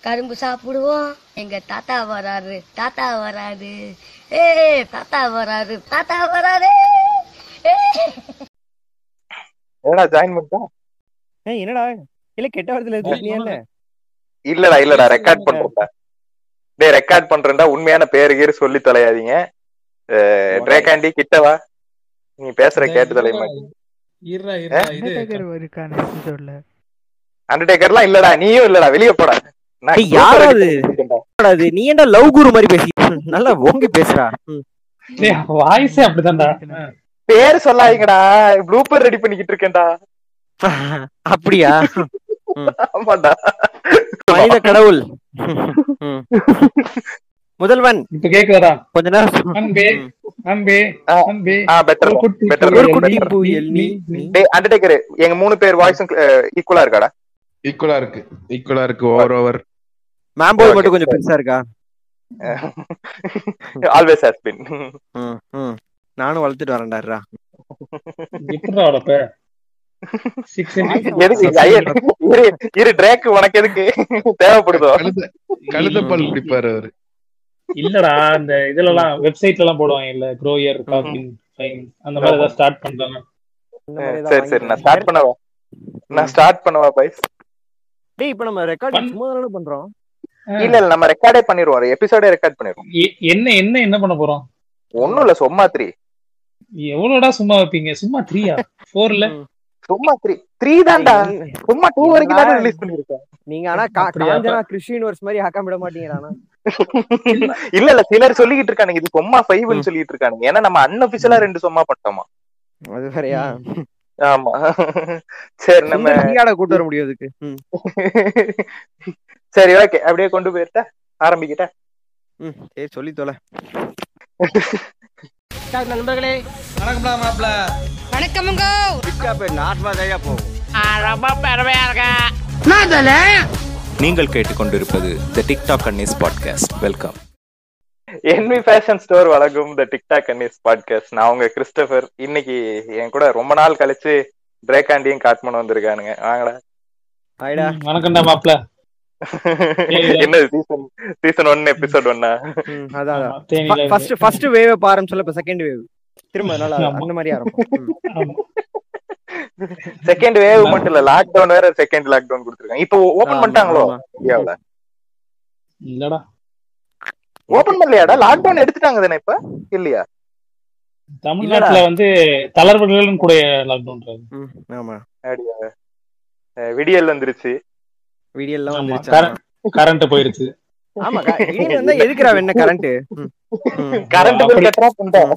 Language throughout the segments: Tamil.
கரும்பு சாப்பிடுவோம் எங்க தாத்தா வராரு தாத்தா வராரு ஏ தாத்தா வராரு தாத்தா வராரு ஏ ஏடா ஜாயின் பண்ணிட்டா ஏய் என்னடா இல்ல கெட்ட வார்த்தையில திட்டினியா இல்ல இல்லடா இல்லடா ரெக்கார்ட் பண்றேன்டா டேய் ரெக்கார்ட் பண்றேன்டா உண்மையான பேரு கீரு சொல்லி தொலையாதீங்க ட்ரேகாண்டி கிட்ட வா நீ பேசுற கேட்டு தொலைய மாட்டேன் இருடா இருடா இது அண்டர்டேக்கர் இருக்கான எபிசோட்ல அண்டர்டேக்கர்லாம் இல்லடா நீயும் இல்லடா வெளிய போடா நான் டேய், யாரா அது? இருக்கேன்டா. என்னடா இது நீ ஏன்டா லவ் குரு மாதிரி பேசி நல்லா ஓங்கி பேசுறா ம். வாய்ஸே அப்படிதான்டா பேரு சொல்லாதீங்கடா ப்ளூப்பர் ரெடி பண்ணிக்கிட்டு இருக்கேன்டா அப்படியா ஆமாடா மனித கடவுள் ம். முதல்வன் இப்ப கேக்குதா கொஞ்ச நேரம் அன்பே அன்பே ஆ. அன்பே ஆ பெட்டர் ஒரு குட்டி better, ஒரு புயல் குட்டி நீ, புயல் நீ, நீ, நீ. டேய் அண்டர்டேக்கர் எங்க மூணு பேர் வாய்ஸும் ஈக்குவலா இருக்காடா ஈக்குவலா இருக்கு ஈக்குவலா இருக்கு ஓவர் ஓவர் மேம்போல் Okay, மட்டும் கொஞ்சம் பெருசா இருக்கா ஆல்வேஸ் ஹாஸ் பின் ம், ம். நானும் வளர்த்துட்டு வரேன்டாரா எப்படிடா வளர்ப்ப சிக்ஸ் எதுக்கு ஐயா, இரு இரு ட்ரேக் உனக்கு எதுக்கு தேவைப்படுதோ கழுத கழுத பால் குடிப்பாரு அவரு இல்லடா அந்த இதுல எல்லாம் வெப்சைட்ல எல்லாம் போடுவாங்க இல்ல க்ரோயர் காஃபின் ஃபைன் அந்த மாதிரி ஏதாவது ஸ்டார்ட் பண்றாங்க இந்த மாதிரி ஏதாவது சரி சரி நான் வாங்கி- ஸ்டார்ட் பண்ணவா நான் ஸ்டார்ட் பண்ணவா பைஸ் டேய் இப்ப நம்ம ரெக்கார்ட் பண்- சும்மா தானே பண்றோம் இல்ல இல்ல நம்ம ரெக்கார்டே பண்ணிருவோம் எபிசோடே ரெக்கார்ட் பண்ணிருவோம் எ- என்ன என்ன என்ன பண்ண போறோம் ஒண்ணும் இல்ல சும்மா த்ரீ எவ்வளவுடா சும்மா வைப்பீங்க சும்மா த்ரீயா ஃபோர்ல சும்மா த்ரீ த்ரீ தான்டா சும்மா டூ வரைக்கும் தான் ரிலீஸ் பண்ணிருக்கேன் நீங்க ஆனா கா- அப்படியா? காஞ்சனா கிறிஸ்டின் வர்ஸ் மாதிரி ஆக்காம விட மாட்டீங்கடா இல்ல இல்ல சிலர் சொல்லிக்கிட்டு இருக்கானுங்க இது சும்மா ஃபைவ்னு சொல்லிட்டு இருக்கானுங்க ஏன்னா நம்ம அன்அபிஷியலா ரெண்டு சும்மா பண்ணிட்டோமா அது வேறயா ஆமா சரி நம்ம சுந்தர் டீயாட கூட்டு வர முடியும் அதுக்கு ம், சரி ஓகே அப்படியே கொண்டு போயிருட்ட ஆரம்பிக்கிட்ட ம், சரி சொல்லி தொலை நண்பர்களே வணக்கம்டா மாப்ள வணக்கமுங்க நார்மலா தான் போகும் ரொம்ப பெருமையா இருக்கா நீங்கள் கேட்டுக்கொண்டிருப்பது the TikTok அன்னிஸ் podcast welcome NV fashion store வழங்கும் த டிக்டாக் அன்னிஸ் பாட்காஸ்ட் நான் உங்க கிறிஸ்டபர் இன்னைக்கு என் கூட ரொம்ப நாள் கழிச்சு பிரேக்காண்டியும் காட்மன் வந்திருக்கானுங்க வாங்கடா ஆயிடா வணக்கம்டா மாப்ள என்ன சீசன் சீசன் ஒன் எபிசோட் ஒன்னா ம், அதான் ஆமா, தேனியில இருந்து. ஃபர்ஸ்ட் ஃபர்ஸ்ட் வேவ் பாரம் சொல்ல இப்ப செகண்ட் வேவ் திரும்ப நல்லா ஆமா. அந்த மாதிரி ஆரம்பம் ம். ஆமா. செகண்ட் வேவ் மட்டும் இல்ல லாக்டவுன் வேற செகண்ட் லாக்டவுன் கொடுத்துருக்காங்க இப்போ ஓபன் ஆமா, பண்ணிட்டாங்களோ ஆமா. இந்தியாவுல இல்லடா ஓபன் பண்ணலையாடா லாக்டவுன் எடுத்துட்டாங்க தானே இப்ப இல்லையா தமிழ்நாட்டுல வந்து தளர்வுகளும் கூட லாக்டவுன் ம், ஆமா அப்படியா அஹ் விடியல் வந்துருச்சு வீடியோலாம் ஆமா, வந்துருச்சு கர- கரண்ட் போயிருச்சு ஆமா வீடியோ வந்தா எதுக்குறா என்ன கரண்ட் கரண்ட் பில் அப்படி- கட்டுறா பண்ணிட்டேன்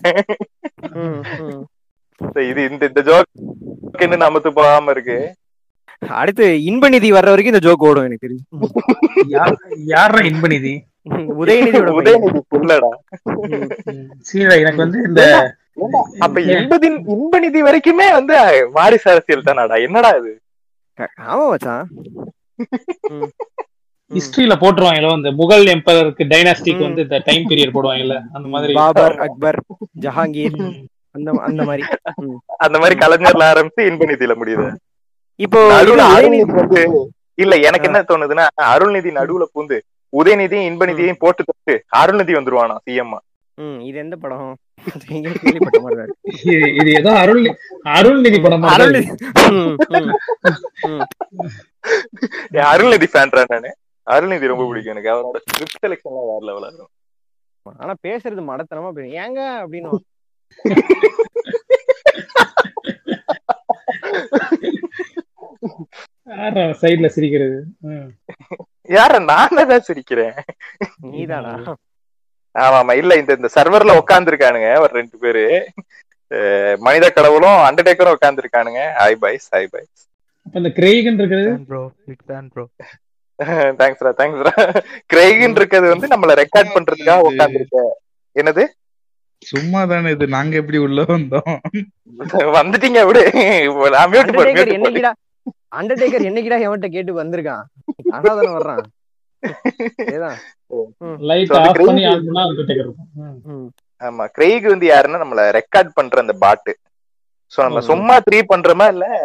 இது இந்த இந்த ஜோக் என்ன நமத்து போகாம இருக்கு அடுத்து இன்ப நிதி வர்ற வரைக்கும் இந்த ஜோக் ஓடும் எனக்கு தெரிஞ்சு யாரா இன்பநிதி ம், உதயநிதியோட பையன். உதயநிதி புள்ளடா சீடா எனக்கு வந்து இந்த ஏண்டா, அப்ப இன்பதி இன்பநிதி வரைக்குமே வந்து அஹ், வாரிசு அரசியல் தானாடா என்னடா இது ஆமா மச்சான் ம். ஹிஸ்டரியில போட்டுருவாங்கல்ல இந்த முகல் எம்பரருக்கு டைனாஸ்டிக் ம். வந்து இந்த டைம் பீரியட் போடுவாங்கல்ல அந்த மாதிரி பாபர் அக்பர் ஜஹாங்கீர் அந்த அந்த மாதிரி ம். அந்த மாதிரி கலைஞர்ல ஆரம்பிச்சு இன்பநிதியில முடியுது இப்போ நடுவுல இது அருள்நிதி உதயநிதி- வந்து இல்ல எனக்கு என்ன தோணுதுன்னா அருள்நிதி நடுவுல பூந்து உதயநிதியும் இன்பநிதியையும் போட்டு தொட்டு அருள்நிதி வந்துருவானா சிஎம் ம், இது எந்த படம் எங்கேயோ கேள்விப்பட்ட மாதிரி தான் இருக்கு. இது- இது ஏதோ அருள் அருள்நிதி படம் மாதிரி தான் அருள்நிதி ம், ம். அருள்நிதி ஃபேன்ரா நானு அருள்நிதி ரொம்ப பிடிக்கும் எனக்கு அவரோட ஸ்கிரிப்ட் செலெக்ஷன்லாம் வேற லெவலா இருக்கும் ஆனா பேசுறது மடத்தனமா பேசும் ஏங்க அப்படின்னு சைடுல சிரிக்கிறது ம். யார நானே தான் சிரிக்கிறேன் நீதானா ஆமா ஆமா இல்ல இந்த இந்த சர்வர்ல உட்கார்ந்து இருக்கானுங்க ஒரு ரெண்டு பேரு அஹ் மனித கடவுளும் அண்டர்டேக்கரும் உட்கார்ந்து இருக்கானுங்க ஹாய் பைஸ் ஹாய் பைஸ் அப்ப இந்த கிரேகன் இருக்கிறது ப்ரோ பிக் ஃபேன் ப்ரோ தேங்க்ஸ்ரா தேங்க்ஸ்ரா கிரேகின் இருக்கிறது வந்து நம்மள ரெக்கார்ட் பண்றதுக்காக உட்கார்ந்து இருக்க என்னது சும்மா தானே இது நாங்க எப்படி உள்ள வந்தோம் வந்துட்டீங்க விடு நான் மியூட் போடு அண்டர்டேக்கர் mute போடு. என்னைக்கிடா அண்டர்டேக்கர் என்னைக்கிடா எவன்கிட்ட கேட்டு வந்திருக்கான் அனாதானே வர்றான் ஏதான் லைட் So, அது ஆஃப் பண்ணி crazy. ஆன் பண்ணா அங்க இருக்கும் ம். ம். ஆமா கிரெய்க் வந்து யாருன்னா நம்மள ரெக்கார்ட் பண்ற அந்த பாட்டு சோ நம்ம ஓ. சும்மா த்ரீ பண்றோமா இல்ல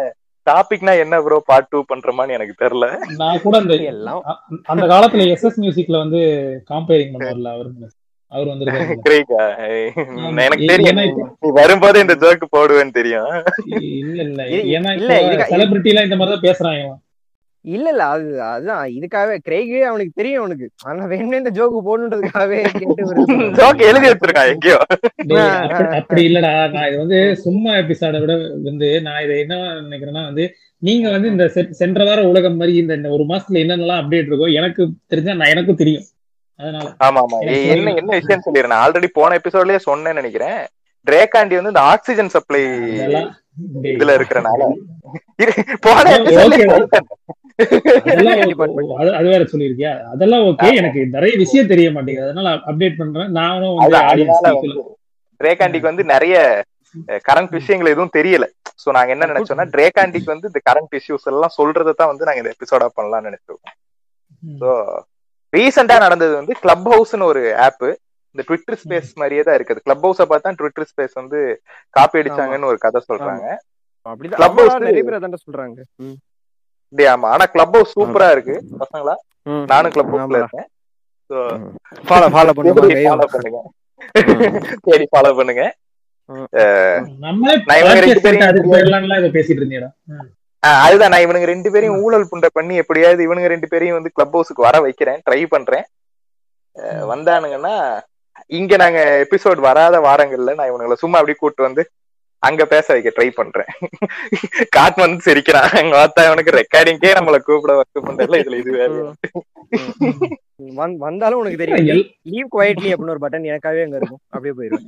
டாபிக்னா என்ன ப்ரோ பார்ட் டூ பண்றமான்னு எனக்கு தெரியல நான் கூட அந்த எல்லாம் அ- அந்த காலத்துல எஸ்எஸ் மியூசிக்ல வந்து காம்பேரிங் பண்ணுவார்ல அவர் அவர் வந்திருக்காரு கிரேக்கா எனக்கு தெரியும் ஏன்னா இப்போ- நீ வரும்போது இந்த ஜோக்கு போடுவேன்னு தெரியும் இல்ல இல்ல இது- ஏன்னா இல்ல, இதுக்கு- செலிபிரிட்டி எல்லாம் இந்த மாதிரி தான் பேசுறாங்க இல்ல இல்ல அது அதுதான் இதுக்காகவே கிரேகு அவனுக்கு தெரியும் அவனுக்கு ஆனா வேணும்னே இந்த ஜோக்கு போடணுன்றதுக்காகவே கேட்டு வருது. ஜோக் எழுதி வச்சிருக்கான் எங்கேயோ டேய், ஆ, அப்படி அப்படி இல்லடா நான் இது வந்து சும்மா எபிசோட விட வந்து நான் இதை என்ன நினைக்கிறேன்னா வந்து நீங்க வந்து இந்த செ- சென்ற வார உலகம் மாதிரி இந்த இந்த ஒரு மாசத்துல என்னென்னலாம் அப்டேட் இருக்கோ எனக்கு தெரிஞ்சா நான் எனக்கும் தெரியும் அதனால ஆமா ஆமா ஏ- என்ன என்ன விஷயம் சொல்லிடுறேன் ஆல்ரெடி போன எபிசோட்லயே சொன்னேன்னு நினைக்கிறேன் டிரேகாண்டி வந்து இந்த ஆக்சிஜன் சப்ளை அதெல்லாம் டேய், இதுல இருக்கிறனால இரு, போன Okay, episodeலயே okay. சொல்லிட்டேன். அதெல்லாம் okay. Department. அது அது வேற சொல்லிருக்கியா அதெல்லாம் ஓகே எனக்கு நிறைய விஷயம் தெரிய மாட்டேங்குது அதனால அப்டேட் பண்றேன் நானும் வந்து அதான், அதனால ஆடியன்ஸ் வந்து டிரேகாண்டிக்கு வந்து நிறைய கரண்ட் விஷயங்கள் எதுவும் தெரியல சோ நாங்க என்ன நினைச்சோம்னா டிரேகாண்டிக்கு வந்து இந்த கரண்ட் இஷ்யூஸ் எல்லாம் சொல்றதை தான் வந்து நாங்க இந்த எபிசோடா பண்ணலாம்னு நினைச்சோம் ஸோ ரீசெண்டா நடந்தது வந்து கிளப் ஹவுஸ்னு ஒரு ஆப் இந்த ட்விட்டர் ஸ்பேஸ் மாதிரியே தான் இருக்குது கிளப் ஹவுஸை பார்த்தா ட்விட்டர் ஸ்பேஸ் வந்து காப்பி அடிச்சாங்கன்னு ஒரு கதை சொல்றாங்க அப்படிதான் Club ஆமா, house- நிறைய பேர் அதான் சொல்றாங்க ம். அப்படியே ஆமா ஆனா கிளப் ஹவுஸ் சூப்பரா இருக்கு பசங்களா ம். நானும் கிளப் ஹவுஸ்ல ஆமாடா. இருக்கேன் ஸோ ஃபாலோ ஃபாலோ பண்ணுவாங்க ஃபாலோ பண்ணுங்க சரி ஃபாலோ பண்ணுங்க ம். அஹ், நம்மளே நான் இவங்க ரெண்டு podcast பேரையும் அதுக்கு போயிடலாம்ல இதை பேசிட்டு இருந்தீடா அஹ், அதுதான் நான் இவனுங்க ரெண்டு பேரையும் ஊழல் புண்டை பண்ணி எப்படியாவது இவனுங்க ரெண்டு பேரையும் வந்து கிளப் ஹவுஸுக்கு வர வைக்கிறேன் ட்ரை பண்றேன் அஹ், வந்தானுங்கன்னா இங்க நாங்க எபிசோட் வராத வாரங்கள்ல நான் இவனுங்களை சும்மா அப்படியே கூட்டு வந்து அங்க பேச வைக்க ட்ரை பண்றேன் காட் வந்து சிரிக்கிறான் அங்க பார்த்தா இவனுக்கு ரெக்கார்டிங்கே நம்மள கூப்பிட ஒர்க் பண்றதுல இதுல இது வேற வந்- வந்தாலும் உனக்கு தெரியும் எல்- லீவ் குவைட்லி அப்படின்னு ஒரு பட்டன் எனக்காகவே அங்க இருக்கும் அப்படியே போயிருவேன்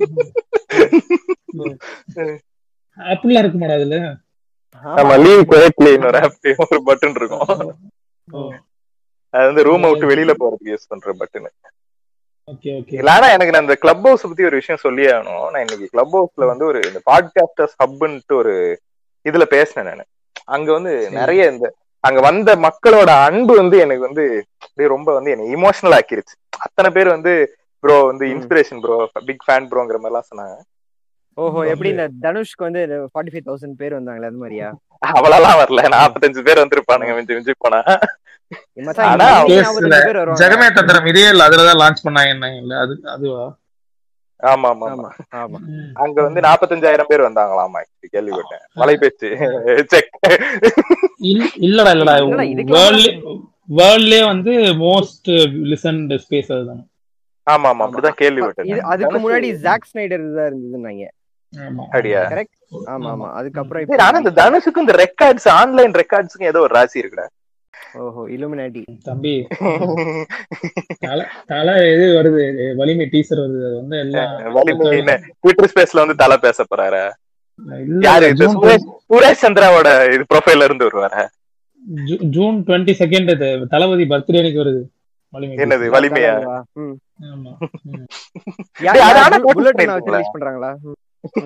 அப்படிலாம் இருக்க மாட்டா அதுல நம்ம லீவ் குவைட்லி ஒரு ஆப் ஒரு பட்டன் இருக்கும் அது வந்து ரூம் விட்டு வெளியில போறதுக்கு யூஸ் பண்ற பட்டன் ஓகே ஓகே இல்ல எனக்கு நான் இந்த கிளப் ஹவுஸ் பத்தி ஒரு விஷயம் சொல்லி ஆகணும் நான் இன்னைக்கு கிளப் ஹவுஸ்ல வந்து ஒரு இந்த பாட்காஸ்டர்ஸ் ஹப்ன்ட்டு ஒரு இதுல பேசினேன் நான் அங்க வந்து நிறைய இந்த அங்க வந்த மக்களோட அன்பு வந்து எனக்கு வந்து அப்படியே ரொம்ப வந்து என்னை இமோஷனல் ஆக்கிருச்சு அத்தனை பேர் வந்து ப்ரோ வந்து இன்ஸ்பிரேஷன் ப்ரோ பிக் ஃபேன் ப்ரோங்கிற மாதிரி எல்லாம் சொன்னாங்க ஓஹோ எப்படி இந்த தனுஷ்க்கு வந்து ஃபார்ட்டி ஃபைவ் தௌசண்ட் பேர் வந்தாங்களே அது மாதிரியா அவ்வளவுலாம் வரல நாற்பத்தஞ்சு பேர் வந்திருப்பானுங்க மிஞ்சி மிஞ்சி போனா மச்சான், ஆனா, இன்னைக்கு கேஸ்ல 45 பேர் வருவாங்க. ஜெகமே தந்திரம் இதே இல்ல அதுலதான் லான்ச் பண்ணாங்க என்ன இல்ல அது அதுவா ஆமா ஆமா ஆமா ஆமா ஆமா ம். அங்க வந்து நாற்பத்தஞ்சாயிரம் பேர் வந்தாங்களாமா actually கேள்விப்பட்டேன் மலை பேச்சு செக் இல்ல- இல்லடா இல்லடா இல்லடா, இதுக்கு வேர்ல்ட்ல வேர்ல்ட்லயே வந்து மோஸ்ட் லிசன்ட் ஸ்பேஸ் அதுதான் ஆமா ஆமா அப்படிதான் இது கேள்விப்பட்டேன் அதுக்கு முன்னாடி ஜாக் ஸ்னைடர் தான் இருந்ததுன்னாங்க ஆமா அப்படியா கரெக்ட் ஆமா ஆமா அதுக்கப்புறம் சரி, ஆனா இந்த தனுஷுக்கும் இந்த ரெக்கார்ட்ஸ் ஆன்லைன் ரெக்கார்ட்ஸுக்கும் ஏதோ ஒரு ராசி இருக்குடா ஓஹோ இலுமினாட்டி தம்பி தலை தலை இது வருது வலிமை டீசர் வருது அது வந்து எல்லாம் வலிமை என்ன ட்விட்டர் ஸ்பேஸ்ல வந்து தலை பேச போறாரு இல்ல, யாரு இது ஜூன் சுரேஷ் சுரேஷ் சந்திராவோட இது ப்ரொஃபைல்ல இருந்து வருவாரு June- June twenty second Thalapathy birthday அன்னைக்கு வருது வலிமை என்னது வலிமையா ம். ஆமா ம். யா- டேய், அது யார் ஆனா புல்- notice புல்லட் நான் வச்சு பண்ணிருக்கீங்களா? ரிலீஸ் பண்றாங்களா ம்.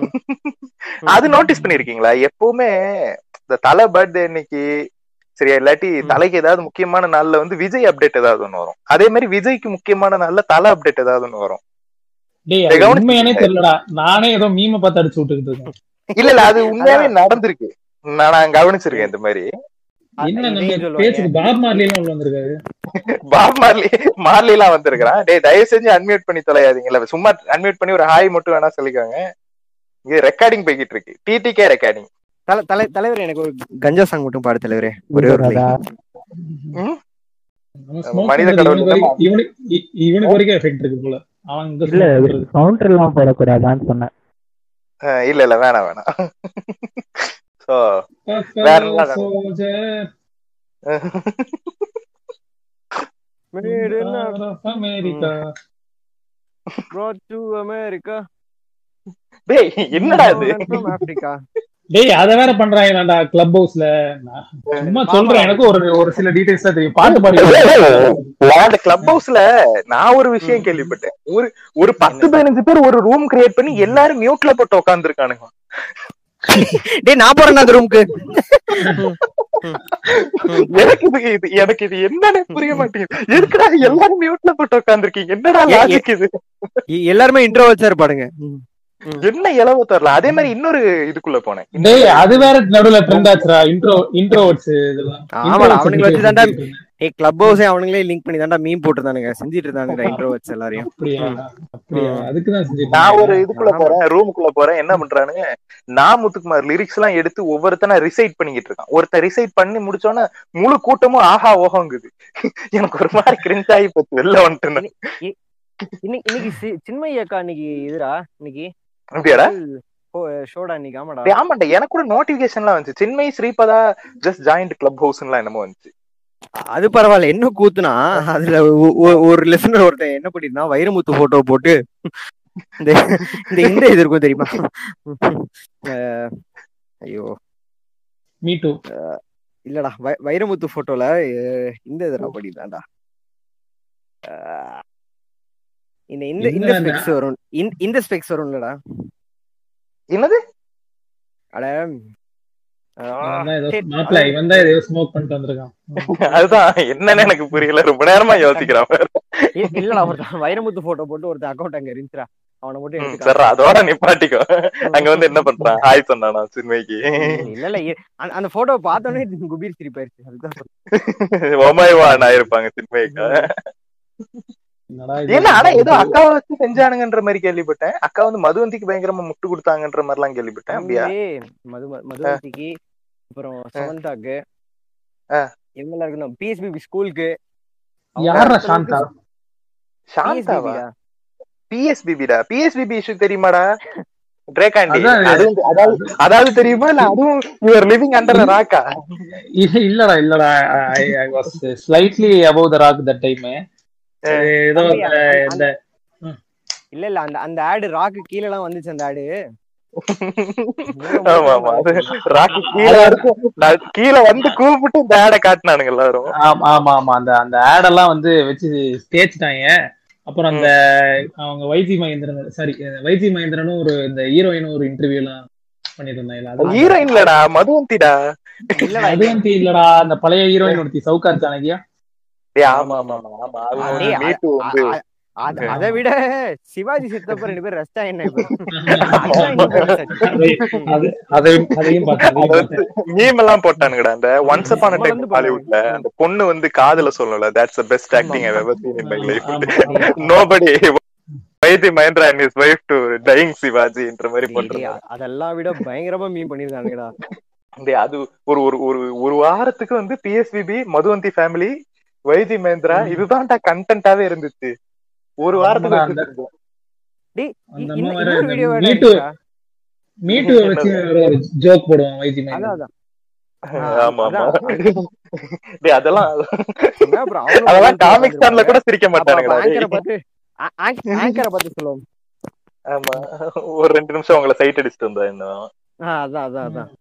அது நோட்டீஸ் பண்ணிருக்கீங்களா எப்பவுமே இந்த தலை பர்த்டே இன்னைக்கு சரியா இல்லாட்டி தலைக்கு ஏதாவது முக்கியமான நாள்ல வந்து விஜய் அப்டேட் ஏதாவது ஒண்ணு வரும் அதே மாதிரி விஜய்க்கு முக்கியமான நாள்ல தலை அப்டேட் ஏதாவது ஒண்ணு வரும் டேய் இதை அது கவனிச்சு- உண்மையானே தெரியலடா நானே ஏதோ மீம பார்த்து அடிச்சு விட்டுக்கிட்டு இருக்கேன் இல்ல இல்ல அது உண்மையாவே நடந்திருக்கு நான் நான் கவனிச்சிருக்கேன் இந்த மாதிரி என்ன இதையும் நம்ம சொல்லுவாங்க. பேச்சுக்கு பாப் மார்லி எல்லாம் உள்ள வந்திருக்காரு பாப் மார்லி மார்லி எல்லாம் வந்திருக்கிறான் டேய் தயவு செஞ்சு அன்மியூட் பண்ணி தொலையாதீங்கல்ல சும்மா அன்மியூட் பண்ணி ஒரு ஹாய் மட்டும் வேணா சொல்லிக்கோங்க இங்க ரெக்கார்டிங் போய்கிட்டு இருக்கு டிடிகே ரெக்கார்டிங் தல- தலை தலைவர் எனக்கு ஒரு கஞ்சா சாங் மட்டும் பாடு தலைவரே ஒரே ஒரு line. அவன் smoke மனித பண்றது கடவுள் இவனுக்கு வரைக்கும் இவனுக்கு இ- இவனுக்கு வரைக்கும் எஃபெக்ட் இருக்கு போல அவன் இங்க இல்ல smoke பண்றது. கவுண்டர் எல்லாம் போடக்கூடாதான்னு சொன்னேன் அஹ் இல்ல இல்ல வேணாம் வேணாம் சோ வேற என்ன நடந்தது? Soldier, Made in Star of America. brought to America. டேய் என்னடா இது Stolen from Africa. டேய் அத வேற பண்றாங்கடா கிளப் ஹவுஸ்ல நான் சும்மா சொல்றேன் எனக்கு ஒரு ஒரு சில டீடைல்ஸ் தான் தெரியும் பாட்டு பாடி அந்த கிளப் ஹவுஸ்ல நான் ஒரு விஷயம் கேள்விப்பட்டேன் ஒரு ஒரு பத்து பதினஞ்சு பேர் ஒரு ரூம் கிரியேட் பண்ணி எல்லாரும் மியூட்ல போட்டு உட்காந்துருக்கானுங்க டேய் நான் போறேன் அந்த ரூமுக்கு எனக்கு இது இது எனக்கு இது என்னன்னு புரிய மாட்டேங்குது எதுக்குடா எல்லாரும் மியூட்ல போட்டு உட்காந்துருக்கீங்க என்னடா ஏ- லாஜிக் இது எல்லாருமே இன்ட்ரோவல்ஸா இருப்பாடுங்க ம். ம். என்ன இளவு தரல அதே மாதிரி இன்னொரு இதுக்குள்ள போனேன் டேய் அது வேற நடுவுல ட்ரெண்ட் ஆச்சுடா இன்ட்ரோ இன்ட்ரோவர்ட்ஸ் இதெல்லாம் ஆமாடா, Introverts அவனுங்களை பத்தி வச்சு தான்டா பேசிட்டு இருந்தேன். ஏய் கிளப் ஹவுஸே அவனுங்களே லிங்க் பண்ணி தான்டா மீம் போட்டுருந்தானுங்க செஞ்சுட்டு இருந்தானுங்க இன்ட்ரோவர்ட்ஸ் எல்லாரையும் அப்படியா அப்படியா ம். அதுக்குதான் செஞ்சுட்டு நான் ஒரு இருக்கேன். இதுக்குள்ள ஆமா. போறேன் ரூமுக்குள்ள போறேன் என்ன பண்றானுங்க நான் முத்துக்குமார் லிரிக்ஸ் எல்லாம் எடுத்து ஒவ்வொருத்தனா ரிசைட் பண்ணிக்கிட்டு இருக்கான் ஒருத்தன் ரிசைட் பண்ணி முடிச்சோன்னே முழு கூட்டமும் ஆஹா ஓஹோங்குது எனக்கு ஒரு மாதிரி கிரிஞ்ச் ஆகி போச்சு வெளில வந்துட்டேன் நான். இன்னைக்கு இன்னைக்கு சி- சின்மயி அக்கா இன்னைக்கு இதுடா இன்னைக்கு அப்படியாடா ஷோடா இன்னைக்கு ஆமாடா டேய், ஆமாண்டா எனக்கு கூட நோட்டிபிகேஷன்லாம் வந்துச்சு Chinmayi Sripaada just join club ஹவுஸ்லாம் என்னமோ வந்துச்சு அது பரவாயில்ல என்ன கூத்துனா அதுல ஒ- ஒ- ஒரு லெசனர் ஒருத்தன் என்ன பண்ணிருந்தான் வைரமுத்து போட்டோ போட்டு இந்த இந்த இந்த இது இருக்கும் தெரியுமா அஹ், ஐயோ Me too. இல்லடா வை- வைரமுத்து போட்டோல இந்த இதுடா படிதான்டா இந்த இந்த இந்த என்னடா? ஸ்பெக்ஸ் வரும் இந்த- இந்த ஸ்பெக்ஸ் வரும் இல்லடா என்னது அட இவன் தான் ஏதோ சரி, மாப்பிள்ளை, இவன் தான் ஏதோ ஸ்மோக் பண்ணிட்டு வந்திருக்கான் அதுதான் என்னன்னு எனக்கு புரியல ரொம்ப நேரமா யோசிக்கிறான் இ- இல்லடா ஒருத்தன் வைரமுத்து போட்டோ போட்டு ஒருத்தன் அக்கௌண்ட் அங்க இருந்துச்சுடா அவனை மட்டும் ம், எடுத்து சரி அதோட நிப்பாட்டிக்கோ அங்க வந்து என்ன பண்றான் ஹாய் சொன்னானா சின்மைக்கு இல்ல இல்ல இ- அந்த- அந்த போட்டோ பார்த்தோன்னே குபீர் சிரிப்பாயிருச்சு அதுதான் சொல்றேன். ஒமாய்வா நான் இருப்பாங்க சின்மைக்கா என்னடா இது? ஏன்னா ஆனா ஏதோ அக்காவை வச்சு செஞ்சானுங்கன்ற மாதிரி கேள்விப்பட்டேன் அக்கா வந்து மதுவந்திக்கு பயங்கரமா முட்டு கொடுத்தாங்கன்ற மாதிரி எல்லாம் கேள்விப்பட்டேன் அப்படியா ஏய், மது மதுவந்திக்கு அப்புறம் சமந்தாக்கு ஆ. இவங்க இருக்கணும் பிஎஸ்பிபி ஸ்கூலுக்கு யாரா சாந்தா சாந்தாவா பிஎஸ்பிபிடா பிஎஸ்பிபி இஷ்யூ தெரியுமாடா ட்ரேகாண்டி அதான் அது வந்து- அதாவது அதாவது தெரியுமா இல்ல அதுவும் யுவர் லிவிங் அண்டர் ராக்கா இல்ல இல்லடா இல்லடா I was slightly above the rock that time ஏதோ தம்பி, அந்த- அந்த- இந்த இல்ல இல்ல அந்த அந்த ஆடு ராக்கு கீழ எல்லாம் வந்துச்சு அந்த ஆடு ஆமா ஆமா அது ராக்கி கீழே வரைக்கும் நான் கீழே வந்து கூப்பிட்டு இந்த ஆடை காட்டினானுங்க எல்லாரும் ஆமா ஆமா ஆமா அந்த அந்த ஆட் எல்லாம் வந்து வச்சு தேய்ச்சிட்டாங்க அப்புறம் அந்த அவங்க வைஜி மகேந்திரன் சாரி வைஜி மகேந்திரனும் ஒரு இந்த ஹீரோயினும் ஒரு இன்டர்வியூ எல்லாம் பண்ணிட்டு இருந்தாங்க அது ஹீரோயின் இல்லடா மதுவந்திடா இல்லடா அது வந்து இல்லடா அந்த பழைய ஹீரோயின் ஒருத்தி சவுகார் ஜானகியா டேய், ஆமா ஆமா ஆமா ஆமா அது டேய், வந்து மீட்டு வந்து அ- அ- அதை விட சிவாஜி சித்தப்ப ரெண்டு பேர் ரஸ்டா என்ன இப்ப? ஆமா, அதுதான் இன்னும் ஆமா. famous ஆச்சு. அது அதையும் அதையும் பார்த்தேன் அது அதையும் வந்து பார்த்தேன். மீம் எல்லாம் போட்டானுங்கடா அந்த ஒன்ஸ் அப்பான் நம்ம டைம் வந்து ஹாலிவுட்ல அந்த பொண்ணு வந்து காதுல சொல்லல that's the best acting I ever seen in my life ஆமா, ஆமா. Nobody Vaithi Mahendra and his wife to dying சிவாஜின்ற மாதிரி டேய், போட்டிருந்தாங்க அதெல்லாம் விட பயங்கரமா மீன் பண்ணிருந்தானுங்கடா டேய், அது ஒரு ஒரு ஒரு ஒரு வாரத்துக்கு வந்து பிஎஸ்பிபி மதுவந்தி ஃபேமிலி வைத்தி மகேந்திரா இதுதான்டா கண்டென்ட்டாவே இருந்துச்சு ஒரு வாரத்துக்கு ஆமாடா, அந்த- வச்சிருந்தோம். டேய் அந்த இ- அம்மா இன்னும் வேற இன்னொரு இந்த வீடியோ வேற Me Too- இருக்குடா. Me Too வச்சு ஒரு ஜோக் போடுவான் வைஜி அதான் மகேந்திரன் அதான் ஆமா ஆமா அதான். டேய் அதெல்லாம் என்ன அப்புறம் அவனும் அதெல்லாம் வந்து காமிக் ஸ்டான்ல கூட சிரிக்க அப்ப- அப்ப மாட்டானுங்கடா ஆங்கரை டேய். பார்த்து ஆ- ஆங்க- ஆங்கரை பார்த்து சொல்லுவோம் ஆமா ஒரு ரெண்டு நிமிஷம் உங்களை சைட் அடிச்சுட்டு வந்தா இன்னும் ஆ, அதான் அதான் அதான்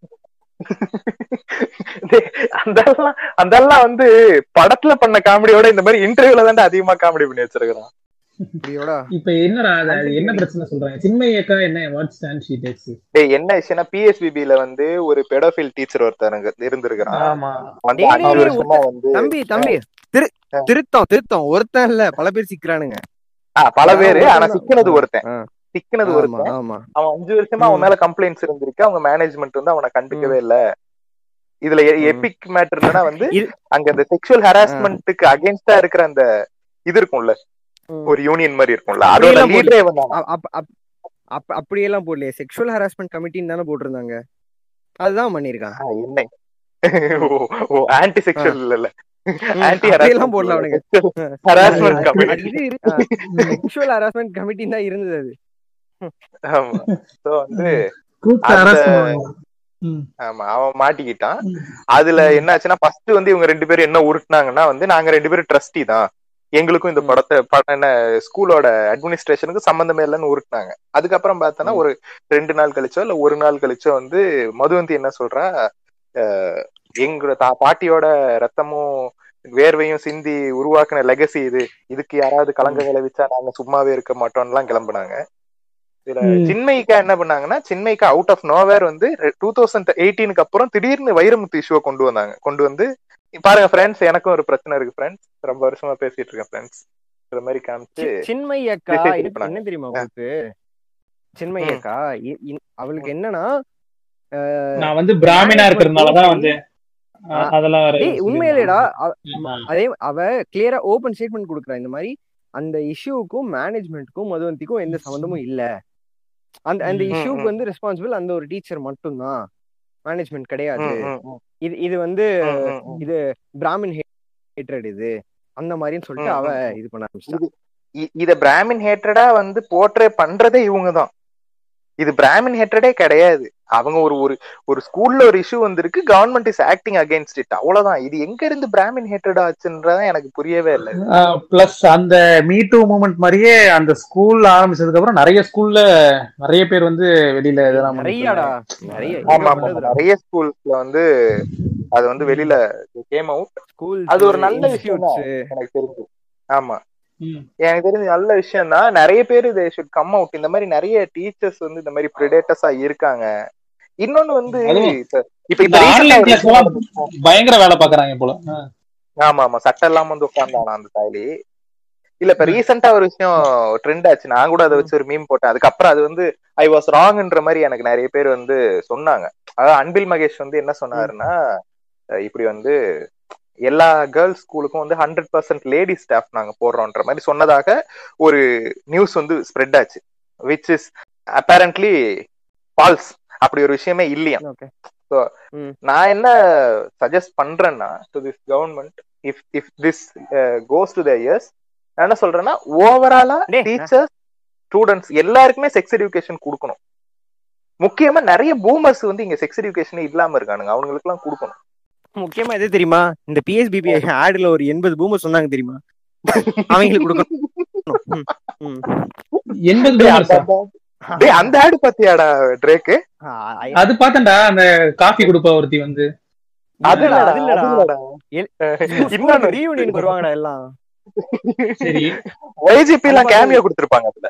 டேய், அதெல்லாம் அதெல்லாம் வந்து படத்துல பண்ண காமெடியோட இந்த மாதிரி இன்டர்வியூல தான் அதிகமா காமெடி பண்ணி வச்சிருக்கான் இப்படியோட இப்ப என்னடா அது அது என்ன பிரச்சனை சொல்றாங்க சின்மயி அக்கா என்ன வாட் ஸ்டாண்ட் ஷீ டேக்ஸ் டேய் என்ன விஷயம்னா பிஎஸ்பிபில வந்து ஒரு பெடோஃபில் டீச்சர் ஒருத்தர் இருந்திருக்கிறான் ஆமா வந்து டேய், அஞ்சு டேய், வருஷமா வந்து தம்பி தம்பி திரு திருத்தம் திருத்தம் ஒருத்தன் இல்ல பல பேர் சிக்கிறானுங்க ஆ, பல பேரு ஆ, ஆனா சிக்கினது ஒருத்தன் ஆ. சிக்கினது ஆமா ஒருத்தன் ஆமா அவன் அஞ்சு வருஷமா அவன் மேல கம்ப்ளைண்ட்ஸ் இருந்திருக்கு அவங்க மேனேஜ்மெண்ட் வந்து அவனை கண்டுக்கவே இல்ல இதுல ம். எபிக் மேட்டர் என்னன்னா வந்து இது- அங்க இந்த செக்ஷுவல் ஹராஸ்மெண்ட்டுக்கு அகைன்ஸ்டா இருக்கிற அந்த இது இருக்கும்ல ம். ஒரு யூனியன் மாதிரி இருக்கும்ல அதோட அப்படியெல்லாம் லீடரே வந்தான் அ- அப்- அப்- அப்- அப்படியெல்லாம் போடலையே செக்ஷுவல் ஹராஸ்மெண்ட் கமிட்டின்னு தானே போட்டிருந்தாங்க அதுதான் பண்ணிருக்கான் ஆ, என்ன ஓ ஓ ஆன்டி செக்ஷுவல் இல்ல ஆன்டி அப்படியெல்லாம் போடல அவனுங்க ஹராஸ்மெண்ட் அது கமிட்டி இது செக்ஷுவல் ஹராஸ்மெண்ட் கமிட்டி தான் இருந்தது அது ஆமா சோ வந்து கூப்பிட்டு அந்த- அரசு பண்ணுவாங்க. ம். ஆமா அவன் மாட்டிக்கிட்டான் அதுல என்ன ஆச்சுன்னா ஃபர்ஸ்ட் வந்து இவங்க ரெண்டு பேரும் என்ன உருட்டுனாங்கன்னா வந்து நாங்க ரெண்டு பேரும் ட்ரஸ்டி தான் எங்களுக்கும் இந்த ம். படத்தை படம் என்ன ஸ்கூலோட அட்மினிஸ்ட்ரேஷனுக்கு சம்பந்தமே இல்லைன்னு உருட்டுனாங்க அதுக்கப்புறம் பார்த்தோன்னா ஒரு ரெண்டு நாள் கழிச்சோ இல்ல ஒரு நாள் கழிச்சோ வந்து மதுவந்தி என்ன சொல்றா அஹ், எங்களோட தா பாட்டியோட ரத்தமும் வேர்வையும் சிந்தி உருவாக்குன லெகசி இது இதுக்கு யாராவது கலங்க விளைவிச்சா நாங்க சும்மாவே இருக்க மாட்டோம்லாம் கிளம்புனாங்க இதுல ம். சின்மயிக்கா என்ன பண்ணாங்கன்னா சின்மயிக்கா அவுட் ஆஃப் நோவேர் வந்து டூ தௌசண்ட் எயிட்டீனுக்கு அப்புறம் திடீர்னு வைரமுத்து இஷ்யூவை கொண்டு வந்தாங்க கொண்டு வந்து பாருங்க ஃப்ரெண்ட்ஸ் எனக்கும் ஒரு பிரச்சனை இருக்கு ஃப்ரெண்ட்ஸ் ரொம்ப வருஷமா பேசிட்டு இருக்கேன் ஃப்ரெண்ட்ஸ் இந்த மாதிரி காமிச்சு சி- சின்மயி அக்கா Message இது அனுப்புனாங்க. என்ன தெரியுமா உங்களுக்கு சின்மையக்கா இ- இ- அவளுக்கு என்னன்னா அஹ், நான் வந்து பிராமினா இருக்கிறதுனாலதான் வந்து அ- அதெல்லாம் வேற டேய் உண்மையிலேடா அவ- ஆமா. அதே அவ கிளியரா ஓபன் ஸ்டேட்மெண்ட் கொடுக்குறா இந்த மாதிரி அந்த இஷ்யூக்கும் மேனேஜ்மெண்ட்டுக்கும் மதுவந்திக்கும் எந்த சம்மந்தமும் இல்ல அந்த அந்த ம், இஷ்யூக்கு ம். வந்து ரெஸ்பான்சிபிள் அந்த ஒரு டீச்சர் மட்டும்தான் மேனேஜ்மெண்ட் கிடையாது ம், ம், ம், இது இது வந்து ம், ம், ம். இது பிராமின் ஹேட்ரட் இது அந்த மாதிரின்னு சொல்லிட்டு ம், அவ ம், ம். இது பண்ண ஆரம்பிச்சிட்டா இ- இத பிராமின் ஹேட்ரடா வந்து போர்ட்ரே பண்றதே இவங்க தான் இது பிராமின் ஹேட்ரடே கிடையாது அவங்க ஒரு ஒரு ஒரு ஸ்கூல்ல ஒரு இஷ்யூ வந்திருக்கு government is acting against it அவ்வளவுதான் இது எங்க இருந்து பிராமின் ஹேட்ரட் ஆச்சுன்றதான் எனக்கு புரியவே இல்லை பிளஸ் அந்த மீ டூ மூமெண்ட் மாதிரியே அந்த ஸ்கூல் ஆரம்பிச்சதுக்கு அப்புறம் நிறைய ஸ்கூல்ல நிறைய பேர் வந்து வெளியில இதெல்லாம் பண்ணிட்டு நிறையடா இருந்தாங்க. நிறைய ஆமா ஆமா ஆமா. நிறைய ஸ்கூல்ஸ்ல வந்து அது வந்து வெளியில கேம் அவுட் ஸ்கூல் அது ஒரு நல்ல விஷயம் தான் எனக்கு தெரிஞ்சு ஆமா ம். எனக்கு தெரிஞ்ச நல்ல விஷயம் தான் நிறைய பேர் இதை ஷுட் கம் அவுட் இந்த மாதிரி நிறைய டீச்சர்ஸ் வந்து இந்த மாதிரி ப்ரிடேட்டர்ஸா இருக்காங்க இன்னொன்னு வந்து அதுவும் இப்ப இப்ப இந்த இப்ப ஆன்லைன் recent ஆ கிளாஸ் ஒரு எல்லாம் பயங்கர வேலை பாக்குறாங்க போல ஆ. ஆமா ஆமா சட்டம் இல்லாம வந்து உட்கார்ந்தானா அந்த தாலி இல்ல இப்ப ரீசெண்டா ஒரு விஷயம் ட்ரெண்ட் ஆச்சு நான் கூட அதை வச்சு ஒரு மீம் போட்டேன் அதுக்கப்புறம் அது வந்து ஐ வாஸ் ராங்ன்ற மாதிரி எனக்கு நிறைய பேர் வந்து சொன்னாங்க அதாவது அன்பில் மகேஷ் வந்து என்ன சொன்னாருன்னா அஹ் இப்படி வந்து எல்லா கேர்ள்ஸ் ஸ்கூலுக்கும் வந்து ஹண்ட்ரட் பர்சன்ட் லேடி ஸ்டாஃப் நாங்க போடுறோன்ற மாதிரி சொன்னதாக ஒரு நியூஸ் வந்து ஸ்ப்ரெட் ஆச்சு விச் இஸ் அப்பேரண்ட்லி ஃபால்ஸ் அப்படி ஒரு விஷயமே இல்லையா ஓகே நான் என்ன சஜஸ்ட் பண்றேன்னா to this government if if this goes to the years நான் என்ன சொல்றேன்னா ஓவராலா டேய், டீச்சர்ஸ் ஸ்டூடெண்ட்ஸ் எல்லாருக்குமே செக்ஸ் எஜுகேஷன் கொடுக்கணும் முக்கியமா நிறைய பூமர்ஸ் வந்து இங்க செக்ஸ் எஜுகேஷன் இல்லாம இருக்கானுங்க அவங்களுக்கு எல்லாம் கொடுக்கணும் முக்கியமா எது தெரியுமா இந்த பிஎஸ்பிபி ஆடுல ஒரு எண்பது பூமர் சொன்னாங்க தெரியுமா அவங்களுக்கு கொடுக்கணும் ம், ம். எண்பது டேய், boomers ஆ? அந்த- டேய், அந்த ஆடு பாத்தியாடா ட்ரேக்கு ஆ, ஐ- அது பார்த்தேன்டா அந்த காஃபி கொடுப்பா ஒருத்தி வந்து அது இல்லடா, இல்லடா அது இல்லடா. அது இல்லடா எல்- இன்னொன்னு இன்னொன்னு ரீயூனியன் வருவாங்கடா எல்லாம் சரி ஒய்ஜிபி எல்லாம் அது கேமியோ கொடுத்திருப்பாங்க அதுல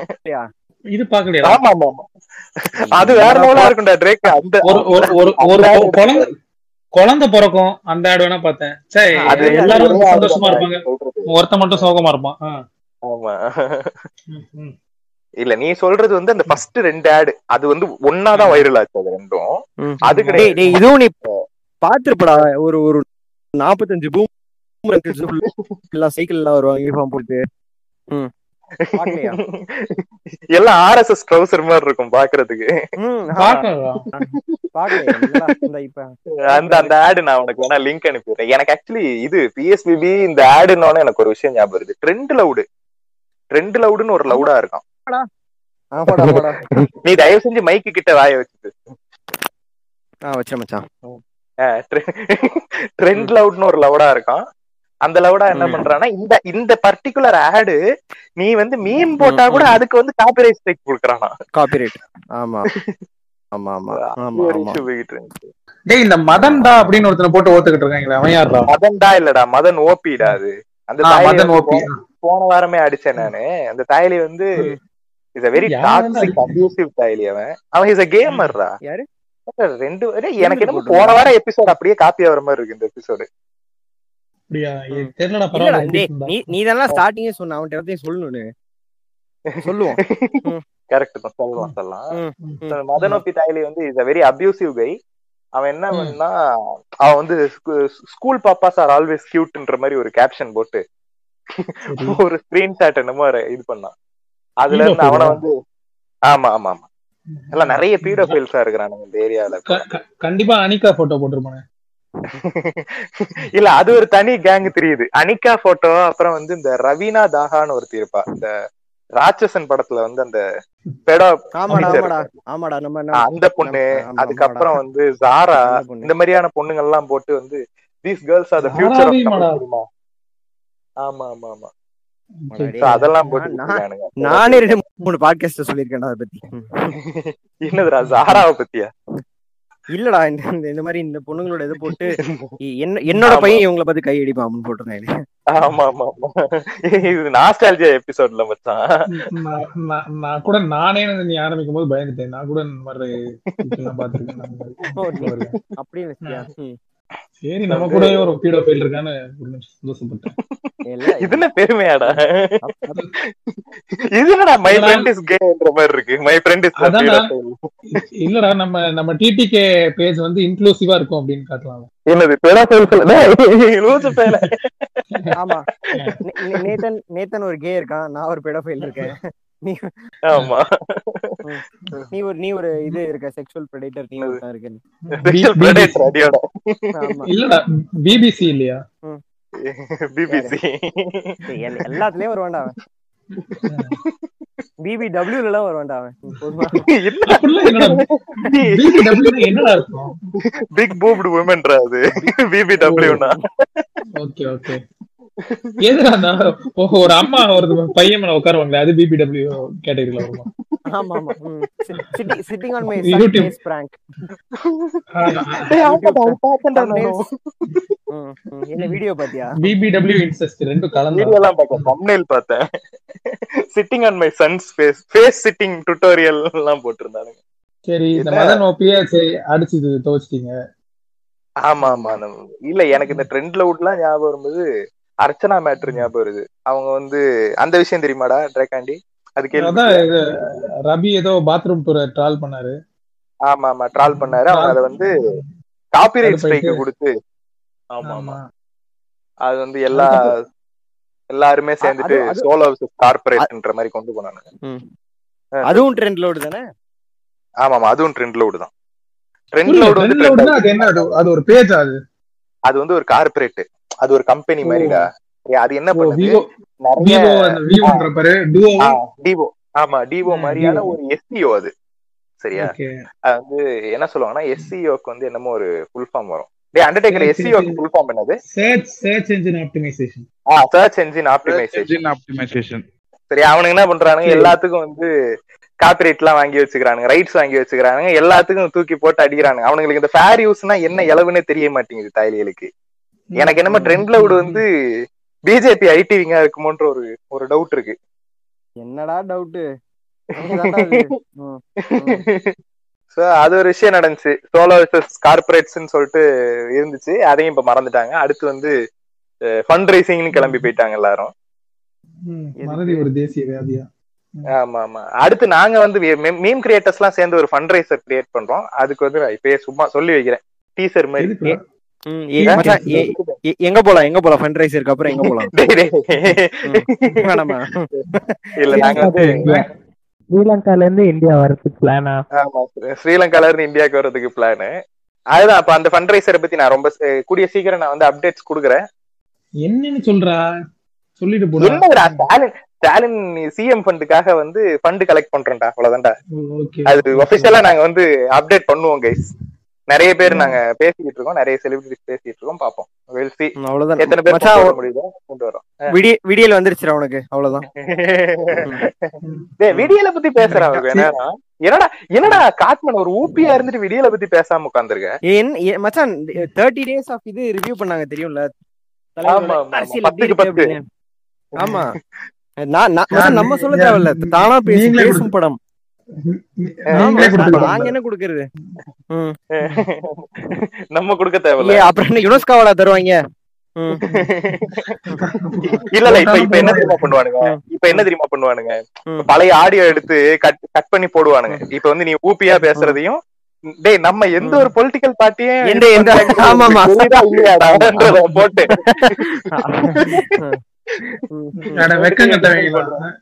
இது பாக்கலையா ஆமா ஆமா ஆமா அது வேற லெவலா இருக்கும்டா ட்ரேக் அந்த ஒரு ஒரு ஒரு ஒரு கொ- குழந்தை குழந்தை பிறக்கும் அந்த ஆடு வேணா பார்த்தேன் சரி அது எல்லாரும் வந்து அது சந்தோஷமா அது இருப்பாங்க சொல்றது. ஒருத்த மட்டும் சோகமா இருப்பான் ஆ. ஆமா ம், ம். இல்ல நீ சொல்றது வந்து அந்த ஃபர்ஸ்ட் ரெண்டு ஆடு அது வந்து ஒன்னாதான் வைரல் ஆச்சு அது ரெண்டும் ம். அது டேய் கிடையாது டேய் இதுவும் நீ பாத்துருப்படா ஒரு ஒரு நாற்பத்தஞ்சு பூம் எல்லாம் சைக்கிள் எல்லாம் வருவாங்க யூனிஃபார்ம் போட்டு ம் பாக்கலையா? எல்லாம் ஆர்எஸ்எஸ் ட்ரௌசர் மாதிரி இருக்கும் பாக்குறதுக்கு ம் ஆ, பார்க்கலாம் பாக்கலையா இந்தா, இந்தா இப்ப அந்த அந்த ஆடு நான் உனக்கு வேணா லிங்க் அனுப்பிடுறேன் எனக்கு ஆக்சுவலி இது பிஎஸ்பிபி இந்த ஆடுன்னு எனக்கு ஒரு விஷயம் ஞாபகம் வருது ட்ரெண்ட் லவுடு ட்ரெண்ட் லவுடுன்னு ஒரு லவுடா இருக்கான் ஆமாடா ஆமாடா நீ தயவு செஞ்சு மைக்கு கிட்ட வாய வச்சுட்டு ஆ வச்சேன் மச்சான் ட்ரெண்ட் லவுட்னு ஒரு லவுடா இருக்கான் அந்த லவுடா என்ன ம். பண்றான்னா இந்த இந்த பர்டிகுலர் ஆடு நீ வந்து மீன் போட்டா கூட அதுக்கு வந்து காப்பிரைட் ஸ்ட்ரைக் கொடுக்குறானா காப்பிரைட் ஆமா ஆமா ஆமா ஆமா ஒரு ஆமா issue போயிட்டு இருந்துச்சு டேய் இந்த மதன்டா அப்படின்னு ஒருத்தனை போட்டு ஓத்துக்கிட்டு இருக்காங்களே அவன் யாருடா மதன்டா இல்லடா மதன் ஓபிடா அது அந்த ஆ, தாயலி மதன் வந்து ஓபி போ- போன வாரமே அடிச்சேன் நானு அந்த தாயலி வந்து இஸ் a வெரி யாருடா டாக்ஸிக் அபியூசிவ் தாயலி அவன் அவன் இஸ் a கேமர்ரா யாரு? ரெண்டு டேய், எனக்கு என்னமோ போட்டிருந்தா? போன வாரம் எபிசோட் அப்படியே காப்பி ஆகிற மாதிரி இருக்கு இந்த எபிசோடு அப்படியா இது ம். தெரியலடா இல்லடா பரவாயில்ல டேய், பேசுடா. நீ நீ தானே ஸ்டார்டிங்கே சொன்ன அவன்கிட்ட எல்லாத்தையும் சொல்லணும்னு சொல்லுவோம் கரெக்ட் தான் சொல்லலாம் சொல்லலாம் ம், ம். So, மதனோபி தாயலி வந்து is a very abusive guy அவன் என்ன ம். பண்ணா அவன் வந்து ஸ்கூல் பாப்பாஸ் ஆர் ஆல்வேஸ் கியூட்ன்ற மாதிரி ஒரு கேப்ஷன் போட்டு சரி. ஒரு ஸ்கிரீன்ஷாட் என்னமோ ஒரு இது பண்ணான் அதுல Pedophile இருந்து அவனை ஆ? வந்து ஆமா ஆமா ஆமா எல்லாம் நிறைய பீடோஃபைல்ஸா இருக்கிறானுங்க இந்த ஏரியால க- க- கண்டிப்பா அனிகா போட்டோ போட்டிருப்பானே இல்ல அது ஒரு தனி கேங் தெரியுது அனிகா போட்டோ அப்புறம் வந்து இந்த ரவீனா தாகான்னு ஒருத்தி இருப்பா இந்த ராட்சசன் படத்துல வந்து அந்த பெடோ ஆமாடா teacher ஆமாடா இருப்பா. ஆமாடா நம்ம ஆ, நம்ம- அந்த பொண்ணு நம்ம- ஆமா, அதுக்கப்புறம் ஆமாடா. வந்து ஜாரா அந்த பொண்ணு. இந்த மாதிரியான பொண்ணுங்க எல்லாம் போட்டு வந்து தீஸ் கேர்ள்ஸ் ஆர் த ஜாராவே ஃபியூச்சர் மாடா. தெரியுமா ஆமா ஆமா ஆமா ஆமாடா, So, டேய். அதெல்லாம் போட்டு நான்- வச்சிருக்கானுங்க. நானே ரெண்டு மூணு பாட்காஸ்ட் சொல்லியிருக்கேன்டா அதை பத்தி ம். என்னதுடா ஜாராவை பத்தியா இல்லடா இந்த இந்த- இந்த மாதிரி இந்த பொண்ணுங்களோட இதை போட்டு இ- என்ன என்னோட ஆமா. பையன் இவங்கள பார்த்து கை அடிப்பான் அப்படின்னு போட்டிருந்தாங்க ஆமா ஆமா ஆமா இது நாஸ்டாலஜியா எபிசோட்ல மச்சான் நான் நான்- நான் கூட நானே நீ ஆரம்பிக்கும் போது பயந்துட்டேன் நான் கூட இந்த மாதிரி இதெல்லாம் பார்த்திருக்கேன் நான் இந்த மாதிரி. ஓ, நீ- அப்படின்னு வச்சியா? ம். சரி நம்ம கூட ஒரு பீடோ ஃபைல் இருக்கான்னு ஒரு நிமிஷம் சந்தோஷப்பட்டேன் இல்ல இது என்ன பெருமையாடா அப்- அப்- இது என்னடா மை இல்லடா. ஃப்ரெண்ட் இஸ் கேன்ற மாதிரி இருக்கு மை ஃப்ரெண்ட் இஸ் அதான்டா. இல்லடா நம்ம நம்ம டிடிகே பேஜ் வந்து இன்க்ளூசிவா இருக்கும் அப்படின்னு காட்டலாம் என்னது பெடாஃபைல் சொல்ல லூசு பேல ஆமா நே- நே- நேத்தன் நேத்தன் ஒரு கே இருக்கான் நான் ஒரு பெடோஃபைல் இருக்கேன் நீ ஆமா நீ ஒரு நீ ஒரு இது இருக்க செக்ஷுவல் ப்ரெடேட்டர் நீ ஒருத்தன் இருக்க ஸ்பெஷல் predator அடியோட ஆமா இல்லடா பிபிசி இல்லையா பிபிசி டேய், எல்லா- எல்லாத்துலயும் வருவான்டா அவன் பிபி டபிள்யூல எல்லாம் வருவான்டா அவன் போதுமா அப்படிலாம் என்னடா BBW னா என்னடா இருக்கும் பிக் பூப்டு உமன்ரா அது பிபிடபிள்யூனா ஓகே ஓகே எதுடா நான் ஓ, ஒரு அம்மா ஒரு பையன் மேல உட்காருவாங்களே அது பிபிடபிள்யூ கேட்டகரியில வருமா ஆமா ஆமா sitting on my YouTube. Face prank என்ன வீடியோ பாத்தியா பிபிடபிள்யூ இன்செஸ்ட் ரெண்டும் கலந்து வீடியோ எல்லாம் பார்த்தேன் தம்ப்நெயில் பார்த்தேன் sitting on my son's face face sitting tutorial எல்லாம் போட்டிருந்தானுங்க சரி இந்த என்ன? மதன் ஓபியே சரி அடிச்சு துவச்சிட்டீங்க ஆமா ஆமா நம்ம- இல்ல எனக்கு இந்த ட்ரெண்ட்ல விட்லாம் ஞாபகம் வரும்போது அர்ச்சனா மேட்ரு ஞாபகம் வருது அவங்க வந்து அந்த விஷயம் தெரியுமாடா ட்ரேக்காண்டி அது கேள்வி அதான் இது ரபி ஏதோ பாத்ரூம் டூர் ட்ரால் பண்ணாரு ஆமா ஆமா ட்ரால் பண்ணாரு அவங்க அதை வந்து காப்பிரைட் அது போயிட்டு- ஸ்ட்ரைக் கொடுத்து ஆமா ஆமா ஆமா அது வந்து எல்லா எல்லாருமே சேர்ந்துட்டு அது- அது- சோலோ கார்பரேட்ன்ற மாதிரி கொண்டு போனாங்க அதுவும் ட்ரெண்ட் லோடு தானே ஆமா ஆமா அதுவும் ட்ரெண்ட் லோடு தான் ட்ரெண்ட் புரியல, லோடு வந்து trend load னா அது என்ன அது அது ஒரு பேஜ் அது அது வந்து ஒரு கார்பரேட் அது ஒரு கம்பெனி ஓ. மாதிரிடா ஏய், அது என்ன பண்ணுது விவோ நிறைய விவோ அந்த விவோன்ற பாரு duo டிவோ ஆமா டிவோ ம், மாதிரியான Vivo. ஒரு எஸ்சிஓ அது சரியா ஓகே அது வந்து என்ன சொல்லுவாங்கன்னா எஸ்சிஓக்கு வந்து என்னமோ ஒரு ஃபுல் ஃபார்ம் வரும் டேய் அண்டர்டேக்கர் சரி, எஸ்சிஓக்கு சரி. ஃபுல் ஃபார்ம் என்னது சர்ச் சர்ச் என்ஜின் ஆப்டிமைசேஷன் ஆ search engine optimization engine optimization சரி அவனுங்க என்ன பண்றானுங்க சரி. எல்லாத்துக்கும் வந்து காப்பிரைட் எல்லாம் வாங்கி வச்சுக்கிறானுங்க ரைட்ஸ் வாங்கி வச்சுக்கிறானுங்க எல்லாத்துக்கும் தூக்கி போட்டு அடிக்கிறானுங்க அவனுங்களுக்கு இந்த ஃபேர் யூஸ்னா என்ன இளவுன்னே தெரிய மாட்டேங்குது தாய்லிகளுக்கு எனக்கு என்னமோ ட்ரெண்ட்ல விடு வந்து பிஜேபி ஐடி விங்கா இருக்குமோன்ற ஒரு ஒரு டவுட் இருக்கு என்னடா டவுட் சோ அது ஒரு விஷயம் நடந்துச்சு சோலோ விசஸ் கார்பரேட்ஸ்னு சொல்லிட்டு இருந்துச்சு அதையும் இப்ப மறந்துட்டாங்க அடுத்து வந்து ஃபண்ட் ரைசிங்னு கிளம்பி போயிட்டாங்க எல்லாரும் மறதி ஒரு தேசிய வியாதியா ஆமா ஆமா அடுத்து நாங்க வந்து மீம் கிரியேட்டர்ஸ் எல்லாம் சேர்ந்து ஒரு ஃபண்ட் ரைசர் கிரியேட் பண்றோம் அதுக்கு வந்து நான் இப்பயே சும்மா சொல்லி வைக்கிறேன் டீசர் மாதிரி எதுக்குடா? மச்சான், எ- எ- எங்க போலாம் எங்க போலாம் ஃபண்ட் ரைசருக்கு அப்புறம் எங்க போலாம் டேய், டேய். வேணாமா இல்ல நாங்க வந்து ஸ்ரீலங்கால இருந்து இந்தியா வரதுக்கு பிளானா ஆமா ஸ்ரீலங்கால இருந்து இந்தியாவுக்கு வர்றதுக்கு பிளானு அதுதான் அப்ப அந்த ஃபண்ட் ரைசரை பத்தி நான் ரொம்ப ச- கூடிய சீக்கிரம் நான் வந்து அப்டேட்ஸ் கொடுக்குறேன் என்னன்னு சொல்றா சொல்லிட்டு போடா என்னடா ஸ்டாலின் ஸ்டாலின் சிஎம் ஃபண்டுக்காக வந்து ஃபண்ட் கலெக்ட் பண்றோம்டா அவ்வளவுதான்டா ஓகே அது ஒபிஷியலா நாங்க வந்து அப்டேட் பண்ணுவோம் கைஸ் நிறைய பேர் நாங்க பேசிக்கிட்டு இருக்கோம் நிறைய செலிபிரிட்டிஸ் பேசிட்டு இருக்கோம் பாப்போம் வெல் சி ம், அவ்வளவுதான் எத்தனை பேர் மச்சான், கொண்டு வர முடியுதோ கொண்டு வரோம் விடிய விடியல் வந்துருச்சுடா உனக்கு அவ்வளவுதான் டேய் விடியல பத்தி பேசுறான் அவருக்கு என்னடா என்னடா என்னடா காட்மன் ஒரு ஊப்பியா இருந்துட்டு விடியல பத்தி பேசாம உட்காந்துருக்க ஏன் ஏ- மச்சான் தேர்ட்டி டேஸ் ஆஃப் இது ரிவ்யூ பண்ணாங்க தெரியும்ல தலைவரோட ஆமா, ஆமா, அரசியல் எப்படி பத்துக்கு இருக்கு பத்து. அப்படின்னு. ஆமா நான் நான் மச்சான், நம்ம சொல்ல தேவையில்ல தானா பேசும் நீங்களே பேசும் படம் நீங்களே ஆமா, கொடுத்துக்கலாம் நாங்க என்ன குடுக்கறது ம். நம்ம கொடுக்க தேவையில்ல ஏ, அப்புறம் என்ன யுனெஸ்கோவால தருவாங்க ம். இல்ல இல்ல இப்ப இப்ப என்ன தெரியுமா பண்ணுவானுங்க இப்ப என்ன தெரியுமா பண்ணுவானுங்க ம். இப்ப பழைய ஆடியோ எடுத்து கட் கட் பண்ணி போடுவானுங்க இப்ப வந்து நீ ஊப்பியா பேசுறதையும் டேய் நம்ம எந்த ஒரு பொலிட்டிக்கல் பார்ட்டியும் எந்த- எந்த- ஆமா, ஆமா. போட்டு ம். அட, வெக்கம் கட்டவங்களா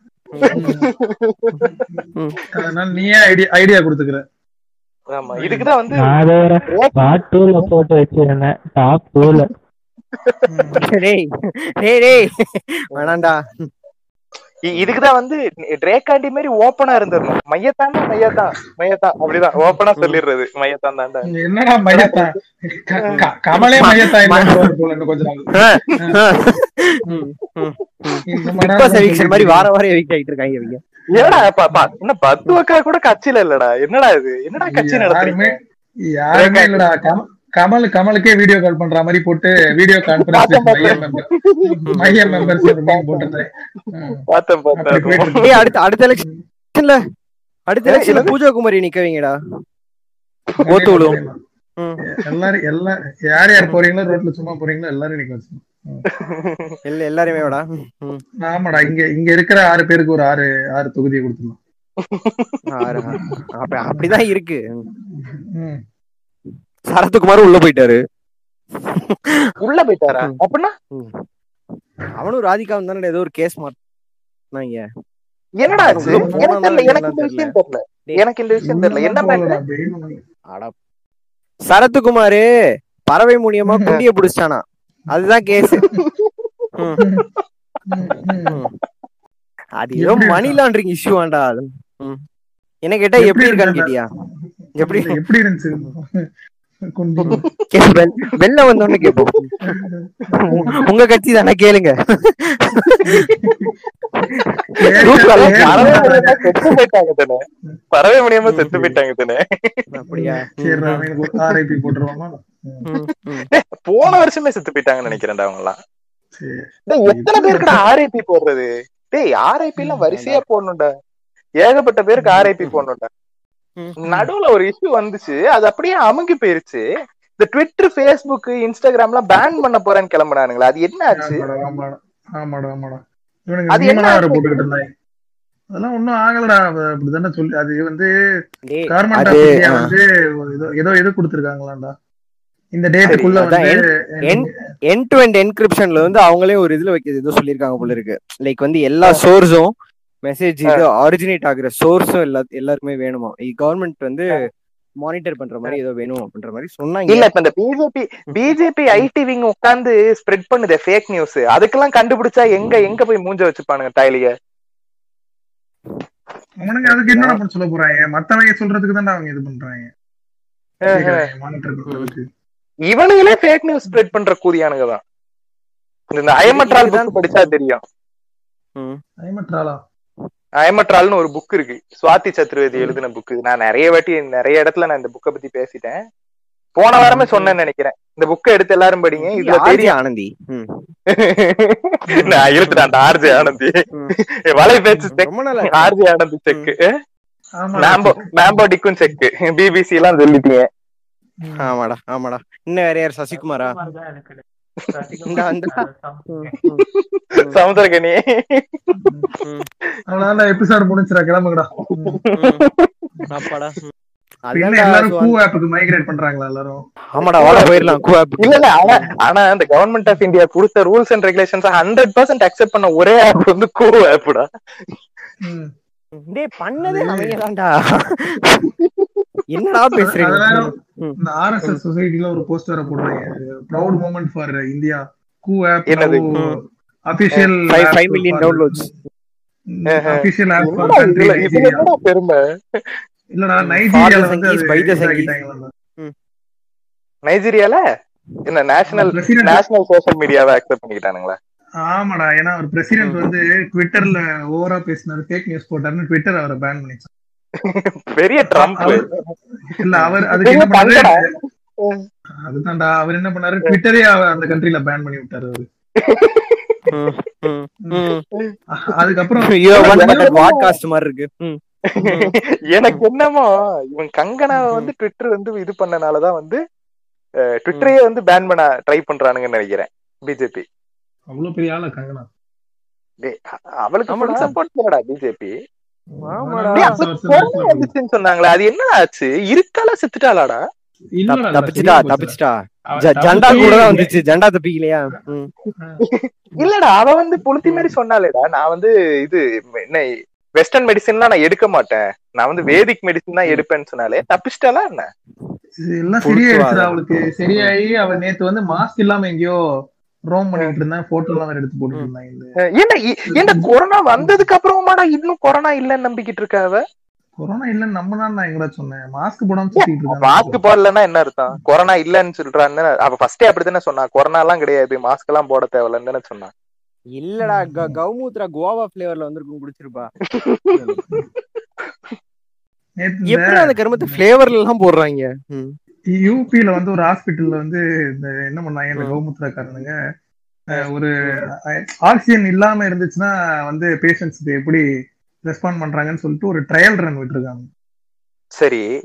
ம். அதனால நீயே ஐடியா ஐடியா கொடுத்துக்கிற ஆமா இதுக்குதான் வந்து நான் வேற பார்ட் டூல போட்டு வச்சிருந்தேன் டாப் டூல டேய் டேய் டேய் வேணாண்டா இ- இதுக்குதான் வந்து ட்ரேக்காண்டி மாதிரி ஓப்பனா இருந்துடணும் மையத்தான் மையத்தான் மையத்தான் அப்படிதான் ஓப்பனா சொல்லிடுறது மையத்தான் தான்டா என்னடா மையத்தா க- க- கமலே மையத்தா இல்லைன்னு போல இன்னும் கொஞ்ச நாள் ம், ம். இந்த பிக் மாதிரி பாஸ் எவிக்ஷன் மாதிரி வார வாரம் எவிக்ட் ஆயிட்டு இருக்காங்க இவங்க என்னடா பா- பா- என்ன பத்து அக்கா கூட கட்சியில இல்லடா என்னடா இது என்னடா கட்சி நடத்துறீங்க யாருமே யாருமே இல்லடா கம- கமல் கமலுக்கே வீடியோ கால் பண்ற மாதிரி போட்டு வீடியோ கான்பரன்ஸ் மைய மெம்பர் மைய மெம்பர்ஸ் போட்டுருந்தேன் பார்த்தேன் அப்படி பார்த்தேன் போயிட்டு ஏய் அடுத்த அடுத்த எலெக்ஷன்ல அடுத்த ஏய், எலெக்ஷன்ல என்னது? பூஜா குமாரி நிக்க வைங்கடா ஓத்து விழுவும் ம். எல்லாரும் எல்லா யார் யார் போறீங்களோ ரோட்ல சும்மா போறீங்களோ எல்லாரும் இன்னைக்கு வச்சு எல்லா எல்லாருமே வாடா ம். ஆமாடா இங்க இங்க இருக்கிற ஆறு பேருக்கு ஒரு ஆறு ஆறு தொகுதியை கொடுத்துடலாம் ஆறு, ஆறு. அப்ப அப்படிதான் இருக்கு ம். சரத்குமார் உள்ள போயிட்டாரு உள்ள போயிட்டாரா அப்படின்னா ம். அவனும் ராதிகாவும் தானே ஏதோ ஒரு கேஸ் மாட்டாங்க என்னடா ஆச்சு உள்ள போனானா எனக்கு தெரியல எனக்கு இந்த என்னன்னு விஷயம் தெரியல எனக்கு இந்த விஷயம் தெரியல என்ன உள்ளலாம் மேட்டர் போகலடா, bail பண்ணி- அட சரத்குமாரு பறவை மூலியமா குண்டிய புடிச்சிட்டானா அதுதான் கேஸ் ம், ம். அது ஏதோ எப்படி மணி லாண்டரிங் இஷ்யூ ஆண்டா அது ம். என்ன கேட்டா எப்படி இருக்கான்னு கேட்டியா எப்படி இல்ல, எப்படி இருந்துச்சு குண்டி கே- வெள்- வெளில வந்தோன்னு கேப்போம் உ- உங்க கட்சி தானே கேளுங்க Group-ல எல்லாம் பறவை மூலியமா செத்து போயிட்டாங்க தானே பறவை மூலியமா செத்து போயிட்டாங்க தானே அப்படியா சரி அவனுக்கு ஒரு ஆர்ஐபி போட்டுருவாமா ம், ம். போன வருஷமே செத்து போயிட்டாங்கன்னு நினைக்கிறேன்டா அவங்க எல்லாம் சரி டேய் எத்தனை பேருக்கு ஆர்ஐபி போடுறது டேய் ஆர்ஐபி எல்லாம் வரிசையா போடணும்டா ஏகப்பட்ட பேருக்கு ஆர்ஐபி போடணும்டா ம். நடுவுல ஒரு இஷ்யூ வந்துச்சு அது அப்படியே அமுங்கி போயிருச்சு இந்த ட்விட்டர் ஃபேஸ்புக் இன்ஸ்டாகிராம்லாம் பேன் பண்ண போறேன்னு கிளம்புனானுங்களா அது என்ன ஆச்சு ஆமாடா ஆமாடா ஆமாடா ஆமாடா இவனுக்கு அது என்ன மீமெல்லாம் வேற ஆச்சு? போட்டுக்கிட்டு இருந்தாங்க அதெல்லாம் ஒண்ணும் ஆகலடா அவ அப்படிதானே சொல்லி அது வந்து டேய், கவர்மெண்ட் அது ஆஃப் இந்தியா ஆ. வந்து ஏதோ ஏதோ இது கொடுத்துருக்காங்களாண்டா இந்த டேட்டுக்குள்ள அதான் வந்து என்- என் டு எண்ட் என்கிரிப்ஷன்ல வந்து அவங்களே ஒரு இதுல வைக்கிறது ஏதோ சொல்லிருக்காங்க போல இருக்கு லைக் வந்து எல்லா சோர்ஸும் மெசேஜ் இது ஆரிஜினேட் ஆகுற சோர்ஸும் எல்லா எல்லாருக்குமே வேணுமா கவர்மெண்ட் வந்து மானிட்டர் பண்ற மாதிரி ஏதோ வேணும் அப்படின்ற மாதிரி சொன்னாங்க இல்ல இப்ப இந்த பிஜேபி பிஜேபி ஐடி விங் உட்கார்ந்து ஸ்ப்ரெட் பண்ணுதே ஃபேக் நியூஸ் அதுக்கெல்லாம் கண்டுபிடிச்சா எங்க எங்க போய் மூஞ்ச வச்சுப்பானுங்க தாய்லிய அவனுங்க அதுக்கு என்ன பண்ண சொல்ல போறாங்க மத்தவங்க சொல்றதுக்கு தான் அவங்க இது பண்றாங்க மானிட்டர் பண்றதுக்கு இவனுங்களே ஃபேக் நியூஸ் ஸ்ப்ரெட் பண்ற கூதியானுங்க தான் இந்த அயமட்ரால் இதுதான் புக் படிச்சா தெரியும் ம். ஐமட்ராலா அயமட்ரால்னு ஒரு புக் இருக்கு சுவாதி சத்துர்வேதி எழுதின புக் நான் நிறைய வாட்டி நிறைய இடத்துல நான் இந்த புக்கை பத்தி பேசிட்டேன் போன வாரமே சொன்னேன்னு நினைக்கிறேன் இந்த புக்கை எடுத்து எல்லாரும் படிங்க இதுல ஆர்ஜி தெரியும் ஆனந்தி ம். நான் இழுத்துட்டேன் ஆர்ஜி ஆனந்தி ம். வலை பேச்சு செக் ரொம்ப நல்லா ஆர்ஜி ஆனந்தி செக் ஆமா மேம்போ மேம்போ டிக்கும் செக் பிபிசி எல்லாம் சொல்லிட்டீங்க ஆமாடா ஆமாடா இன்னும் வேற யார் சசிகுமாரா இந்த அந்த ம், ம், சமுத்திரகனி அவ்வளவுதான் எபிசோட் முடிஞ்சிடா கிளம்புங்கடா ம். அப்பாடா ம். என்ன அதான்டா எல்லாரும் சுவாமி. கூ ஆப்புக்கு மைக்ரேட் பண்றாங்களா எல்லாரும் ஆமாடா வாடா போயிடலாம் கூ app க்கு. இல்ல இல்ல ஆனா ஆனா இந்த கவர்மெண்ட் ஆஃப் இந்தியா கொடுத்த rules and regulations hundred percent accept பண்ண ஒரே ஆப் வந்து கோ ஆப்டா ம். டேய் பண்ணதே அவங்க தான்டா என்னடா பேசுறீங்க அதனால ம். இந்த ஆர்எஸ்எஸ் சொசைட்டில ஒரு போஸ்ட் வேற போடுறாங்க proud moment for India Koo app என்னது? Official five five million downloads official app for என்னடா கண்ட்ரி இதுல இதுல நைஜீரியா என்னடா பெருமை இல்லடா நைஜீரியால வந்து Sangis, அது by the இதாக்கிட்டாங்களாம். நைஜீரியால என்ன நேஷனல் President- நேஷனல் சோஷியல் மீடியாவை அக்செப்ட் பண்ணிக்கிட்டானுங்களா ஆமாடா ஏன்னா ஒரு பிரசிடென்ட் வந்து ட்விட்டர்ல ஓவரா பேசினாரு ஃபேக் நியூஸ் போட்டாருன்னு ட்விட்டர் அவரை பேன் பண்ணிச்சு பெரிய ட்ரம்ப் அவர் இல்ல அவர் அதுக்கு என்ன பண்ணாரு பங்கடா. அதுதான்டா அவர் என்ன பண்ணாரு ட்விட்டரே அவர் அந்த கண்ட்ரில பேன் பண்ணி விட்டாரு அவரு அதுக்கப்புறம் ஐயோ பாட்காஸ்ட் மாதிரி இருக்கு ம். எனக்கு என்னமோ இவன் கங்கனாவை வந்து ட்விட்டர் வந்து இது பண்ணனாலதான் வந்து அஹ், ட்விட்டரையே வந்து பேன் பண்ண ட்ரை பண்றானுங்கன்னு நினைக்கிறேன் பிஜேபி அவ்வளவு பெரிய ஆளா கங்கனா அவளுக்கு ஆமாடா. சப்போர்ட் பண்ணடா பிஜேபி ஆமாடா. வந்துச்சுன்னு சொன்னாங்களே அது என்ன ஆச்சு இருக்காளா செத்துட்டாளாடா இல்லடா, தப்பிச்சுட்டா சரியா போச்சுடா. தப்பிச்சுட்டா அவ ஜ- ஜண்டா தப்பிச்சு- கூட தான் வந்துச்சு ஜண்டா தப்பிக்கலையா ம். இல்லடா அவ வந்து புளுத்தி மாதிரி சொன்னாலேடா நான் வந்து இது என்ன வெஸ்டர்ன் மெடிசின்லாம் நான் எடுக்க மாட்டேன் நான் வந்து வேதிக் மெடிசின் தான் எடுப்பேன்னு சொன்னாலே தப்பிச்சிட்டாலா என்ன இது எல்லாம் பொறுத்து சரியாயிடுச்சுடா வா. அவளுக்கு சரியாயி அவ நேத்து வந்து மாஸ்க் இல்லாம எங்கேயோ ரோம் பண்ணிட்டு இருந்தா போட்டோ எல்லாம் வேற எடுத்து போட்டுட்டு இருந்தாங்க இந்த அஹ் என்ன இ- என்ன கொரோனா வந்ததுக்கு அப்புறமாடா இன்னும் கொரோனா இல்லன்னு நம்பிக்கிட்டு இருக்கா அவ கொரோனா இல்லன்னு நம்ம தான் நான் எங்கடா சொன்னேன் மாஸ்க் போடாம சுத்திட்டு இருக்காங்க மாஸ்க் போடலன்னா என்ன அர்த்தம் கொரோனா இல்லன்னு சொல்றான்னு அவ ஃபர்ஸ்டே அப்படித்தானே சொன்னா கொரோனா எல்லாம் கிடையாது மாஸ்க் எல்லாம் போட தேவையில்லன்னு தானே சொன்னா இல்லடா க- கௌமூத்ரா கோவா பிளேவர்ல வந்திருக்கும் குடிச்சிருப்பா நேத்து எப்படி அந்த கருமத்தை பிளேவர்ல எல்லாம் போடுறாங்க ம். யூபில வந்து ஒரு ஹாஸ்பிட்டல்ல வந்து இந்த என்ன பண்ணாங்க இந்த கௌமுத்திரக்காரனுங்க அஹ், ஒரு ஆக்சிஜன் இல்லாம இருந்துச்சுன்னா வந்து பேஷண்ட்ஸ்க்கு எப்படி ரெஸ்பாண்ட் பண்றாங்கன்னு சொல்லிட்டு ஒரு ட்ரையல் ரன் விட்டுருக்காங்க சரி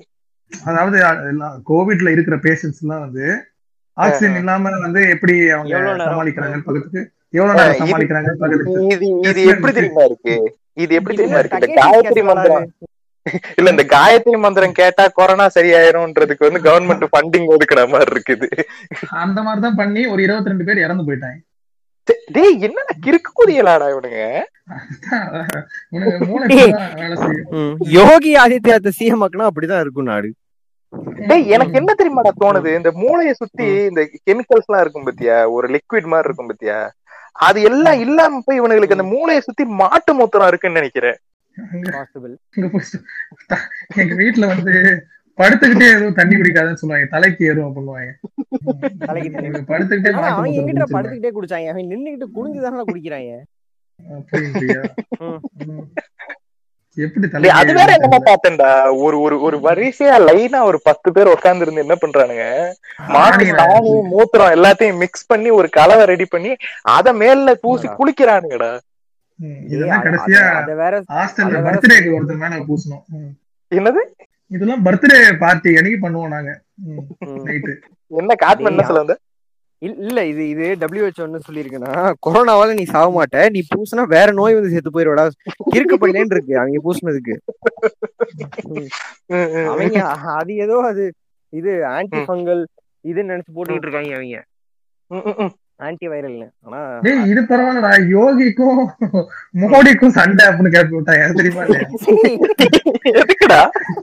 அதாவது எல்லாம் கோவிட்ல இருக்கிற பேஷண்ட்ஸ் எல்லாம் வந்து ஆக்சிஜன் இல்லாம வந்து எப்படி அவங்க எவ்வளவு நேரம்? சமாளிக்கிறாங்கன்னு பக்கத்துக்கு எவ்வளவு நேரம் இது- சமாளிக்கிறாங்கன்னு பக்கத்துக்கு இது இது எப்படி தெரியுமா இருக்கு இது எப்படி இது தெரியுமா இருக்கு இந்த தகேஷி காயத்ரி கேஸ் மந்திரம் இல்ல இந்த காயத்ரி மந்திரம் கேட்டா கொரோனா சரியாயிரும்ன்றதுக்கு வந்து கவர்மெண்ட் ஃபண்டிங் ஒதுக்குற மாதிரி இருக்குது அந்த மாதிரிதான் பண்ணி ஒரு இருபத்தி ரெண்டு பேர் இறந்து போயிட்டாங்க டே- டேய் என்ன கிறுக்கு குதியலாடா இவனுங்க உனக்கு மூளை இப்படிதான் வேலை செய்யும் ம். யோகி ஆதித்யநாத் சிஎம் ஆக்குனா அப்படிதான் இருக்கும் நாடு டேய் எனக்கு என்ன தெரியுமாடா தோணுது இந்த மூளைய சுத்தி இந்த கெமிக்கல்ஸ் எல்லாம் இருக்கும் பத்தியா ஒரு லிக்விட் மாதிரி இருக்கும் பத்தியா அது எல்லாம் இல்லாம போய் இவனுங்களுக்கு அந்த மூளைய சுத்தி மாட்டு மூத்திரம் இருக்குன்னு நினைக்கிறேன் பாசிபிள் இங்க போய் த- எங்க வீட்டுல வந்து படுத்துக்கிட்டே எதுவும் தண்ணி குடிக்காதுன்னு சொல்லுவாங்க தலைக்கு ஏறும் பண்ணுவாங்க தலைக்கு தண்ணி. இங்க படுத்துக்கிட்டே ஆனா மாட்டு அவன் மூத்திரம் எங்கிட்ட குடிச்சிருப்பாங்க. படுத்துக்கிட்டே குடிச்சாங்க அவன் நின்னுகிட்டு குடிஞ்சு தானே குடிக்கிறாங்க அப்படின்றியா? ம். ம். எப்படி டேய், தலைக்கு அது வேற ஏறும் என்னமா பார்த்தேன்டா ஒரு ஒரு ஒரு வரிசையா லைனா ஒரு பத்து பேர் உட்கார்ந்து இருந்து என்ன பண்றானுங்க மாட்டு ஆமா. சாணி மூத்திரம் எல்லாத்தையும் மிக்ஸ் பண்ணி ஒரு கலவை ரெடி பண்ணி அத மேல பூசி குளிக்கிறானுங்கடா ம், ஏய், இதெல்லாம் அத- கடைசியா அத- அத வேற ஹாஸ்டல்ல அத வேற பர்த்டேக்கு ஒருத்தர் மேல பூசணும் ம். என்னது இதெல்லாம் பர்த்டே பார்ட்டி அன்னைக்கு பண்ணுவோம் நாங்க ம். நைட்டு என்ன காட்மன் என்ன சொல்ல வந்த இல்ல- இல்ல இது இது டபிள்யூஹெச் ஒன்னு சொல்லியிருக்குன்னா கொரோனாவால நீ சாக மாட்ட நீ பூசினா வேற நோய் வந்து செத்து போயிடுவடா கிறுக்கு பண்ணேன்னு இருக்கு அவங்க பூசினதுக்கு ம், ம், அவங்க அது ஏதோ அது இது ஆன்டி ஃபங்கல் இது நினைச்சு போட்டுக்கிட்டு இருக்காங்க அவங்க ம், ம், ம். ஆன்டி வைரல்னு ஆனா டேய் இது பரவாயில்லடா யோகிக்கும் மோடிக்கும் சண்டை அப்படின்னு கேட்டு விட்டாங்க அது தெரியுமா இல்லையா? எதுக்குடா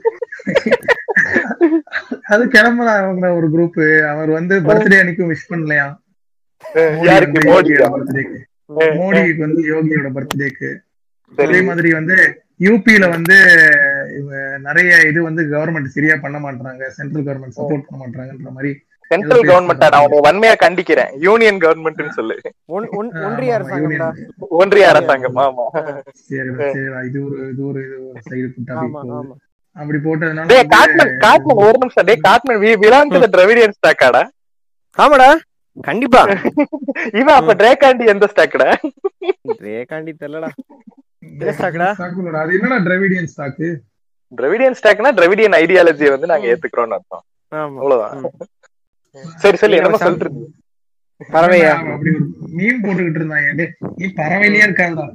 அது கிளம்புறா அவங்க ஒரு குரூப் அவர் வந்து பர்த்டே அன்னைக்கு விஷ் பண்ணலையா மோடி யாருக்கு வந்து மோடியா யோகியோட பர்த்டேக்கு மோடிக்கு வந்து யோகியோட பர்த்டேக்கு அதே சரி மாதிரி வந்து யூபியில வந்து இவங்க நிறைய இது வந்து கவர்மெண்ட் சரியா பண்ண மாட்டாங்க சென்ட்ரல் கவர்மெண்ட் சப்போர்ட் பண்ண மாட்டாங்கன்ற மாதிரி சென்ட்ரல் கவர்மெண்டா நான் உன்னை வன்மையா கண்டிக்கிறேன் யூனியன் கவர்மெண்ட்னு சொல்லு ஒன்- ஒன்- ஒன்றிய ஆமா, அரசாங்கம்டா யூனியன். ஒன்றிய அரசாங்கம் ஆமா சரிடா சரிடா இது ஒரு இது ஒரு இது ஒரு சைடு ஆமா டாபிக் ஆமா அப்படி போட்டதுனால டேய் வந்து காட்மன் காட்மன் ஒரு நிமிஷம் டேய் godman we belong to the Dravidian ஸ்டாக்காடா ஆமாடா கண்டிப்பா இவன் அப்ப டிரேகாண்டி எந்த ஸ்டாக்கடா ரேகாண்டி தெரியலடா என்ன ஸ்டாக்குடா? ஸ்டாக்குலடா. அது என்னடா டிராவிடியன் ஸ்டாக்கு டிராவிடியன் ஸ்டாக்னா டிராவிடியன் ஐடியாலஜியை வந்து நாங்க ஏத்துக்கிறோம்னு அர்த்தம் ஆமா அவ்வளவுதான் ம். சரி சொல்லி இல்ல, என்னமோ மச்சான். சொல்லிட்டு இருந்தீங்க. பறவையா அவன் அப்படி ஒரு மீம் போட்டுக்கிட்டு இருந்தாங்க டேய், நீ பறவையிலேயே இருக்காதா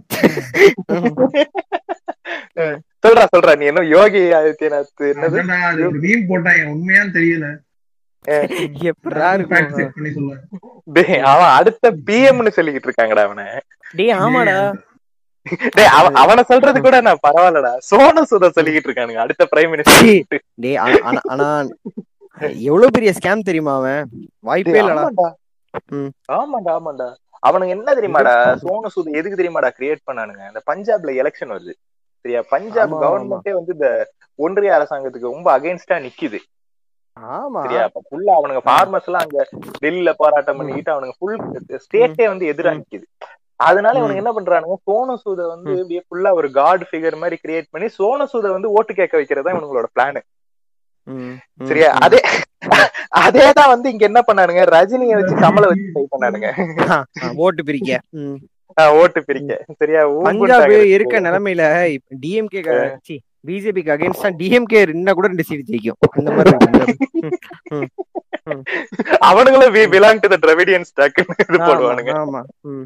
சொல்றா சொல்றா நீ என்ன யோகி ஆதித்யநாத் என்னது அதான்டா, அது ஒரு மீம் போட்டாங்க உண்மையான்னு தெரியல எப்படா fact இருக்கும் check பண்ணி சொல்லுவேன் டேய் அவன் அடுத்த பிஎம்னு சொல்லிக்கிட்டு இருக்காங்கடா அவனை டேய் ஆமாடா டேய் அவ- அவனை சொல்றது கூட நான் பரவாயில்லடா சோனு சுத சொல்லிக்கிட்டு இருக்கானுங்க அடுத்த பிரைம் மினிஸ்டர் டேய் ஆ- ஆனா ஆனா எவ்வளவு பெரிய ஸ்கேம் தெரியுமா அவன் வாய்ப்பே இல்லடா ஆமாண்டா ம். ஆமாண்டா ஆமாண்டா அவனுங்க என்ன தெரியுமாடா சோனு சூத் எதுக்கு தெரியுமாடா கிரியேட் பண்ணானுங்க இந்த பஞ்சாப்ல எலெக்ஷன் வருது சரியா பஞ்சாப் ஆமா, கவர்மெண்டே வந்து இந்த ஒன்றிய அரசாங்கத்துக்கு ரொம்ப அகைன்ஸ்டா நிக்குது ஆமா சரியா அப்ப ஃபுல்லா அவனுங்க ஃபார்மர்ஸ் எல்லாம் அங்க டெல்லியில போராட்டம் பண்ணிக்கிட்டு அவனுங்க ஃபுல் ஸ்டேட்டே வந்து எதிரா நிக்குது அதனால ம். இவனுங்க என்ன பண்றானுங்க சோனு சூத வந்து இப்படியே ஃபுல்லா ஒரு காட் ஃபிகர் மாதிரி கிரியேட் பண்ணி சோனு சூத வந்து ஓட்டு கேட்க வைக்கிறதா இவங்களோட பிளான் ம், ம், சரியா ம். அதே அதேதான் வந்து இங்க என்ன பண்ணானுங்க ரஜினியை வச்சு கமலை வச்சு ட்ரை பண்ணானுங்க ஆ, ஆ, ஓட்டு பிரிக்க ம். ஆஹ் ஓட்டு பிரிக்க சரியா பஞ்சாப் ஊம்புட்டாங்க. இருக்க நிலைமையில டிஎம்கே சி பிஜேபிக்கு அகைன்ஸ்டா டிஎம்கே இருந்தா கூட ரெண்டு சீட் ஜெயிக்கும் அந்த மாதிரி இருக்கு பஞ்சாப். ம், அவனுங்களும் we belong to the Dravidian stock இது ஆமா, போடுவானுங்க ஆமா ம்.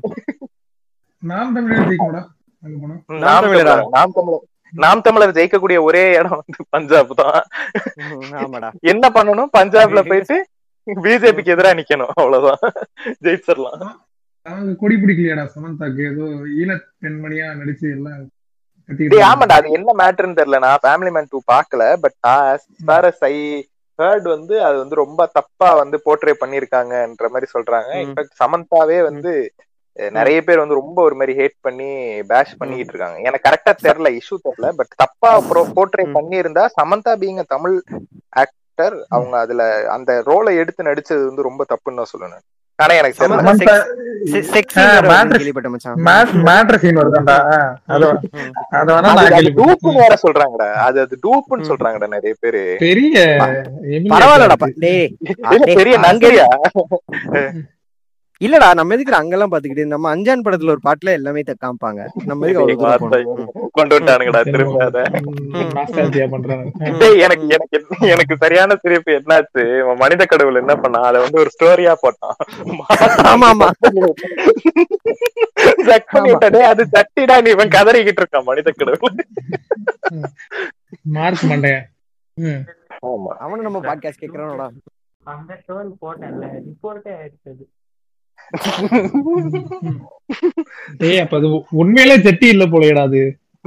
நாம் தமிழர் ஜெயிக்கணும்டா அங்க போனா நாம் தமிழரா? தமிழர் நாம் தமிழர் நாம் தமிழர் ஜெயிக்கக்கூடிய ஒரே இடம் வந்து பஞ்சாப் தான் ம், ஆமாடா என்ன பண்ணணும் பஞ்சாப்ல போயிட்டு பிஜேபிக்கு எதிரா நிக்கணும் அவ்வளவுதான் ஜெயிச்சிடலாம் அவங்க கொடி பிடிக்கலையாடா சமந்தாக்கு ஏதோ ஈழ பெண்மணியா நடிச்சு எல்லாம் கத்திக்கிட்டு டேய் இருந்தாங்க. ஆமாடா அது என்ன மேட்டர்னு தெரியல நான் ஃபேமிலி மேன் டூ பாக்கல பட் வேற ஐ ஹர்ட் வந்து அது வந்து ரொம்ப தப்பா வந்து போர்ட்ரே பண்ணிருக்காங்கன்ற மாதிரி சொல்றாங்க ம். இன்ஃபேக்ட் சமந்தாவே வந்து அஹ், நிறைய பேர் வந்து ரொம்ப ஒரு மாதிரி ஹேட் பண்ணி பேஷ் பண்ணிக்கிட்டு இருக்காங்க எனக்கு கரெக்டா தெரியல இஷ்யூ தெரியல பட் தப்பா போர்ட்ரே ம். பண்ணியிருந்தா சமந்தா பீங் தமிழ் ஆக்டர் அவங்க அதுல அந்த ரோலை எடுத்து நடிச்சது வந்து ரொம்ப தப்புன்னு தான் சொல்லணும் ஆனா எனக்கு தெரியல சமந்தா சமந்தா செ- செக்ஸி ஆ, வேற மாற்று- கேள்விப்பட்ட மச்சான் மேட்- மேட்ரு சீன் வருதாண்டா ஆ, அது ம். அது வேணா அது- நான் அது கேள்விப்பட்டேன். டூப்புன்னு வேற சொல்றாங்கடா அது அது டூப்புன்னு ம். சொல்றாங்கடா நிறைய பேரு பெரிய எமிலியா பரவாயில்லடா கிளார்க். டேய் இல்ல, டேய், பெரிய அங்க நன்றியா இல்லடா நம்ம எதுக்கு அங்கெல்லாம் பாத்துக்கிட்டு நம்ம அஞ்சான் படத்துல ஒரு பாட்டுல எல்லாமே த- காமிப்பாங்க நம்ம எதுக்கு அவ்வளவு தூரம் போகணும்? ம். கொண்டு விட்டானுங்கடா திரும்ப அத நாஸ்டாலஜியா பண்றாங்க டேய், எனக்கு எனக்கு என்ன- எனக்கு சரியான சிரிப்பு என்னாச்சு இவன் மனித கடவுள் என்ன பண்ணான் அதை வந்து ஒரு ஸ்டோரியா போட்டான் ஆமா ஆமா ஜக் பண்ணி விட்டா, டேய், அது ஜட்டிடா நீ இவன் கதறிக்கிட்டு இருக்கான் மனித கடவுள் மார்க் மண்டையன் ம். ஆமா அவனும் நம்ம பாட்காஸ்ட் கேக்குறானோடா அந்த ஸ்டோரி போட்டேன்ல ரிப்போர்ட்டே ஆயிடுச்சு அது. டேய் அப்ப அது உண்மையிலே ஜெட்டி இல்ல போலயடா அது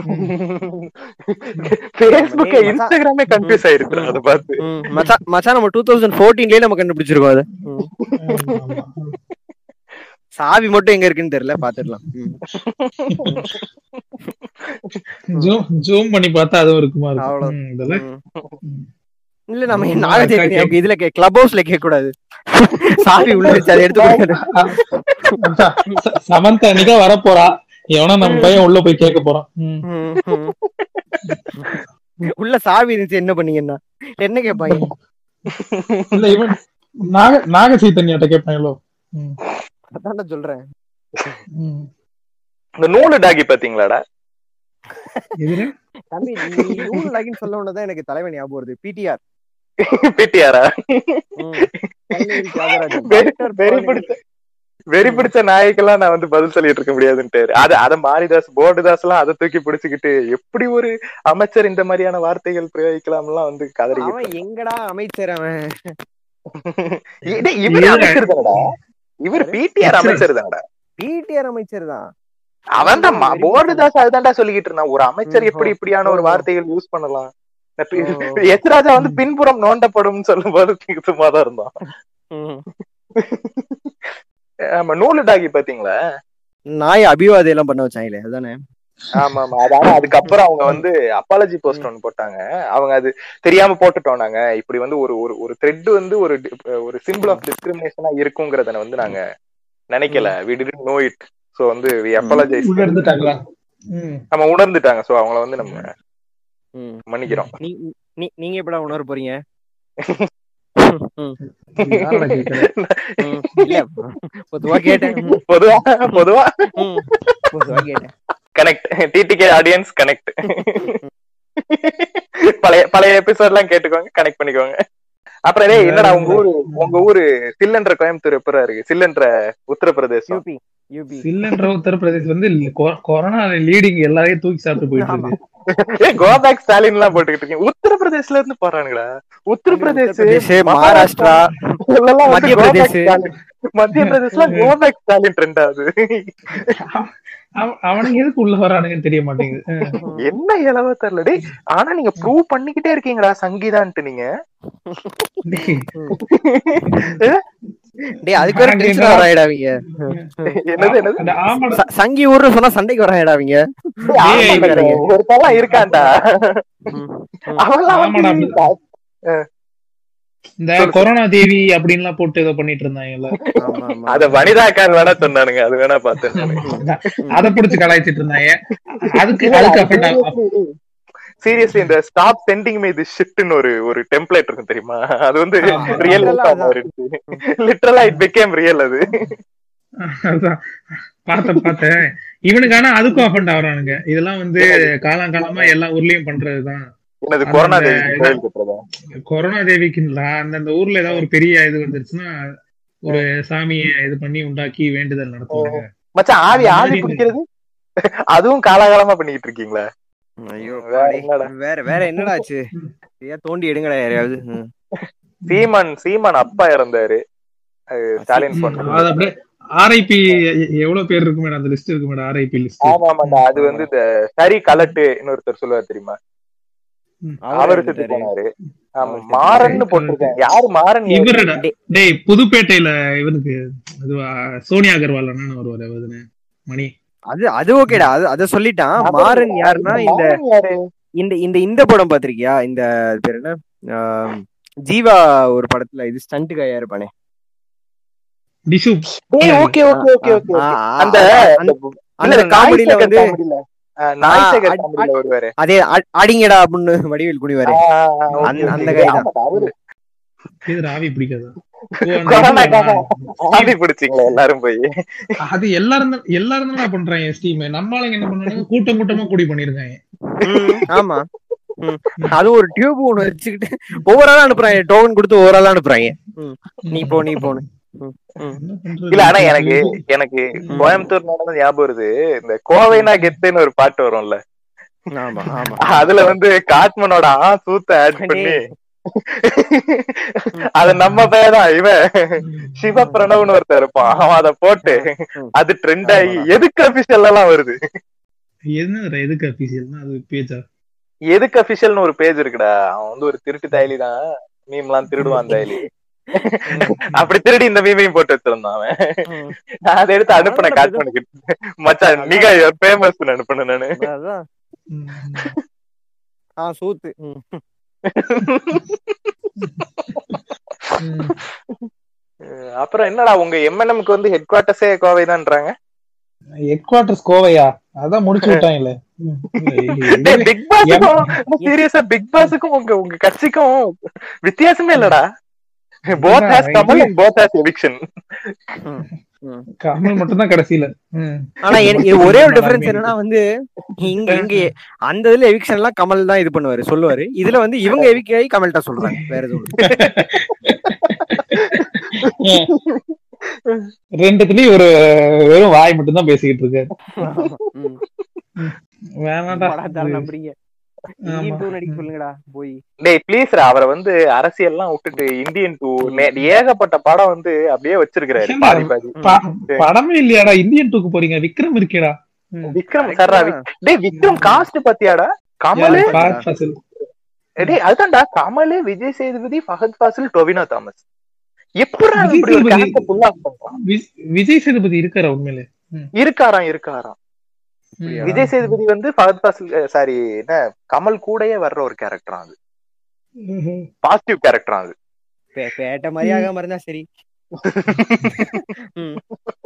பேஸ்புக் டேய், மச்சா. இன்ஸ்டாகிராமே கன்ஃபியூஸ் ஆயிருக்கு அதை பார்த்து ம், மச்சான் மச்சான் நம்ம டூ தௌசண்ட் ஃபோர்டீன்லயே நம்ம கண்டுபிடிச்சிருக்கோம் அதை ம். ஆமா. சாவி மட்டும் எங்க இருக்குன்னு தெரியல பாத்துடலாம் ம். ஜூம் ஜூம் பண்ணி பார்த்தா அதுவும் இருக்குமா இருக்கும் அவ்வளவு. ம், இதெல்லாம் ம். இல்ல நம்ம ம், நாக அக்கா தேவி இதுல கிளப் ஹவுஸ்ல கேட்க கூடாது சாவி உள்ள வச்சு அதை எடுத்து கொடுக்காது ச- சமந்தா அன்னைக்கா வரப்போறா எவனா நம்ம பையன் உள்ள போய் கேட்க போறான் ம். ம், ம். உள்ள சாவி இருந்துச்சு என்ன பண்ணீங்கன்னா என்ன கேட்பாங்க இல்ல இவன் நாக நாக சைத்தன்யாட்ட கேட்பாங்களோ ம். அதான்டா சொல்றேன் ம். இந்த நூலு டாகி பாத்தீங்களாடா எதுல தம்பி நீ நூல் லாகின்னு சொல்ல உடனே தான் எனக்கு தலைவன் ஞாபகம் வருது பிடிஆர் பிடிஆரா வெறி வெறி ம் பிடிச்ச வெறி பிடிச்ச நாய்க்கெல்லாம் நான் வந்து பதில் சொல்லிட்டு இருக்க முடியாதுன்ட்டு அது அத மாரிதாஸ் போர்டுதாஸ் எல்லாம் அதை தூக்கி பிடிச்சுக்கிட்டு எப்படி ஒரு அமைச்சர் இந்த மாதிரியான வார்த்தைகள் பிரயோகிக்கலாம்லாம் வந்து கதறிக்கிட்டு அவன் எங்கடா அமைச்சர் அவன் டேய், இவரு அமைச்சர் தானடா இவர் பிடிஆர் அமைச்சர் தானடா பிடிஆர் அமைச்சர் தான் அவன் தான் போர்டு தாஸ் அதுதான்டா சொல்லிக்கிட்டு இருந்தான் ஒரு அமைச்சர் ம், எப்படி ஓ. இப்படியான ஒரு ஓ. வார்த்தைகள் யூஸ் பண்ணலாம் ஓ. எஸ் ராஜா வந்து பின்புறம் நோண்டப்படும் சொல்லும் போது சும்மா தான் இருந்தான் ம். ஆமா நூலு டாகி பாத்தீங்களா நாய் அபிவாதை எல்லாம் பண்ண வச்சாங்களே அதானே ஆமா ஆமா அதாவது அதுக்கப்புறம் அவங்க வந்து அப்பாலஜி போஸ்ட் ஒன்னு போட்டாங்க அவங்க அது தெரியாம போட்டுட்டோம் நாங்க இப்படி வந்து ஒரு ஒரு ஒரு த்ரெட் வந்து ஒரு di- ஒரு சிம்பிள் ஆஃப் டிஸ்கிரிமினேஷனா இருக்குங்கிறத வந்து நாங்க நினைக்கல we did know it so வந்து வி அப்பாலஜைஸ் உள்ள இருந்துட்டாங்களா ம். நம்ம உணர்ந்துட்டாங்க சோ அவங்கள வந்து நம்ம ம். மன்னிக்கிறோம் நீ நீ- நீங்க எப்படா உணர போறீங்க ம், யாரோட கேக்குறது? ம். இல்ல பொதுவா கேட்டேன் ம், பொதுவா பொதுவா ம். பொதுவா கேட்டேன் கனெக்ட் டிடிகே ஆடியன்ஸ் கனெக்ட் பழைய பழைய எபிசோட் எல்லாம் கேட்டுக்கோங்க கனெக்ட் பண்ணிக்கோங்க அப்புறம் டேய் என்னடா உங்க ஊரு உங்க ஊரு சில்லன்ற கோயம்புத்தூர் எப்பரா இருக்கு சில்லன்ற உத்தரப்பிரதேசம் யூபி யூபி சில்லன்ற உத்தரப்பிரதேஷ் வந்து கொ- கொரோனா லீடிங் எல்லாரையும் தூக்கி சாப்பிட்டு போயிட்டு இருக்கு ஏ கோபேக் ஸ்டாலின் எல்லாம் போட்டுக்கிட்டு இருக்கீங்க உத்தரப்பிரதேஷ்ல இருந்து போறானுங்களா உத்தரப்பிரதேஷ் உத்தரப்பிரதேஷ், மகாராஷ்டிரா இதெல்லாம் வந்து மத்திய கோபேக் பிரதேஷ். ஸ்டாலின். மத்திய பிரதேஷ்ல கோபேக் ஸ்டாலின் ட்ரெண்ட் ஆகுது அவ- அவனுங்க எதுக்கு உள்ள வரானுங்கன்னு தெரிய மாட்டேங்குது ம். என்ன இளவ தெரியல டேய் ஆனா நீங்க ப்ரூவ் பண்ணிக்கிட்டே இருக்கீங்கடா சங்கீதான்ட்டு நீங்க டேய், டேய் அதுக்கு வேற நாங்க டென்ஷன் என்ன- வராயிடாவீங்க என்னது என்னது அந்த ஆமாடா ச- சங்கி ஊர்னு சொன்னா சண்டைக்கு வராயிடாவீங்க டேய், ஆமாடா, ஒரு தலாம் இருக்கான்டா ம். அவன்லாம் ஆமாடா, வந்து இந்த கொரோனா தேவி அப்படின்லாம் போட்டு ஏதோ பண்ணிட்டு இருந்தாங்கல்ல ஆமா ஆமா அத வனிதாக்கார் வேணா சொன்னானுங்க அது வேணா பார்த்தேன் அத புடிச்சு கலாய்ச்சிட்டு இருந்தாங்க அதுக்கு அதுக்கு அப்புறம் சீரியஸ்லி இந்த ஸ்டாப் சென்டிங் மீ திஸ் ஷிட்னு ஒரு ஒரு டெம்ப்ளேட் இருக்கும் தெரியுமா அது வந்து ஆமா. ரியல் அதெல்லாம் அதான். லிட்டரலா இட் பிகேம் ரியல் அது அதான். பார்த்தேன் பார்த்தேன் இவனுக்கு ஆனா அதுக்கும் அஃபண்ட் ஆகுறானுங்க இதெல்லாம் வந்து காலங்காலமா எல்லா ஊர்லயும் பண்றதுதான் என்னது ஆனா கொரோனா அந்த- தேவி கோயில் கட்டுறதா கொரோனா தேவிக்குங்களா அந்தந்த ஊர்ல ஏதாவது ஒரு பெரிய இது வந்துருச்சுன்னா ஒரு சாமியை இது பண்ணி உண்டாக்கி வேண்டுதல் நடத்துவாங்க மச்சான் ஆவி அந்த ஆவி மாதிரி பிடிக்கிறது அதுவும் காலாகாலமா பண்ணிக்கிட்டு இருக்கீங்களா ஐயோ வேற டேய், என்னடா? வேற வேற என்னடா ஆச்சு ஏன் தோண்டி எடுங்கடா யாரையாவது ம். சீமான் சீமான் அப்பா இறந்தாரு அது ஸ்டாலின் போன் அது அப்படியே ஆர்ஐபி எவ்வளவு பேர் இருக்கு மேடம் அந்த லிஸ்ட் இருக்கு மேடம் ஆர்ஐபி லிஸ்ட் ஆமா ஆமாண்டா அது வந்து இந்த சரி கலட்டு இன்னொருத்தர் சொல்லுவார் தெரியுமா அவரு அவரு செத்து இறந்துட்டாரு. போனாரு ஆமா அவர் செத்து மாறன்னு போனாரு. போட்டிருக்கேன் யாரு மாறன் யாரு? இவருடா டேய் புதுப்பேட்டையில இவனுக்கு அதுவா சோனியா அகர்வால் அண்ணன் வருவாரு அவருதானே மணி அது அது ஓகேடா அது அத சொல்லிட்டான் அவரு- மாறன் யாருன்னா இந்த மாறன் யாரு இந்த இந்த இந்த படம் பாத்திருக்கியா இந்த அது பேர் என்ன ஆம், ஜீவா ஒரு படத்துல இது ஸ்டண்ட் கையா இருப்பானே டிஷு ஏய் ஓகே ஓகே ஓகே ஓகே ஆ, ஆ, அந்த அந்த- இல்ல அந்த காமெடியில வந்து நாய் ஆ, சேகர் அட்- காமெடியில வருவாரு அதே அ- அடிங்கடா அப்படின்னு வடிவேல் குனிவாரு ஆ, ஆ, ஆ, okay, அந்த- okay, அந்த okay. guy தான். ஆமாடா, அவரு இது ராவி பிடிக்காதா ஓ, அந்த கொரோனாக்காக இதுவா? ஆவி பிடிச்சிங்களா எல்லாரும் போய் அது எல்லாரும் தான் எல்லாரும் தான் பண்றாங்க ஸ்டீம் நம்ம ஆளுங்க என்ன பண்றாங்க கூட்டம் கூட்டமா கூடி பண்ணிருக்காங்க ம், ஆமா ம். அது ஒரு டியூப் ஒண்ணு வச்சுக்கிட்டு ஒவ்வொரு ஆளா அனுப்புறாங்க டோக்கன் கொடுத்து ஒவ்வொரு ஆளா அனுப்புறாங்க ம். நீ போ நீ போன்னு ம், ம். என்ன பண்றது? இல்ல ஆனா எனக்கு எனக்கு கோயம்புத்தூர் நடந்தது ஞாபகம் வருது இந்த கோவைனா கெத்துன்னு ஒரு பாட்டு வரும்ல ஆமா ஆமா அதுல வந்து காட்மனோட ஆ சூத்த ஆட் பண்ணி அது நம்ம பையதான் இவன் சிவ பிரணவ்னு ஒருத்தர் இருப்பான் அவன் அத போட்டு அது ட்ரெண்ட் ஆகி எதுக்கு அபிஷியல் எல்லாம் வருது என்னடா எதுக்கு அபிஷியல்னா அது பேஜா எதுக்கு அபிஷியல்னு ஒரு பேஜ் இருக்குடா அவன் வந்து ஒரு திருட்டு தாயலி தான் மீம் எல்லாம் திருடுவான் தாயலி அப்படி திருடி இந்த மீமையும் போட்டு வச்சிருந்தான் அவன் ம். நான் அதை எடுத்து அனுப்புனேன் காட் பண்ணிக்கிட்டு மச்சான் நீங்க ஃபேமஸ் அனுப்புனேன் நானு அதான் ஆ சூத்து ம். அஹ் அப்புறம் என்னடா உங்க எம்என்எம்க்கு வந்து ஹெட் குவார்ட்டர்ஸே கோவை தான்றாங்க ஹெட் குவார்டர்ஸ் கோவையா அதான் முடிச்சு விட்டாங்கல்ல பிக் பாஸுக்கும் சீரியஸா பிக் பாஸுக்கும் உங்க உங்க கட்சிக்கும் வித்தியாசமே இல்லடா both has Kamal and both has eviction Kamal மட்டும் தான் கடைசியில ம். ஆனா எனக்கு இது ஒரே ஒரு டிஃபரன்ஸ் என்னன்னா வந்து இங்க இங்க அந்த இதுல எவிக்ஷன் எல்லாம் கமல் தான் இது பண்ணுவாரு சொல்லுவாரு இதுல வந்து இவங்க எவிக் ஆகி கமல்கிட்ட சொல்றாங்க வேற எதுவும் இல்ல. ரெண்டுத்துலயும் ஒரு வெறும் வாய் மட்டும் தான் பேசிக்கிட்டு இருக்காரு ம். வேணாம்டா படா தரணும் அப்படிங்க ஆமா. இந்தியன் டூ நடிக்க சொல்லுங்கடா போய் டேய் ப்ளீஸ்ரா அவரை வந்து அரசியல் எல்லாம் விட்டுட்டு இந்தியன் டூ ஏகப்பட்ட படம் வந்து அப்படியே வச்சிருக்கிறாரு பாதி பாதி ப- படமே இல்லையாடா இந்தியன் டூக்கு போறீங்க விக்ரம் இருக்கேடா ம். விக்ரம் சர்ரா டேய் விக்ரம் காஸ்ட் பாத்தியாடா கமலு யாரு? ஃபஹத் ஃபாசில். டேய் அதுதான்டா கமலு விஜய் சேதுபதி ஃபஹத் ஃபாசில் டொவினோ தாமஸ் எப்படா விஜய் இப்படி ஒரு சேதுபதி- character full ஆ பண்றான்? வி- விஜய் சேதுபதி இருக்காரா உண்மையிலே இருக்காராம் இருக்காராம் ம். விஜய் சேதுபதி வந்து ஃபஹத் ஃபாசில் சாரி என்ன கமல் கூடயே வர்ற ஒரு கேரக்டர் அது ம்ஹும். பாசிட்டிவ் கேரக்டர் அது பே- பேட்ட மாதிரி ஆகாம இருந்தா சரி ம்.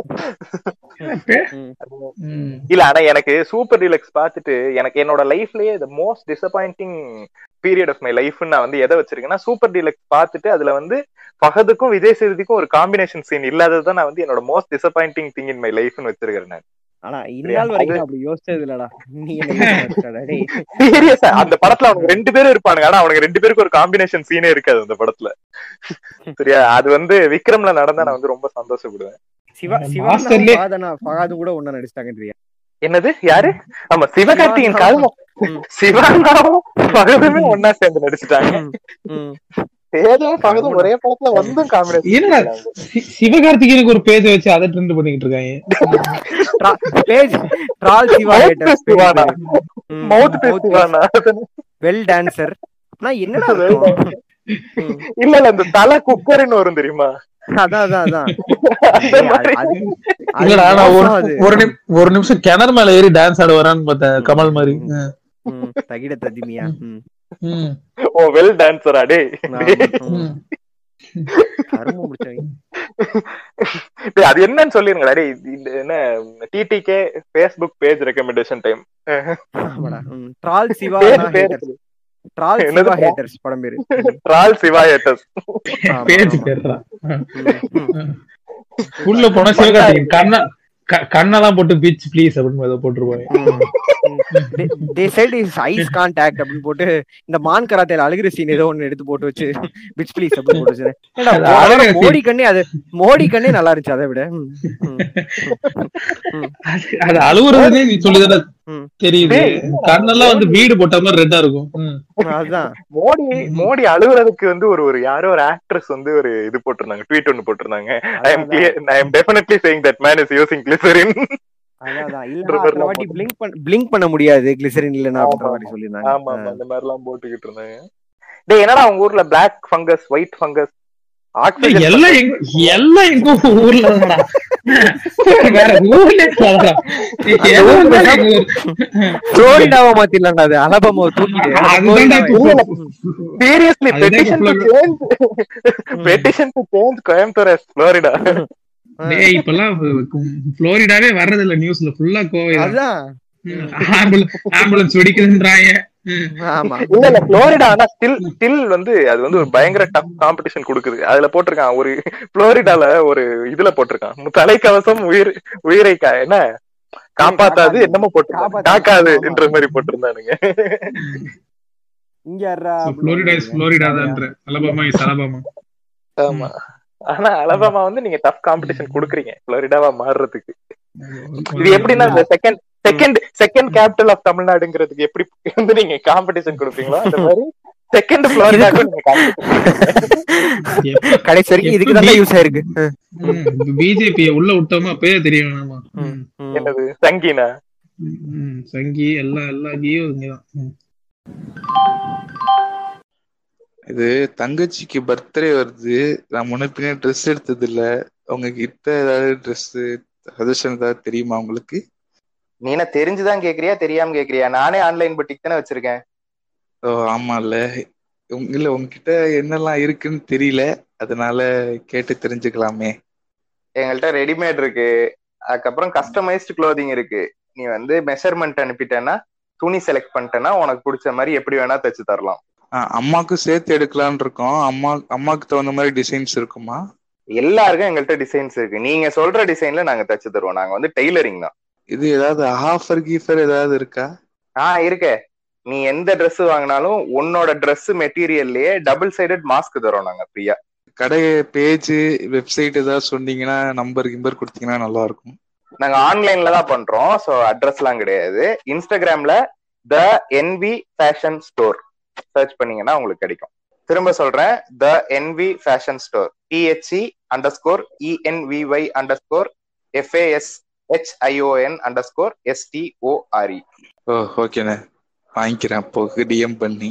ம். ம். இல்ல ஆனா எனக்கு சூப்பர் டீலக்ஸ் பார்த்துட்டு எனக்கு என்னோட லைஃப்லயே the most disappointing period of my லைஃப்னு நான் வந்து எதை வச்சிருக்கேன்னா சூப்பர் டீலக்ஸ் பார்த்துட்டு அதுல வந்து ஃபஹதுக்கும் விஜய் சேதுக்கும் ஒரு காம்பினேஷன் சீன் இல்லாதது நான் வந்து என்னோட most disappointing thing in my லைஃப்னு வச்சிருக்கேன் நான் ஆனா இந்நாள் வரைக்கும் நான் அப்படி யோசிச்சது இல்லடா நீ என்ன யோசிச்சு வச்சிட்டடா, டேய். சீரியஸா அந்த படத்துல அவனுக்கு ரெண்டு பேரும் இருப்பானுங்க ஆனா அவனுக்கு ரெண்டு பேருக்கு ஒரு காம்பினேஷன் சீனே இருக்காது அந்த படத்துல சரியா அது வந்து விக்ரம்ல நடந்தா நான் வந்து ரொம்ப சந்தோஷப்படுவேன் சிவா மாஸ்டர்லே- சிவா ஃபகாதனா ஃபகாதும் கூட ஒண்ணா நடிச்சிட்டாங்கன்றியா என்னது யாரு ஆமா சிவகார்த்தியின் சிவா- கல்வம் சிவானாவும் பகதுமே ஒன்னா சேர்ந்து நடிச்சுட்டாங்க ம். சேதும் பகதும் ஒரே படத்துல வந்தும் என்னடா காம்பினேஷன் சி- சிவகார்த்திகேயனுக்கு ஒரு பேஜ் வச்சு அதை ட்ரெண்ட் பண்ணிக்கிட்டு இருக்காங்க Tra- page troll Siva Mouth haters paste சிவானா. ம். Mouth Mouth paste. பேசுவானா வெல் டான்சர் நான் என்னடா அர்த்தம்? ம். இல்ல இல்ல அந்த தலை குக்கர்னு வரும் தெரியுமா அதான் அதான் அதான் அந்த ஏய், மாதிரி அது- அது இல்லடா நான் ஒரு மோசம் அது. ஒரு நிமி- ஒரு நிமிஷம் கிணறு மேல ஏறி டான்ஸ் ஆட வரான்னு பார்த்தேன் கமல் மாதிரி ம், தகிட ததிமியா ம். ம். ஓ வெல் டான்சரா டே ஆமா, ம். ம். கருமம் முடிச்சவங்க டேய், அது என்னன்னு சொல்லிருங்கடா டேய் இது என்ன TTK Facebook page recommendation time ஆமாடா ம். ட்ரால் சிவா பேர் பேர் ஹேட்டர்ஸ் ட்ரால் என்னது சிவா bro? ஹேட்டர்ஸ் படம் பேரு ம். ரால் சிவா ஏட்டஸ் ஆமா, பேஜ் ஆமா. பேர்றா ம், ம். உள்ள போனா சிவகார்த்திகேயன் கண்ணா க- கண்ணெல்லாம் போட்டு பீச் ப்ளீஸ் அப்படின்னு ஏதோ போட்டுருப்பாங்க the side is eyes contact அப்படின்னு போட்டு இந்த மான் கராத்தேல அழுகிற சீன் ஏதோ ஒண்ணு எடுத்து போட்டு வச்சு பிட்ச் ப்ளீஸ் அப்படின்னு போட்டு வச்சு ஏன்டா, அது போன அழகிற வாரம் scene. மோடி கண்ணே அது மோடி கண்ணே நல்லா இருந்துச்சு அதை விட ம், ம், அது- அது அழுவுறதுனே நீ சொல்லிதானே ம். தெரியுது டேய், கண்ணெல்லாம் வந்து வீடு போட்ட மாதிரி ரெட்டா இருக்கும் ம். அதுதான் மோடி மோடி அழுகுறதுக்கு வந்து ஒரு ஒரு யாரோ ஒரு ஆக்ட்ரஸ் வந்து ஒரு இது போட்டிருந்தாங்க ட்வீட் ஒன்னு போட்டிருந்தாங்க I am clear I am definitely saying that man is using glycerin அதான் அதான் இல்ல ஒரு அத்தனை மாதிரிலாம் வாட்டி பிளிங்க் பண்ண பிளிங்க் பண்ண முடியாது கிளிசரின் இல்லைன்னா அப்படின்ற ஆமா, மாதிரி ஆமா சொல்லியிருந்தாங்க ஆமா அந்த மாதிரி எல்லாம் போட்டுக்கிட்டு இருந்தாங்க டேய் என்னடா உங்க ஊர்ல பிளாக் ஃபங்கஸ் ஒயிட் ஃபங்கஸ் டேய், ஆக்சிஜன் எல்லாம் எங்க எல்லாம் எங்க ஊர்ல தான்டா. வேற ஊர்ல இருக்காதா? ஏதோ ஒரு நாள் எங்க ஊர். புளோரிடாவை மாத்திடலாம்டா அது அலபாமாவை தூக்கிட்டு அதுதான்டா புளோரிடாவை- இப்போ- சீரியஸ்லி அதுதான் பெட்டிஷன் டு இப்ப change petition to change Coimbatore as Florida டேய், இப்பெல்லாம் புளோரிடாவே வர்றது இல்ல நியூஸ்ல ஃபுல்லா கோவை தான். அதுதான் ஆம்புலன்ஸ் ஆம்புலன்ஸ் வெடிக்குதுன்றாங்க ஆமா இல்ல இல்ல புளோரிடா ஆனா ஸ்டில் ஸ்டில் வந்து அது வந்து ஒரு பயங்கர டஃப் காம்படிஷன் கொடுக்குது அதுல போட்டிருக்கான் ஒரு புளோரிடால ஒரு இதுல போட்டிருக்கான் தலைக்கவசம் உயிர் உயிரை கா- என்ன காப்பாத்தாது என்னமோ போட்டிருக்கான் காப்பாத்தாது. காக்காது ஆமா. என்ற மாதிரி போட்டிருந்தானுங்க இங்க யார்ரா புளோரிடா இஸ் புளோரிடா தான்ற அலபாமா இஸ் அலபாமா ஆமா ஆனா அலபாமா வந்து நீங்க டஃப் காம்படிஷன் குடுக்குறீங்க புளோரிடாவா மாறுறதுக்கு இது எப்படின்னா இந்த second second second capital of தமிழ்நாடுங்கிறதுக்கு எப்படி வந்து நீங்க காம்படிஷன் கொடுப்பீங்களோ அந்த மாதிரி செகண்ட் புளோரிடாக்கு நீங்க competition கடைசி வரைக்கும் இதுக்கு தான் யூஸ் ஆயிருக்கு பிஜேபி உள்ள விட்டோமா அப்பயே தெரியும் வேணாமா ம். என்னது சங்கீனா ம், சங்கி எல்லா எல்லா கீயும் இங்கதான் ம். இது தங்கச்சிக்கு பர்த்டே வருது நான் முன்ன ட்ரெஸ் எடுத்தது இல்ல உங்ககிட்ட ஏதாவது ட்ரெஸ் சஜஷன் ஏதாவது தெரியுமா உங்களுக்கு நீ என்ன தெரிஞ்சுதான் கேக்குறியா தெரியாம கேக்குறியா நானே ஆன்லைன் பட்டிக் தானே வச்சிருக்கேன் ஓ ஆமால உங்க- இல்ல உங்ககிட்ட என்னெல்லாம் இருக்குன்னு தெரியல அதனால கேட்டு தெரிஞ்சுக்கலாமே எங்கள்கிட்ட ரெடிமேட் இருக்கு அதுக்கப்புறம் கஸ்டமைஸ்டு க்ளோதிங் இருக்கு நீ வந்து மெஷர்மெண்ட் அனுப்பிட்டேன்னா துணி செலக்ட் பண்ணிட்டேன்னா உனக்கு பிடிச்ச மாதிரி எப்படி வேணா தச்சு தரலாம் ஆ, அம்மாக்கும் சேர்த்து எடுக்கலாம்னு இருக்கோம் அம்மா அம்மாக்கு தகுந்த மாதிரி டிசைன்ஸ் இருக்குமா எல்லாருக்கும் எங்கள்கிட்ட டிசைன்ஸ் இருக்கு நீங்க சொல்ற டிசைன்ல நாங்க தச்சு தருவோம் நாங்க வந்து டெய்லரிங் தான் இது ஏதாவது ஆஃபர் கீஃபர் ஏதாவது இருக்கா ஆ இருக்கே நீ எந்த Dress வாங்கினாலும் உன்னோட Dress மெட்டீரியல்லயே டபுள் சைடட் மாஸ்க் தரோம் நாங்க ஃப்ரீயா கடை பேஜ் வெப்சைட் ஏதாவது சொன்னீங்கன்னா நம்பர் கிம்பர் கொடுத்தீங்கன்னா நல்லா இருக்கும் நாங்க ஆன்லைன்ல தான் பண்றோம் சோ அட்ரஸ்லாம் கிடையாது இன்ஸ்டாகிராம்ல the NV fashion store search பண்ணீங்கன்னா உங்களுக்கு கிடைக்கும் திரும்ப சொல்றேன் the NV fashion store T H E underscore E N V Y underscore F A S H I O N underscore S T O R E ஓ ஓகேண்ணே வாங்கிக்கிறேன் அப்போ டிஎம் பண்ணி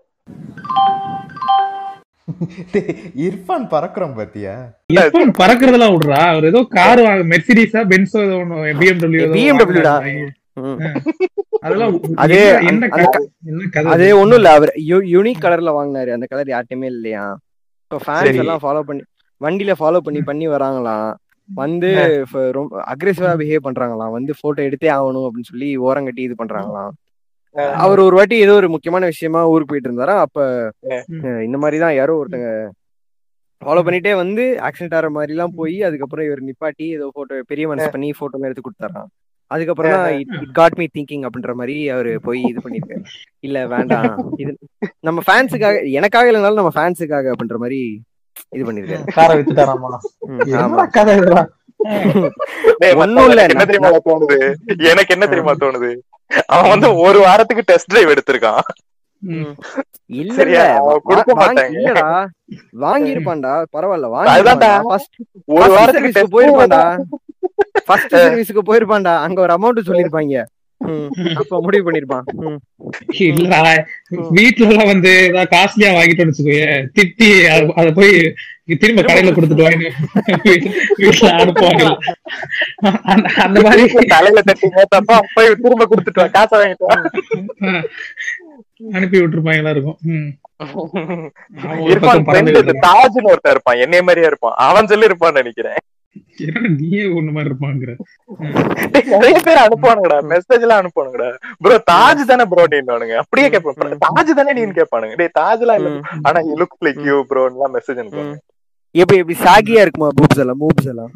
இர்ஃபான் பறக்குறோம் பாத்தியா எப்ப பறக்குறதெல்லாம் விடுறா அவர் ஏதோ கார் வாங்க மெர்சிடிஸா பென்ஸோ ஏதோ ஒண்ணு பிஎம்டபிள்யூ BMW டா. ம். அதெல்லாம் அது என்ன- என்ன அந்த கதை என்ன கதை அது ஒண்ணும் இல்ல அவர் யூனிக் கலர்ல வாங்கினாரு அந்த கலர் யார்ட்டையுமே இல்லையா ஸோ ஃபேன்ஸ் சரி. எல்லாம் ஃபாலோ பண்ணி வண்டியில ஃபாலோ பண்ணி பண்ணி வராங்களாம் வந்து ஃப- ரொம்ப அக்ரெசிவா பிஹேவ் பண்றாங்களாம் வந்து போட்டோ எடுத்தே ஆகணும் அப்படின்னு சொல்லி ஓரங்கட்டி இது பண்றாங்களாம் அவர் ஒரு வாட்டி ஏதோ ஒரு முக்கியமான விஷயமா ஊருக்கு போயிட்டு இருந்தாரா அப்ப அஹ், இந்த மாதிரி தான் யாரோ ஒருத்தங்க ஃபாலோ பண்ணிட்டே வந்து ஆக்சிடென்ட் ஆகிற மாதிரி எல்லாம் போய் அதுக்கப்புறம் இவர் நிப்பாட்டி ஏதோ போட்டோ பெரிய மனசு பண்ணி போட்டோ எடுத்து கொடுத்தாராம் அதுக்கப்புறம் தான் இட் காட் மீ திங்கிங் அப்படின்ற மாதிரி அவரு போய் இது பண்ணிருக்காரு இல்ல வேண்டாம் இது நம்ம ஃபேன்ஸுக்காக எனக்காக இல்லைனாலும் நம்ம ஃபேன்ஸுக்காக அப்படின்ற மாதிரி இது பண்ணிருக்காரு காரை வித்துட்டாராமா ம், ஆமா என்ன கதை இதெல்லாம் டேய், ஒண்ணும் மச்சான், இல்ல, எனக்கு என்ன நான்- தெரியுமா தோணுது எனக்கு என்ன தெரியுமா தோணுது அவன் வந்து ஒரு வாரத்துக்கு டெஸ்ட் டிரைவ் எடுத்திருக்கான் இல்ல சரியா? இல்ல அவன் வா- கொடுக்க வாங்கி- மாட்டாங்க. இல்லடா வாங்கி இருப்பான்டா பரவாயில்ல அதுதான்டா. வாங்கி ஃபர்ஸ்ட் ஒரு வாரத்துக்கு சர்வீஸ்க்கு டெஸ்ட் போயிருப்பான்டா ஃபர்ஸ்ட் சர்வீஸ்க்கு போயிருப்பான்டா அங்க ஒரு அமௌண்ட் சொல்லிருப்பாங்க அப்ப முடிவு பண்ணிருப்பான் ம். இல்லடா வீட்டுல எல்லாம் வந்து ஏதாவது காஸ்ட்லியா வாங்கிட்டோம்னு வச்சுக்கோயே திட்டி அத- அத போய் திரும்ப கடையில கொடுத்துட்டு வாங்க வீட்டுல அனுப்புவாங்க அந்த- அந்த மாதிரி தலையில தட்டி தப்பா போய் திரும்ப கொடுத்துட்டு வா, காசை வாங்கிட்டு வா. அனுப்பி விட்டுருப்பாங்களா இருக்கும் ம். அவன் ஒரு இருப்பான் பக்கம் பறந்து friend இந்த தாஜ்னு ஒருத்தன் இருப்பான் என்னைய மாதிரியே இருப்பான் அவன் சொல்லி இருப்பான்னு நினைக்கிறேன் என்னடா நீயே ஒண்ணு மாதிரி இருப்பாங்கிற டேய், நிறைய பேர் அனுப்புவானுங்கடா மெசேஜ் எல்லாம் அனுப்புவானுங்கடா ப்ரோ தாஜ் தானே ப்ரோ நீனுவானுங்க அப்படியே கேட்பான் தாஜ் தானே நீன்னு கேட்பானுங்க டேய் தாஜ் எல்லாம் இல்ல ஆனா you look like you bro எல்லாம் மெசேஜ் அனுப்புவாங்க எப்படி எப்படி சாகியா இருக்குமா பூப்ஸ் எல்லாம் மூப்ஸ் எல்லாம்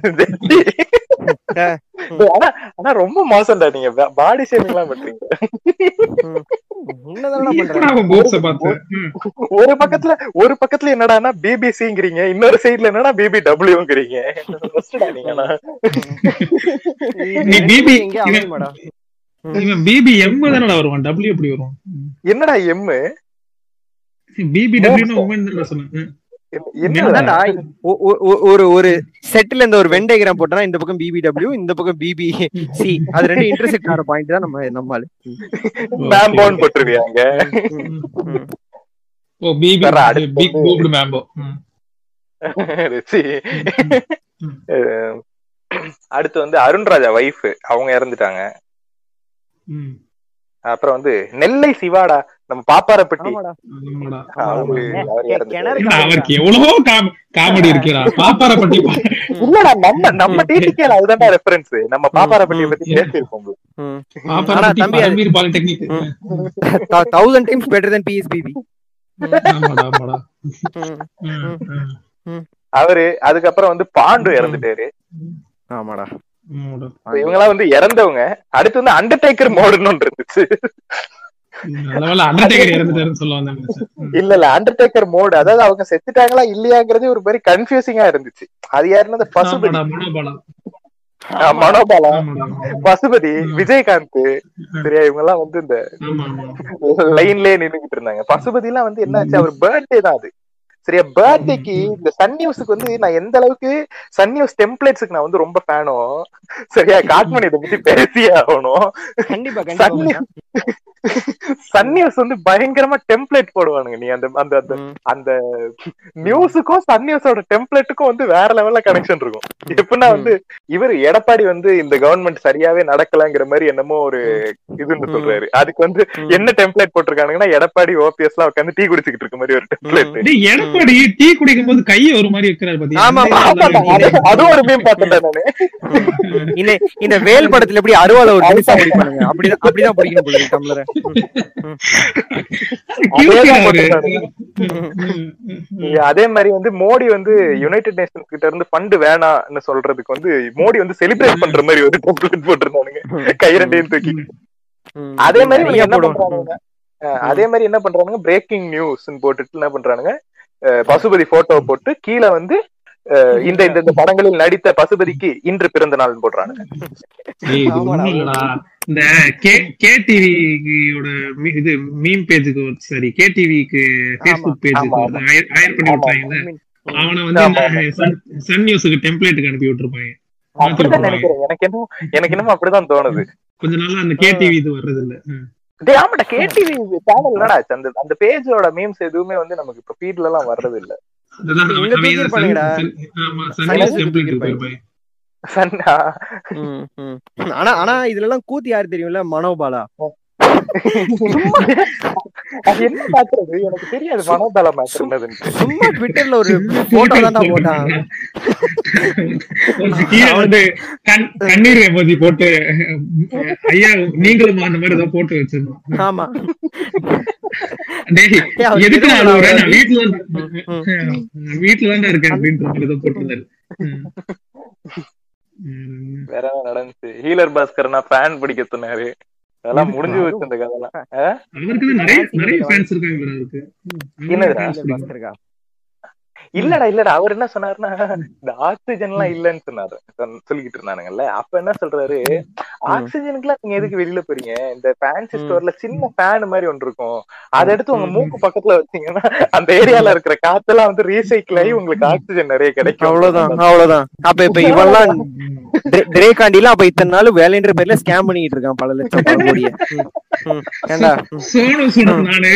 டேய், ஆனா ஆனா ரொம்ப மோசம்டா நீங்க பாடி ஷேமிங் எல்லாம் பண்றீங்க என்னதானடா எப்படா பண்றாங்க அவன் boobs அ பார்த்த? ம். ஒரு பக்கத்துல ஒரு பக்கத்துல என்னடான்னா பிபிசிங்கிறீங்க இன்னொரு சைடுல என்னன்னா பிபி டபிள்யூங்கிறீங்க நீங்கண்ணா நீ பிபி எங்க அமையுமாடா இவன் பிபி எம் தானடா வருவான் டபிள்யூ எப்படி வருவான் என்னடா எம்மு பிபி டபிள்யூ உமன் தான் சொன்னேன் என்னடா அதான்டா, ஒ- ஒ- ஒ- ஒரு ஒரு செட்ல இந்த ஒரு வென் டயக்ராம் போட்டனா இந்த பக்கம் பிபிடபிள்யூ இந்த பக்கம் பிபி சி அது ரெண்டு இன்டர்செக்ட் ஆகிற பாயிண்ட் தான் நம்ம நம்மால மேம்போன்னு போட்டுருவியாங்க ஓ பிபி வேற அடுத்து பிக் வந்து- போப்டு மேம்போ ரிச்சி. அஹ் அடுத்து வந்து அருண்ராஜா வைஃப் அவங்க இறந்துட்டாங்க அப்புறம் வந்து நெல்லை சிவாடா நம்ம பாப்பாரப்பட்டி ஆமாடா ஆமாடா அவரு ஏ, அவர் கெ- இறந்துட்டாரு. கிணறு இல்ல, காடுடா. அவருக்கு எவ்வளவோ காம்- காமெடி இருக்கிறா பாப்பாரப்பட்டி இல்லடா நம்ம நம்ம டிடிகேல அதுதான்டா ரெஃபரன்ஸ் நம்ம பாப்பாரப்பட்டியை ம். பத்தி பேசியிருக்கோம் bro. ம். பாப்பாரப்பட்டி தம்பி, அது- Parambir polytechnic thousand times better than PSBB ஆமாடா ஆமாடா ம், ம். அவரு அதுக்கப்புறம் வந்து பாண்டு இறந்துட்டாரு ஆமாடா ஆமாடா. இப்ப இவங்கெல்லாம் வந்து இறந்தவங்க அடுத்து வந்து அண்டர்டேக்கர் மோடுன்னு ஒன்று இருந்துச்சு நல்ல வேளை அண்டர்டேக்கர் இறந்துட்டாருன்னு சொல்ல வந்தேன் நினைச்சேன். ம். இல்ல இல்ல அண்டர்டேக்கர் மோடு அதாவது அவங்க செத்துட்டாங்களா இல்லையாங்கிறது ஒரு மாதிரி கன்ஃபியூசிங்கா இருந்துச்சு அது யாருன்னா அந்த பசுபதி ஆமாடா, மனோபலம். ஆ, மனோபாலா ஆமாடா, ஆமாடா. பசுபதி விஜயகாந்த் சரியா இவங்க எல்லாம் வந்து இந்த ஆமா, ஆமா. லைன்லயே நின்னுகிட்டு இருந்தாங்க பசுபதி எல்லாம் வந்து என்னாச்சு அவர் பர்த்டே தான் அது சரியா பர்த்டேக்கு இந்த சன் நியூஸுக்கு வந்து நான் எந்த அளவுக்கு சன் நியூஸ் டெம்ப்ளேட்ஸுக்கு நான் வந்து ரொம்ப ஃபேனோ சரியா காட்மன் இதை பத்தி பேசியே ஆகணும் கண்டிப்பா சன் கண்டிப்பா சன் நியூஸ் வந்து பயங்கரமா டெம்ப்ளேட் போடுவானுங்க நீ அந்த அந்த அந்த ம். அந்த நியூஸுக்கும் சன் நியூஸோட டெம்ப்ளேட்டுக்கும் வந்து வேற லெவல்ல கனெக்ஷன் இருக்கும் எப்படின்னா வந்து இவர் எடப்பாடி வந்து இந்த கவர்மெண்ட் சரியாவே நடக்கலங்கிற மாதிரி என்னமோ ஒரு இதுன்னு ம். சொல்றாரு அதுக்கு வந்து ம். என்ன டெம்ப்ளேட் போட்டிருக்கானுங்கன்னா எடப்பாடி ஓபிஎஸ் எல்லாம் உட்காந்து டீ குடிச்சுக்கிட்டு இருக்க மாதிரி ஒரு டெம்ப்ளேட் டேய், எடப்பாடி டீ குடிக்கும் போது கையை ஒரு மாதிரி வைக்கிறாரு பாத்தியா? ஆமா, அந்த ஆமா, மாதிரி அது அது ஒரு மீம் பார்த்தேன் நானு இந்த இந்த வேல் படத்துல எப்படி அருவால ஒரு திணிசா பிடிப்பானுங்க அப்படிதான் அப்படிதான் பிடிக்கணும் போல இருக்கு டம்ளரை cute அதேதான் அவரு. போட்டிருக்கானுங்க. அதே மாதிரி வந்து மோடி வந்து யுனைடெட் நேஷன்ஸ் கிட்ட இருந்து ஃபண்ட் வேணாம்னு சொல்றதுக்கு வந்து மோடி வந்து செலிப்ரேட் பண்ற மாதிரி ஒரு டெம்ப்ளேட் போட்டிருந்தானுங்க கை ரெண்டையும் தூக்கி ம். அதே மாதிரி நிறைய இவங்க என்ன போடுவோம். பண்றானுங்க அஹ் அதே மாதிரி என்ன பண்றானுங்க பிரேக்கிங் நியூஸ் போட்டுட்டு என்ன பண்றானுங்க அஹ் பசுபதி போட்டோ போட்டு கீழே வந்து அஹ் இந்த இந்த இந்த படங்களில் நடித்த பசுபதிக்கு இன்று பிறந்த நாள் போடுறானுங்க ஏய், இது ஆமாடா. ஒண்ணும் இல்லடா. இந்த கே கேடிவியோட இது மீம் பேஜுக்கு சரி கேடிவிக்கு ஃபேஸ்புக் பேஜுக்கு ஆமா, ஹயர் பண்ணி விட்டாங்கல்ல அவனை வந்து ஆமா, இந்த சன் சன் நியூஸுக்கு டெம்ப்ளேட்டுக்கு அனுப்பி விட்டுருப்பாங்க மாத்தி அப்படிதான் விட்டுருப்பாங்க நினைக்கிறேன் எனக்கு என்னமோ எனக்கு என்னமோ அப்படிதான் தோணுது கொஞ்ச நாளா அந்த கேடிவி இது வர்றது இல்ல ம். டேய் ஆமாடா கேடிவி சேனல் என்னடா ஆச்சு? அந்த அந்த பேஜோட மீம்ஸ் எதுவுமே வந்து நமக்கு இப்ப ஃபீட்ல எல்லாம் வர்றது இல்ல அதுதான் இங்க அவன் அவன் தூக்கிருப்பானுங்கடா. சன்- சன்- ஆமா Sun Sun News News template தூக்கிருப்பாங்க. இருப்பாங்க சன்னா ம், ம். ஆனா ஆனா இதுல எல்லாம் கூத்து யாரு தெரியும்ல மனோபாலா அது என்ன மாத்துறது எனக்கு தெரியாது மனோபால மாத்துறதுன்னு சும்மா ட்விட்டர்ல ஒரு போட்டோ தான்டா போட்டான் கீழே வந்து கண் கண்ணீர் எமோஜி போட்டு அஹ், ஐயா நீங்களும் அந்த மாதிரி ஏதோ போட்டு வச்சிருந்தோம் ஆமா டேய் ஏய், அவர் எதுக்கு நான் திரும்ப அழுவுறேன்? நான் அவர் வீட்டுல தான் ம், நான் வீட்டுல தான் இருக்கேன் அப்படின்ற மாதிரி ஏதோ போட்டிருந்தாரு ம். ம். வேற என்ன நடந்துச்சு ஹீலர் பாஸ்கர் நான் ஃபேன் பிடிக்க சொன்னாரு அதெல்லாம் முடிஞ்சு வச்சு இந்த கதைலாம் ஆ? அவருக்கு தான் நிறைய நிறைய ஃபேன்ஸ் இருக்காங்க அவருக்கு ம். என்னதுடா? fans பிடிக்கும். பாஸ்கருக்கா? இல்லடா இல்லடா அவர் என்ன சொன்னாருன்னா இந்த ஆக்சிஜன் எல்லாம் இல்லன்னு சொன்னாரு சொன்ன- சொல்லிக்கிட்டு இருந்தானுங்கல்ல அப்ப என்ன சொல்றாரு ஆக்சிஜனுக்கு எல்லாம் நீங்க எதுக்கு வெளியில போறீங்க இந்த ஃபேன்சி ம். ஸ்டோர்ல சின்ன ஃபேன் மாதிரி ஒன்று இருக்கும் அதை எடுத்து உங்க மூக்கு பக்கத்துல வச்சீங்கன்னா அந்த ஏரியால இருக்கிற காத்தெல்லாம் வந்து ரீசைக்கிள் ஆகி உங்களுக்கு ஆக்சிஜன் நிறைய கிடைக்கும் அவ்வளவுதான் அவ்வளவுதான் அப்ப இப்ப இவெல்லாம் திரேகாண்டிலாம் அப்ப இத்தனை நாள் வேலைன்ற பேர்ல ஸ்கேம் பண்ணிட்டு இருக்கான் பல லட்சம் பல கோடிய ம், ம். ஏண்டா ம், சோனு சூட் நானு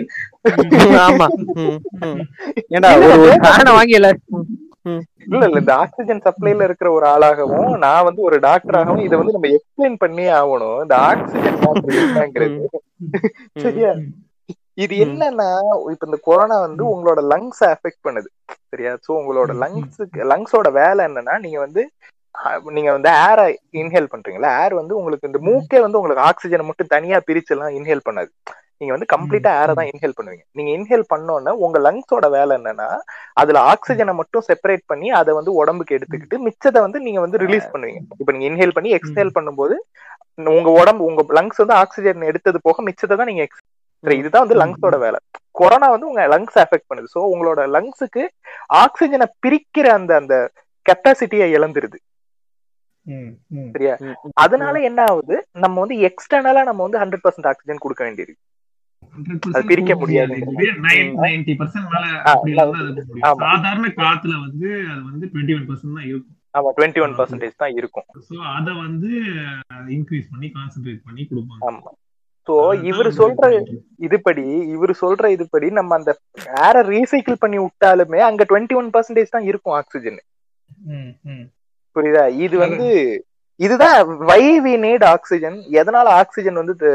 ஆமா ம், ம். ஏண்டா ஒரு ஒரு ஃபேனை வாங்கி எல்லா ம், ம். இல்ல இல்ல இந்த ஆக்சிஜன் சப்ளைல இருக்கிற ஒரு ஆளாகவும் நான் வந்து ஒரு டாக்டராகவும் இதை வந்து நம்ம எக்ஸ்பிளைன் பண்ணியே ஆகணும் இந்த ஆக்சிஜன் என்னங்கிறது சரியா இது என்னன்னா இப்ப இந்த கொரோனா வந்து உங்களோட லங்ஸ் அஃபெக்ட் பண்ணுது சரியா சோ உங்களோட லங்ஸுக்கு லங்ஸோட வேலை என்னன்னா நீங்க வந்து அஹ், நீங்க வந்து ஏரை இன்ஹேல் பண்றீங்களா ஏர் வந்து உங்களுக்கு இந்த மூக்கே வந்து உங்களுக்கு ஆக்சிஜனை மட்டும் தனியா பிரிச்சு எல்லாம் இன்ஹேல் பண்ணாது நீங்க வந்து கம்ப்ளீட்டா ஏரை தான் இன்ஹேல் பண்ணுவீங்க நீங்க இன்ஹேல் பண்ணோன்னா உங்க லங்ஸோட வேலை என்னன்னா அதுல ஆக்சிஜனை மட்டும் செப்பரேட் பண்ணி அதை வந்து உடம்புக்கு எடுத்துக்கிட்டு மிச்சத்தை வந்து நீங்க வந்து ரிலீஸ் பண்ணுவீங்க இப்ப நீங்க இன்ஹேல் பண்ணி எக்ஸ்ஹேல் பண்ணும்போது உங்க உடம்பு உங்க லங்ஸ் வந்து ஆக்சிஜன் எடுத்தது போக மிச்சத்தை தான் நீங்க ex- சரி, இதுதான் வந்து லங்ஸோட வேலை கொரோனா வந்து உங்க லங்ஸ் அஃபெக்ட் பண்ணுது சோ உங்களோட லங்ஸுக்கு ஆக்சிஜனை பிரிக்கிற அந்த அந்த கெப்பாசிட்டியை இழந்துருது ம், ம். சரியா ம், ம். அதனால என்ன ஆகுது நம்ம வந்து எக்ஸ்டர்னலா நம்ம வந்து ஹண்ட்ரட் பர்சன்ட் ஆக்சிஜன் கொடுக்க வேண்டியது 100% அது பிரிக்க போக முடியாது. இதுவே 90 90% மேல ஆ, அப்படி இருந்தா அது போக முடியும். ஆமா. சாதாரண காத்துல வந்து அது வந்து 21% தான் இருக்கும் ஆமா டுவெண்ட்டி ஒன் பர்சன்டேஜ் தான் இருக்கும் சோ அத வந்து இன்க்ரீஸ் பண்ணி கான்சென்ட்ரேட் பண்ணி கொடுப்பாங்க ஆமா சோ இவர் சொல்ற இதுபடி இவர் சொல்ற இதுபடி நம்ம அந்த ஏரை ரீசைக்கிள் பண்ணி விட்டாலுமே அங்க டுவெண்ட்டி ஒன் பர்சன்டேஜ் தான் இருக்கும் ஆக்சிஜன் ம், ம். புரியுதா இது வந்து இதுதான் வை வி நீட் ஆக்சிஜன் எதனால ஆக்சிஜன் வந்து தே-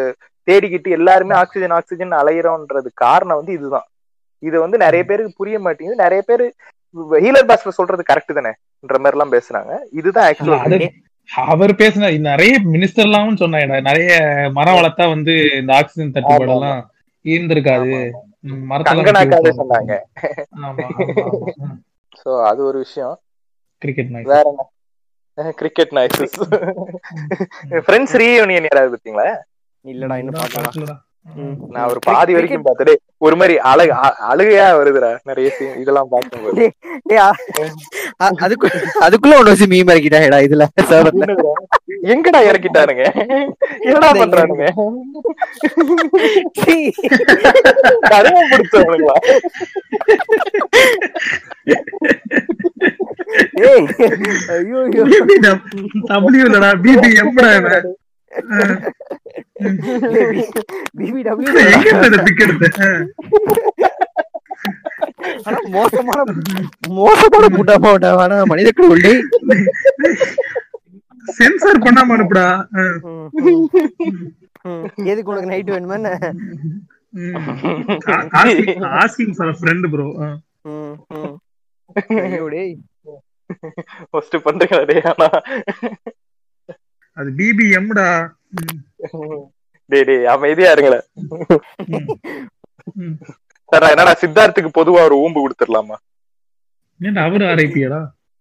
தேடிக்கிட்டு எல்லாருமே ஆக்சிஜன் ஆக்சிஜன் அலையிறோன்றது காரணம் வந்து இதுதான் இது வந்து நிறைய பேருக்கு புரிய மாட்டேங்குது நிறைய பேர் ஹீலர் பாஸ்ல சொல்றது கரெக்ட் தானேன்ற மாதிரி எல்லாம் பேசுறாங்க இதுதான் இல்ல, அது ஆக்சுவல் அவர் பேசின நிறைய மினிஸ்டர் எல்லாம் சொன்னாங்க நிறைய மரம் வளர்த்தா வந்து இந்த ஆக்சிஜன் தட்டுப்பாடு எல்லாம் இருந்திருக்காது ம், மரத்தெல்லாம் கங்கனாக்காவே வெட்டி சொன்னாங்க ஆமா ஆமா சோ அது ஒரு விஷயம் கிரிக்கெட் மேட்ச் வேற என்ன கிரிக்கெட் நாய்ஸஸ் ஃப்ரெண்ட்ஸ் ரீயூனியன் யாராவது பாத்தீங்களா இல்லடா இன்னும் பாக்கல நான் ஒரு பாதி வரைக்கும் பார்த்துட்டு ஒரு மாதிரி அழகு அ- அழுகையா வருதுடா நிறைய scene இதெல்லாம் பார்க்கும்போது அதுக்கு அதுக்குள்ள ஒண்ணு வச்சு மீம் இறக்கிட்டாடா இதுல serverல. என்னதுடா? எங்கடா இறக்கிட்டானுங்க என்னடா பண்றானுங்க சீ. கருவ பிடிச்சவனுங்களா ஏய் ஐயோ ஐயோ டபிள்யூ இல்லடா பிபி எம்டா இவன் பிபிடபிள்யூ எங்க இருந்து இந்த பிக் எடுத்த ஆனா மோசமான மோசமான கூட்டமா விட்டா ஆனா மனித கடவுள் சென்சார் பண்ணாம அனுப்புடா எதுக்கு உனக்கு நைட் வேணுமா என்ன? ஆஸ்கிங் ஃபார் ஃப்ரெண்ட் ப்ரோ ம், ம். ஐயோ டேய் ஃபர்ஸ்ட் பண்றீங்களா டேய் ஆனா அது பிபி எம்டா டேய் டேய் அமைதியா இருங்களேன் சார் என்னடா சித்தார்த்துக்கு பொதுவா ஒரு ஊம்பு கொடுத்துடலாமா ஏன்டா அவரு ஆர்ஐபியடா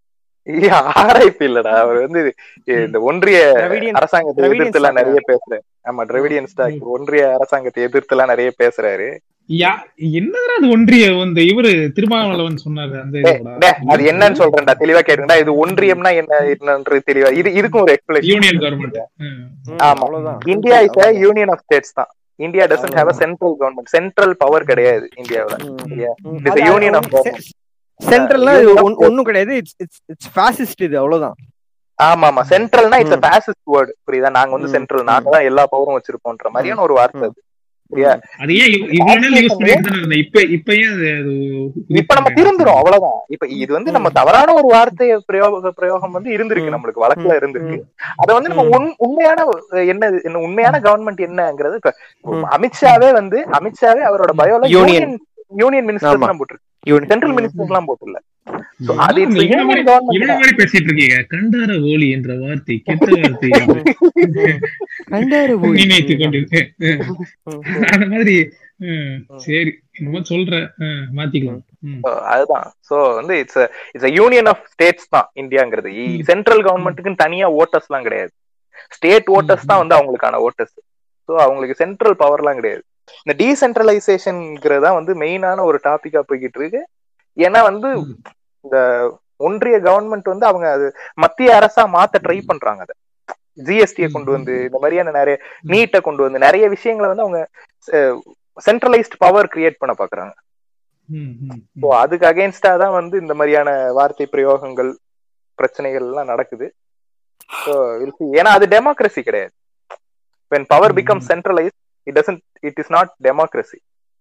ஆர்ஐபி இல்லடா அவர் வந்து இந்த ஒன்றிய திராவிடியன் அரசாங்கத்தை திராவிடியன் எதிர்த்து எல்லாம் stock-ஆ? நிறைய பேசுறாரு ஆமா டிராவிடியன் ஸ்டாக் ஒன்றிய அரசாங்கத்தை எதிர்த்து எல்லாம் நிறைய பேசுறாரு யா என்னடா அது ஒன்றிய இந்த இவரு திருமாவளவன் சொன்னாரு அந்த டேய், இதோட டேய், அது என்னன்னு சொல்றேன்டா தெளிவா கேட்டுங்கடா இது ஒன்றியம்னா என்ன என்னன்றது தெளிவா இது இதுக்கும் ஒரு எக்ஸ்பிளேஷன் யூனியன் கவர்மெண்ட் ம், ஆமா. அவ்வளவுதான் India is union of states தான் India doesn't have a central government central power கிடையாது இந்தியாவுல ம், சரியா ம். இட் இஸ் அது- யூனியன் ஆஃப் அது கவர்மெண்ட் சென்ட்ரல்னா Uh, இது union of ஒன்- ஒண்ணும் கிடையாது இட்ஸ் இட்ஸ் இட்ஸ் ஃபாசிஸ்ட் இது அவ்வளவுதான் ஆமா ஆமா சென்ட்ரல்னா இட்ஸ் ம். பாசிஸ்ட் வேர்டு புரியுதா நாங்க வந்து ம், சென்ட்ரல் ம். நாங்க தான் எல்லா பவரும் வச்சிருப்போம்ன்ற மாதிரியான ஒரு வார்த்தை அது சரியா அது ஏன் இவ்- இவ்வளவு நாள் யூஸ் பண்ணிட்டு தானே இருந்தேன் இப்ப இப்ப ஏன் அது அது இப்ப நம்ம திருந்துறோம் அவ்வளவுதான் இப்ப இது வந்து நம்ம தவறான ஒரு வார்த்தை பிரயோக பிரயோகம் வந்து இருந்திருக்கு ம். நம்மளுக்கு வழக்குல இருந்திருக்கு அத வந்து நம்ம உண்- உண்மையான அஹ், என்ன என்ன உண்மையான கவர்மெண்ட் என்னங்கிறது இப்ப ம். அமித்ஷாவே வந்து அமித்ஷாவே அவரோட பயோல Union. யூனியன் யூனியன் மினிஸ்டர் ஆமா. தான் போட்டிருக்கு யூனி- சென்ட்ரல் ம், மினிஸ்டர் எல்லாம் போட்டுல So, ஆமா, அது it's a இவன union மாதிரி government இவன தான். மாதிரி பேசிட்டு இருக்கீங்க கண்டார ஓலி என்ற வார்த்தை கெட்ட வார்த்தை என்று கண்டாரு போய். நினைத்துக் கொண்டிருக்கேன் ம், ம். அந்த மாதிரி ம், சரி என்னமோ சொல்ற ம், மாத்திக்கலாம் ம். So, அதுதான் சோ வந்து it's it's union of states தான் இந்தியாங்கிறது சென்ட்ரல் கவர்மெண்ட்டுக்கு தனியா ஓட்டர்ஸ் எல்லாம் கிடையாது ஸ்டேட் ஓட்டர்ஸ் தான் வந்து அவங்களுக்கான ஓட்டர்ஸ் சோ அவங்களுக்கு சென்ட்ரல் பவர்லாம் கிடையாது இந்த டீசென்ட்ரலைசேஷன்ங்கிறதா வந்து மெயினான ஒரு டாபிக்கா போய்கிட்டு இருக்கு ஏன்னா வந்து இந்த ஒன்றிய கவர்மெண்ட் வந்து அவங்க அது மத்திய அரசா மாத்த ட்ரை பண்றாங்க அதை ஜிஎஸ்டியை கொண்டு வந்து இந்த மாதிரியான நிறைய நீட்டை கொண்டு வந்து நிறைய விஷயங்களை வந்து அவங்க சென்ட்ரலைஸ்ட் பவர் கிரியேட் பண்ண பாக்குறாங்க ம், ம், ஸோ அதுக்கு அகைன்ஸ்டா தான் வந்து இந்த மாதிரியான வார்த்தை பிரயோகங்கள் பிரச்சனைகள் எல்லாம் நடக்குது ஸோ ஏன்னா அது டெமோக்ரஸி கிடையாது when power becomes centralized it doesn't it is not democracy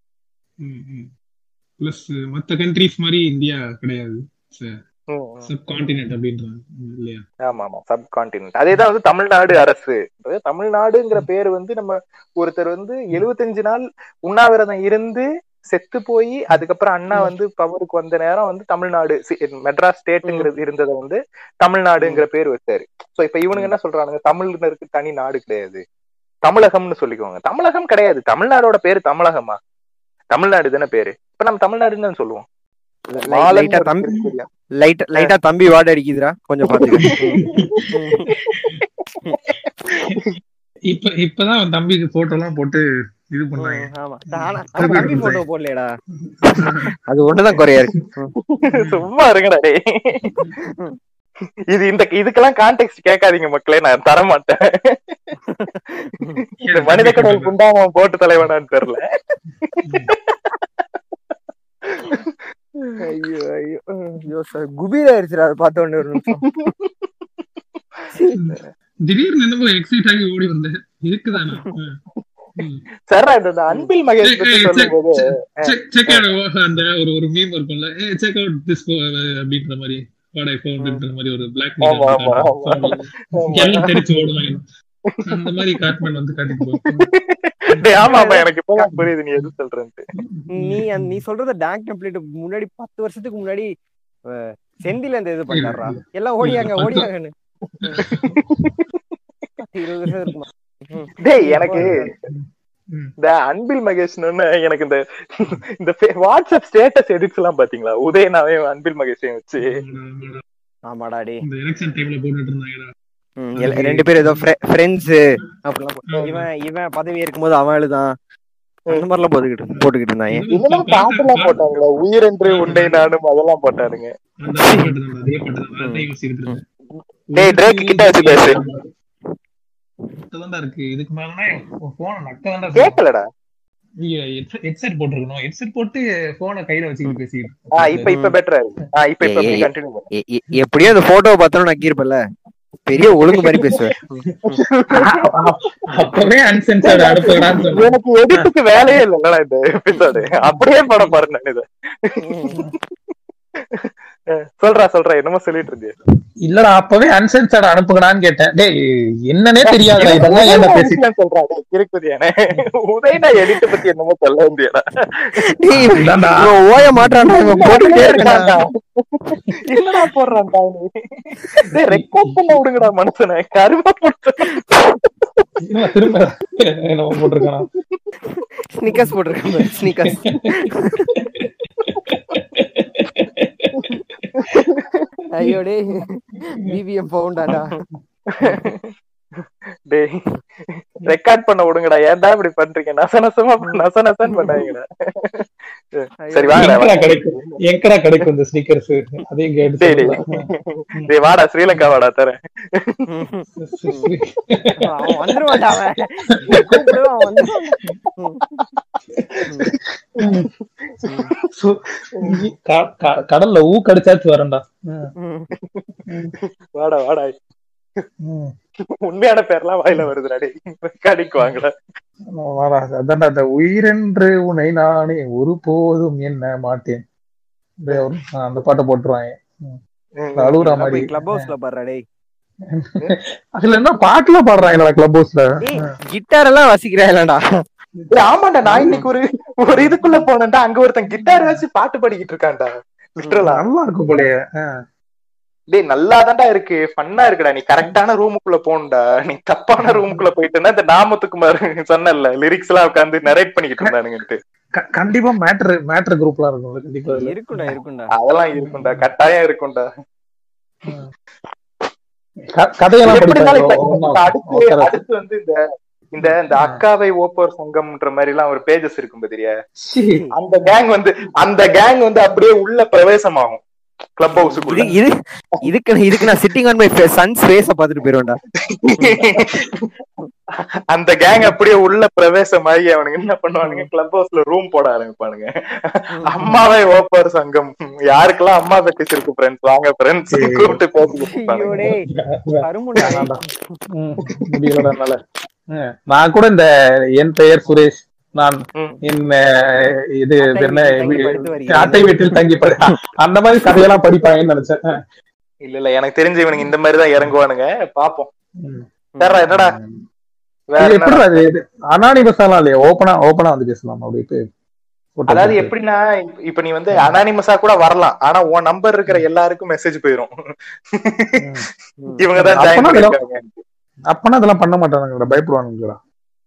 plus மத்த கண்ட்ரிஸ் மாதிரி இந்தியா கிடையாது சப் கான்டினென்ட் அப்படின்றாங்க இல்லையா ஆமா ஆமா சப் கான்டினென்ட் அதேதான் வந்து தமிழ்நாடு அரசு அதாவது தமிழ்நாடுங்கிற பேர் வந்து நம்ம ஒருத்தர் வந்து எழுபத்தஞ்சு நாள் உண்ணாவிரதம் இருந்து செத்து போய் அதுக்கப்புறம் அண்ணா வந்து பவருக்கு வந்த நேரம் வந்து தமிழ்நாடு சி- மெட்ராஸ் ஸ்டேட்டுங்கிறது இருந்ததை வந்து தமிழ்நாடுங்கிற பேர் வச்சாரு சோ இப்ப இவனுங்க என்ன சொல்றானுங்க தமிழருக்கு தனி நாடு கிடையாது தமிழகம்னு சொல்லிக்குவாங்க தமிழகம் கிடையாது தமிழ்நாடோட பேரு தமிழகமா தமிழ்நாடு தானே பேரு இப்ப நம்ம தமிழ்நாடுன்னு தான் சொல்லுவோம் மாலன் லைட்டா ஒரு தம்பி பேர் சரியா? லைட்டா லைட்டா தம்பி வாட அடிக்குதுடா கொஞ்சம் பாத்துக்க இப்ப இப்பதான் அவன் தம்பிக்கு போட்டோ எல்லாம் போட்டு இது பண்ணாங்க ஆமா ஆனா ஆனா தம்பி போட்டோ போடலடா அது ஒண்ணுதான் குறையா இருக்கு ம். சும்மா இருங்கடா டேய் இது இந்த இதுக்கெல்லாம் கான்டெக்ட் கேட்காதீங்க மக்களே நான் தர மாட்டேன் இந்த மனித கடவுள் குண்டாம போட்டு தலைவனான்னு தெரியல ஐயோ ஐயோ ஐயோ சார் குபீர் ஆயிருச்சுடா அதை பார்த்த உடனே ஒரு நிமிஷம் திடீர்னு என்னமோ எக்ஸைட் ஆகி ஓடி வந்தேன் இருக்குதானா சார் இந்த அன்பில் மகேஷ் பத்தி சொல்லும் போது செக் அந்த ஒரு ஒரு மீம் இருக்கும்ல ஏ செக் அவுட் திஸ் அப்படின்ற மாதிரி வாட் ஐ ஃபவுண்ட்ன்ற மாதிரி ஒரு பிளாக் ஆமா, ஆமா, ஆமா. எல்லாம் தெரிச்சு ஓடுவாங்க அந்த மாதிரி காட்மேன் வந்து காட்டிட்டு போவான். டேய், ஆமா ஆமா எனக்கு இப்பதான் புரியுது நீ எது சொல்றேன்ட்டு நீ அந்த- நீ சொல்றத டேங்க் டெம்ப்ளேட் முன்னாடி பத்து வருஷத்துக்கு முன்னாடி அஹ், செந்தில இந்த இது பண்ணாரா எல்லாம் ஓடியாங்க ஓடியாங்கன்னு பத்து, இருபது வருஷம் இருக்குமா ம். டேய் எனக்கு ம். இந்த அன்பில் மகேஷ்னு எனக்கு இந்த இந்த ஃபே- வாட்ஸ்அப் ஸ்டேட்டஸ் எடிட்ஸ் எல்லாம் பாத்தீங்களா உதயனாவே அன்பில் மகேஷையும் வச்சு ஆமாடா டே இந்த எலெக்ஷன் டைம்ல போட்டுட்டு இருந்தாங்கடா ம், எல்ல- ரெண்டு பேரும் ஏதோ ஃப்ரெண்ட்ஸ் அப்படிலாம் போட்டு- இவன் இவன் பதவி இருக்கும்போது அவன் எழுதான் அந்த மாதிரிலாம் போட்டுக்கிட்டு போட்டுக்கிட்டு இருந்தாங்க இதெல்லாம் பாட்டுலாம் போட்டாங்களா உயிரென்று உண்டை நானும் அதெல்லாம் போட்டாருங்க அந்த பாட்டு தான் அதே பாட்டு தான் அதான் யோசிச்சுட்டு இருந்தேன். டேய், Drake கிட்ட வச்சு பேசு. நக்கதான்டா இருக்கு இதுக்கு மேலனா போன நக்கதான்டா கேட்கலடா நீங்க ஹெட்செட் போட்டுருக்கணும் ஹெட்செட் போட்டு போனை கையில வச்சுக்கிட்டு பேசிக்கிட்டு ஆ இப்ப இப்ப பெட்டரா இருக்கு ஆ இப்ப இப்ப ஏய், ஏய். கண்டினியூ பண்ணு எ- எ- எப்படியோ அந்த போட்டோவை பார்த்தோம் நக்கிருப்பல பெரிய ஒழுங்கு மாதிரி பேசுவேன் அப்பவே அன்சென்சார்ட் அடுப்புடான்னு சொன்னேன் எனக்கு எடிட்டுக்கு வேலையே இல்லைங்களா இந்த எபிசோடு அப்படியே படம் பாரு நான் இதை சொல்றா சொல்றா என்னமோ சொல்லிட்டு இருந்தியே இல்லடா அப்பவே அன்சென்சார்ட் அனுப்புங்கடான்னு கேட்டேன் டேய் என்னன்னே தெரியாதுடா இதெல்லாம் ஏன்டா பேசி உதயனா சொல்றா டேய், கிறுக்குதியானே உதயனா எடிட் பத்தி என்னமோ சொல்ல வேண்டியடா டேய், இதான்டா. இவன் ஓய மாட்டான்டா இவன் போட்டுக்கிட்டே இருக்கான்டா இருக்கான்டா என்னடா போடுறான்டா நீ ரெக்கார்ட் பண்ண விடுங்கடா மனுஷனை கருவா போட்டு இன்னும் திரும்ப என்னமோ போட்டிருக்கானா ஸ்னிக்கர்ஸ் போட்டிருக்கான் ஸ்னிக்கர்ஸ் ஐயோ டேய் பிபிஎம் பவுண்டாடா டேய் ரெக்கார்ட் பண்ண விடுங்கடா ஏன்டா இப்படி பண்றீங்க நச நசமா நச நசன்னு பண்ணாங்கடா சரி வாங்கடா எங்கடா வாங்க. கிடைக்கும் எங்கடா கிடைக்கும் இந்த ஸ்னிக்கர்ஸ் அதையும் கேட்டு டேய் டேய். சொல்லலாம். டேய் வாடா ஸ்ரீலங்கா வாடா தரேன் அவன் வந்துருவான்டா அவன் கூப்பிடுவான் அவன் வந்துருவான் சு- க- க- கடல்ல ஊ கடிச்சாச்சு வரேன்டா ம். வாடா வாடா ம். உண்மையான பேர்லாம் வாயில வருதுடா டேய் ரெக்கார்டிங் வாங்கடா வாடா, அதான்டா அந்த உயிரென்று உன்னை நானே ஒருபோதும் என்ன மாட்டேன் இந்த ஒரு- ஆ, அந்த பாட்டை போட்டுருவாங்க அழுகுற மாதிரி கிளப் ஹவுஸ்ல பாடுறா டேய் அதுல என்ன பாட்டுல பாடுறாங்களா கிளப் ஹவுஸ்ல டேய் கிட்டார் எல்லாம் வாசிக்கிறாங்கடா டேய், ஆமாண்டா நான் இன்னைக்கு ஒரு ஒரு இதுக்குள்ள போனேன்டா அங்க ஒருத்தன் கிட்டார் வச்சு பாட்டு பாடிக்கிட்டு இருக்கான்டா லிட்டரலா நல்லா இருக்கும் போலயே ஆ. டேய் நல்லா இருக்கு ஃபன்னா இருக்குடா நீ கரெக்டான ரூமுக்குள்ள போகணும்டா நீ தப்பான ரூமுக்குள்ள போயிட்டேன்னா இந்த நாமத்துக்குமார் சொன்னல லிரிக்ஸ் எல்லாம் உட்காந்து நரேட் பண்ணிக்கிட்டு இருந்தானுங்கட்டு க- கண்டிப்பா மேட்ரு மேட்ரு குரூப்லாம் இருக்கும் கண்டிப்பா அதுல. இருக்கும்டா இருக்கும்டா அதெல்லாம் இருக்கும்டா கட்டாயம் இருக்கும்டா க- கதையெல்லாம் எப்படி இருந்தாலும் இப்ப- படிப்பாங்க இப்ப அடுத்து ஒருத்தர் அடுத்து வந்து இந்த இந்த இந்த அக்காவை ஓப்போர் சங்கம்ன்ற மாதிரி எல்லாம் ஒரு பேஜஸ் இருக்கும் பாத்தியா சீ. அந்த கேங் வந்து அந்த கேங் வந்து அப்படியே உள்ள பிரவேசமாகும் கிளப் இது ஹவுஸுக்குள்ள இது இதுக்கு இதுக்கு நான் sitting on my son's face பாத்துட்டு போயிருவேன்டா அந்த கேங் அப்படியே உள்ள பிரவேசமாகி அவனுங்க என்ன பண்ணுவானுங்க கிளப் ஹவுஸ்ல ரூம் போட ஆரம்பிப்பானுங்க அம்மாவே ஓப்பர் சங்கம் யாருக்கெல்லாம் அம்மா பெட்டிஸ் இருக்கு ஃப்ரெண்ட்ஸ் வாங்க ஃப்ரெண்ட்ஸ் கூப்பிட்டு பேசிக்கிட்டு ஐயோ இருப்பானுங்க. டேய் கருமுண்டா வேணாம்டா. ம், முடியலடா என்னால. ம், நான் கூட இந்த என் பெயர் சுரேஷ் நான் ம். என் அஹ், இது அட்டை பேர் என்ன வீட்டில் தங்கி படித்து வருகிறேன். அட்டை வீட்டில் தங்கி படி அந்த மாதிரி கதையெல்லாம் படிப்பாங்கன்னு நினைச்சேன் ஆ. இல்ல இல்ல எனக்கு தெரிஞ்சு இவனுங்க இந்த மாதிரி தான் இறங்குவானுங்க பாப்போம் ம். வேற என்னடா வேற இது என்னடா? எப்படி அது அனானிமஸாலாம் இல்லையா ஓப்பனா ஓப்பனா வந்து பேசலாம் அப்படி போய் photo அதாவது போட்டு. எப்படின்னா இப்ப- இப்ப நீ வந்து அனானிமஸா கூட வரலாம் ஆனா உன் நம்பர் இருக்கிற எல்லாருக்கும் மெசேஜ் போயிரும் இவங்க தான் ஜாயின் அப்பனா இதெல்லாம் பண்ணிருக்காங்க அப்பனா இதெல்லாம் பண்ண மாட்டானுங்கடா பயப்படுவானுங்கடா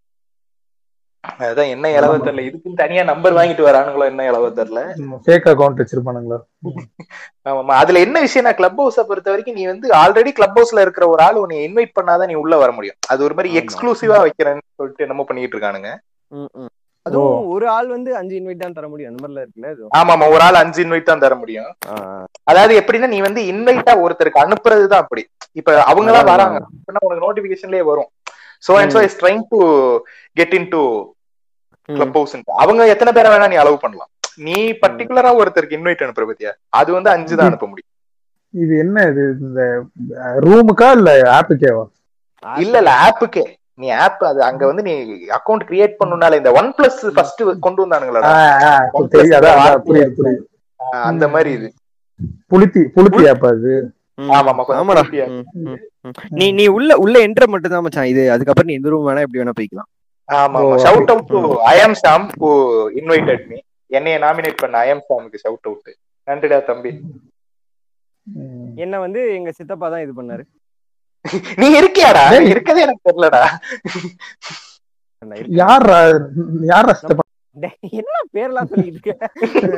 அதான் என்ன இளவ தெரியல இதுக்குன்னு தனியா நம்பர் வாங்கிட்டு வரானுங்களோ என்ன இளவ தெரியல ஃபேக் அக்கவுண்ட் வச்சிருப்பானுங்களா ஆமாமா அதுல என்ன விஷயம்னா கிளப் ஹவுஸ பொறுத்த வரைக்கும் நீ வந்து ஆல்ரெடி கிளப் ஹவுஸ்ல இருக்கிற ஒரு ஆள் உன்னை இன்வைட் பண்ணாதான் நீ உள்ள வர முடியும் அது ஒரு மாதிரி ஆமா. எக்ஸ்க்ளூசிவா வைக்கிறேன்னு சொல்லிட்டு என்னமோ பண்ணிட்டு இருக்கானுங்க ம், ம். அதுவும் ஒரு ஆள் வந்து அஞ்சு இன்வைட் தான் தர முடியும் அந்த மாதிரிலாம் இருக்குல்ல இது ஆமாமா ஒரு ஆள் அஞ்சு இன்வைட் தான் தர முடியும் ஆ, அதாவது எப்படின்னா நீ வந்து இன்வைட்டா ஒருத்தருக்கு அனுப்புறதுதான் அப்படி இப்ப அவங்க எல்லாம் வராங்க அப்படின்னா உனக்கு நோட்டிபிகேஷன்லயே வரும் so and so is trying to get into hmm. Clubhouse அவங்க எத்தனை பேரை வேணா நீ அலோவ் பண்ணலாம் நீ பர்டிகுலரா ஒருத்தருக்கு இன்வைட் அனுப்புற பத்தியா அது வந்து அஞ்சு தான் அனுப்ப முடியும் இது என்ன இது இந்த ரூமுக்கா இல்ல ஆப்புக்கேவா இல்ல இல்ல ஆப்புக்கே நீ ஆப் அது அங்க வந்து நீ அக்கவுண்ட் கிரியேட் பண்ணணும்னால இந்த ஒன் பிளஸ் ஃபர்ஸ்ட் கொண்டு வந்தானுங்களா தெரியும் அதான் அதான் புரியுது புரியுது அந்த மாதிரி இது புளித்தி புளித்தி ஆப் அது ம். ஆமாமா, கொஞ்சம் ஆமாடா creepy ஆ ம், ம். நீ நீ உள்ள உள்ள என்ட்ர மட்டும் தான் மச்சான் இது அதுக்கப்புறம் நீ எந்த ரூம் வேணா எப்படி வேணா போய்க்கலாம் ஆமா oh, shout out to IM Sam who invited me என்னைய நாமினேட் பண்ண ஐஎம் சாமுக்கு ஷவுட் அவுட் நன்றிடா தம்பி ம். என்ன வந்து எங்க சித்தப்பா தான் இது பண்ணாரு நீ இருக்கியாடா நீ இருக்கதே எனக்கு தெரியலடா நான் இருக்கேன். யார்ரா யார்ரா சித்தப்பா டேய், என்ன பேர்லாம் சொல்லிட்டு இருக்க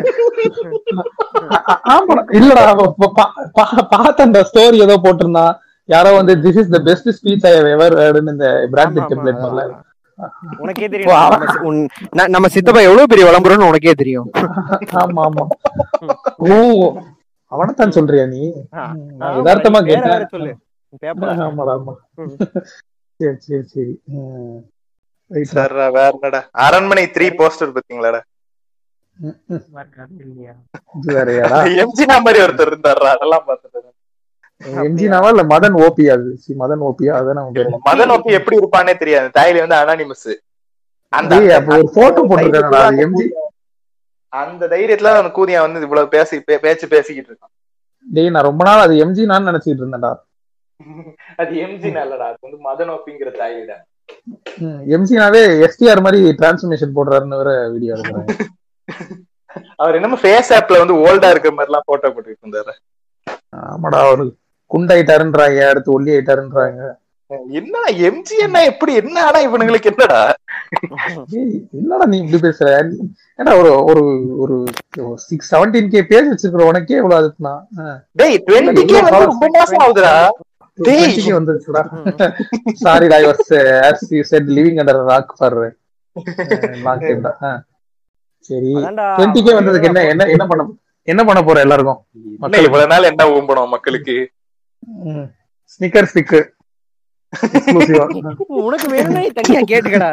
ஆ- ஆமாடா இல்லடா பா- பா- பா- பார்த்த அந்த ஸ்டோரி ஏதோ போட்டிருந்தான் யாரோ வந்து this is the best speech I ever இந்த பிராண்ட் ஆமா, டெம்ப்ளேட் ஆமா, பண்ணல ஆமா. உனக்கே தெரியும் ஓ, நம்ம சி- உன்- ந- நம்ம சித்தப்பா எவ்வளவு பெரிய விளம்பரம்னு உனக்கே தெரியும் ஆமா ஆமா ஓ அவனைத்தான் சொல்றியா நீ ஆ, நான் ஆமா, யதார்த்தமா நீ பேரை வேற கேட்டேன் சொல்லு பேப்பர் ஆமாடா ஆமா ம். சரி சரி சரி ம். Right டா. சர்ரா வேற என்னடா அரண்மனை த்ரீ போஸ்டர் பாத்தீங்களாடா ம், ம். இது வேறயாடா எம்ஜினா மாதிரி ஒருத்தர் இருந்தாருடா அதெல்லாம் பார்த்துட்டு எம்ஜினாவா இல்ல மதன் ஓபி அது சி, மதன் ஓபியா அதான் அவன் பேரு மதன் ஒப்பி எப்படி இருப்பானே தெரியாது தாயில வந்து அனானிமஸ் அந்த டேய், அப்ப ஒரு photo போட்டிருக்கானடா, அது MG அந்த தைரியத்துல அந்த கூதியா வந்து இவ்வளவு பேசி பே- பேச்சு பேசிக்கிட்டு இருக்கான் டேய் நான் ரொம்ப நாள் அது எம்ஜினான்னு நினைச்சிட்டு இருந்தேன்டா அது எம்ஜி நல்லடா அது வந்து மதன் ஒப்பிங்கிற தாயிடா எம்ஜினாவே எஸ்டிஆர் மாதிரி டிரான்ஸ்ஃபர்மேஷன் போடுறாருன்னு வேற வீடியோ எடுக்கிறாங்க அவர் என்னமோ ஃபேஸ் ஆப்ல வந்து ஓல்டா இருக்கிற மாதிரி எல்லாம் போட்டோ போட்டுட்டு இருந்தாரு ஆமாடா அவரு குண்டாயிட்டாருன்றாங்க அடுத்து ஒல்லி ஆயிட்டாருன்றாங்க என்னடா எம்ஜி என்ன எப்படி என்ன ஆனா இவனுங்களுக்கு என்னடா ஏய், என்னடா நீ இப்படி பேசுற ஏன்னா ஒரு ஒரு ஒரு சிக்ஸ் செவன்டீன் கே பேஜ் வச்சிருக்கிற உனக்கே இவ்வளவு அதுனா டேய் டுவெண்ட்டி கே வந்து ரொம்ப மாசம் ஆகுதுடா டேய். கே வந்துருச்சுடா sorry I was as you said living under rock for long time சரி அதான்டா, டுவெண்ட்டி கே வந்ததுக்கு என்ன என்ன என்ன பண்ண என்ன பண்ண போற எல்லாருக்கும் என்ன இவ்வளவு நாள் என்ன ஊம்பணும் மக்களுக்கு ஸ்னிக்கர் ஸ்டிக்கு எக்ஸ்க்ளூசிவா உனக்கு வேணும்னா நீ தனியா கேட்டுக்கடா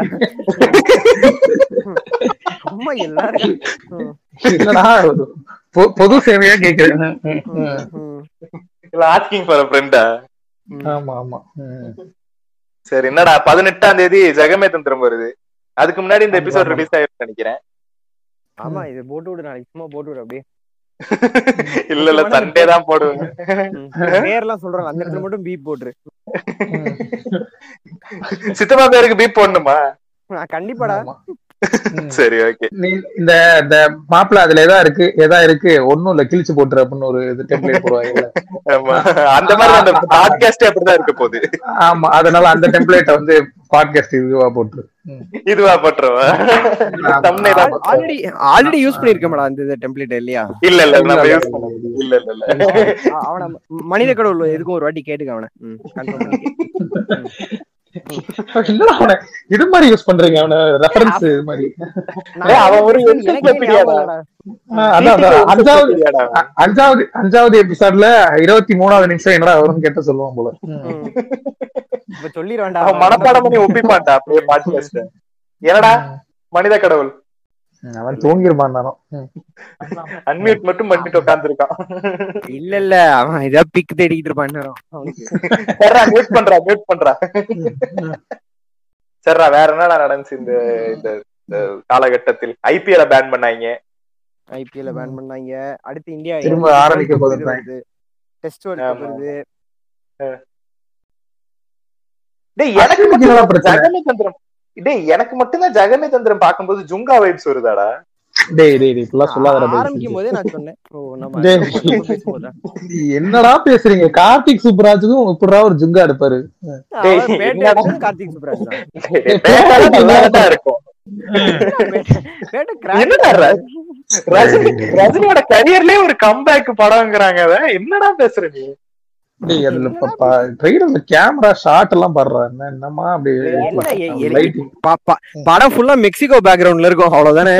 அம்மா எல்லாரும் ம், இல்லடா ஒரு பொ- பொது சேவையா கேக்குறேன் ம். இல்ல ஆஸ்கிங் ஃபார் ஃப்ரெண்டா ஆமா ஆமா ம். சரி என்னடா பதினெட்டாம் தேதி ஜெகமே தந்திரம் வருது அதுக்கு முன்னாடி இந்த எபிசோட் ஆமா. ரிலீஸ் ஆயிருக்கு நினைக்கிறேன் ஆமா இது போட்டு விடு நாளைக்கு சும்மா போட்டு விடு அப்படியே இல்ல இல்ல சண்டே தான் போடுவேன் ம். பேர்லாம் சொல்றாங்க அந்த இடத்துல மட்டும் பீப் போட்டுரு சித்தப்பா பேருக்கு பீப் போடணுமா ஆ, கண்டிப்பாடா ஆமா. ம். சரி ஓகே நீ இந்த இந்த மாப்பிள்ள அதுல எதா இருக்கு எதா இருக்கு ஒண்ணும் இல்ல கிழிச்சு போட்டுரு அப்படின்னு ஒரு இது டெம்ப்ளேட் போடுவாங்க ஆமா அந்த மாதிரி அந்த பாட்காஸ்டே அப்படிதான் இருக்க போகுது ஆமா அதனால அந்த டெம்ப்ளேட்ட வந்து பாட்காஸ்ட் இதுவா போட்டுரு ம். இதுவா பண்றவா thumbnail ஆ போட்டுருவா. ஆல்ரெடி ஆல்ரெடி யூஸ் பண்ணிருக்கமாடா அந்த டெம்ப்ளேட் இல்லையா இல்ல இல்ல நம்ம இல்ல, யூஸ் இல்ல, பண்ண இல்ல. இல்ல இல்ல இல்ல அ- அவன மனித கடவுள் எதுக்கும் ஒரு வாட்டி கேட்டுக்க அவனை ம், confirm பண்ணிக்க. என்னடா அவன இது மாதிரி யூஸ் பண்றீங்க அவன ரெஃபரன்ஸ் இது மாதிரி நான் ஏய், அவன் ஒரு எனக்கே encyclopedia ஞாபகம் டா. இல்லடா. ஆ, அதான் அதான் அஞ்சாவது அ- அஞ்சாவது அஞ்சாவது எபிசோட்ல இருபத்தி மூணாவது நிமிஷம் என்னடா வரும்னு கேட்ட சொல்லுவான் போல ம். ம். இப்ப சொல்லிடுவேன்டா அவன் மனப்பாடம் பண்ணி ஒப்பிப்பான்டா அப்படியே பாட்காஸ்ட் என்னடா மனித கடவுள் அவன் தூங்கிருப்பான் தானோ அன்மியூட் மட்டும் பண்ணிட்டு உட்காந்துருக்கான் இல்ல இல்ல அவன் இதா பிக் தேடிக்கிட்டு இருப்பான் இந்நேரம். அவனுக்கு சரிடா மியூட் பண்றா மியூட் பண்றா சரிடா வேற என்னடா நடந்துச்சு இந்த இந்த இந்த காலகட்டத்தில் ஐபிஎல பேன் பண்ணாங்க ஐபிஎல்ல பேன் பண்ணாங்க அடுத்து இந்தியா திரும்ப ஆரம்பிக்க போகுது டெஸ்ட் வேர்ல்ட் கப் ஆமா. வருது டேய் எனக்கு அஸ்வினுக்கு மட்டும் என்னடா பிரச்சனை? ஜெகமே தந்திரம் டேய் எனக்கு மட்டும்தான் ஜெகமே தந்திரம் பார்க்கும்போது ஜுங்கா வைப்ஸ் வருதாடா டேய் டேய் டேய் இப்பெல்லாம் சொல்லாதடா தயவு ஆரம்பிக்கும் செஞ்சு. போதே நான் சொன்னேன் ஓ நம்ம டேய். நம்ம பேசும்போதா நீ என்னடா பேசுறீங்க கார்த்திக் சுப்ராஜுக்கும் இப்படா ஒரு ஜுங்கா எடுப்பாரு டேய், அவன் பேட்டை என்னடா? எடுத்தது கார்த்திக் சுப்ராஜ் தான் டேய், டேய், பேட்டால நல்லாதான் இருக்கும் பேட்டை- பேட்டை crack என்னடா ர- ரஜினி ரஜினியோட கரியர்லயே ஒரு கம்பேக் படம்ங்கிறாங்க அத என்னடா பேசுற நீ டேய் அதுல ட்ரெயிலர்ல கேமரா ஷாட் எல்லாம் பாடுறா என்ன என்னமா அப்படி என்ன எ- எ- லைட்டிங் பா- பா- படம் ஃபுல்லா மெக்சிகோ பேக்ரவுண்ட்ல இருக்கும் அவ்வளவுதானே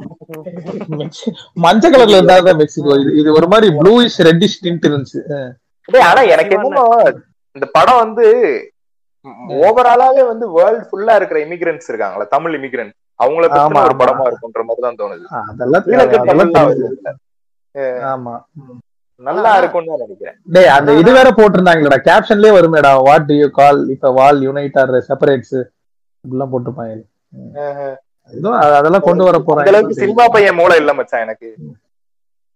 மஞ்சள் கலர்ல இருந்தாதான் மெக்சிகோ இது இது ஒரு மாதிரி ப்ளூயிஷ் ரெட்டிஷ் டிண்ட் இருந்துச்சு டேய் ஆனா எனக்கு என்னமோ இந்த படம் வந்து ஓவராலாவே வந்து வேர்ல்ட் ஃபுல்லா இருக்கிற இமிகிரன்ட்ஸ் இருக்காங்களா தமிழ் இமிகிரன்ட் அவங்கள ஆமா, பத்தின ஒரு ஆமா. படமா இருக்குன்ற மாதிரி தான் தோணுது அதெல்லாம் ஈழத்து அதெல்லாம் தமிழ்லாம் தெரியுது. வருது. ஆமா நல்லா இருக்கும்னு தான் நினைக்கிறேன் டேய் அந்த இது வேற போட்டிருந்தாங்களேடா கேப்ஷன்லயே வருமேடா வாட் டு யூ கால் இப்ப வால் யுனைட் ஆர் செப்பரேட்ஸ் இப்படிலாம் போட்டிருப்பாங்க ஏதோ அ- அதெல்லாம் கொண்டு வர அந்த அளவுக்கு போறாங்க சினிமா பையன் மூளை இல்ல மச்சான் எனக்கு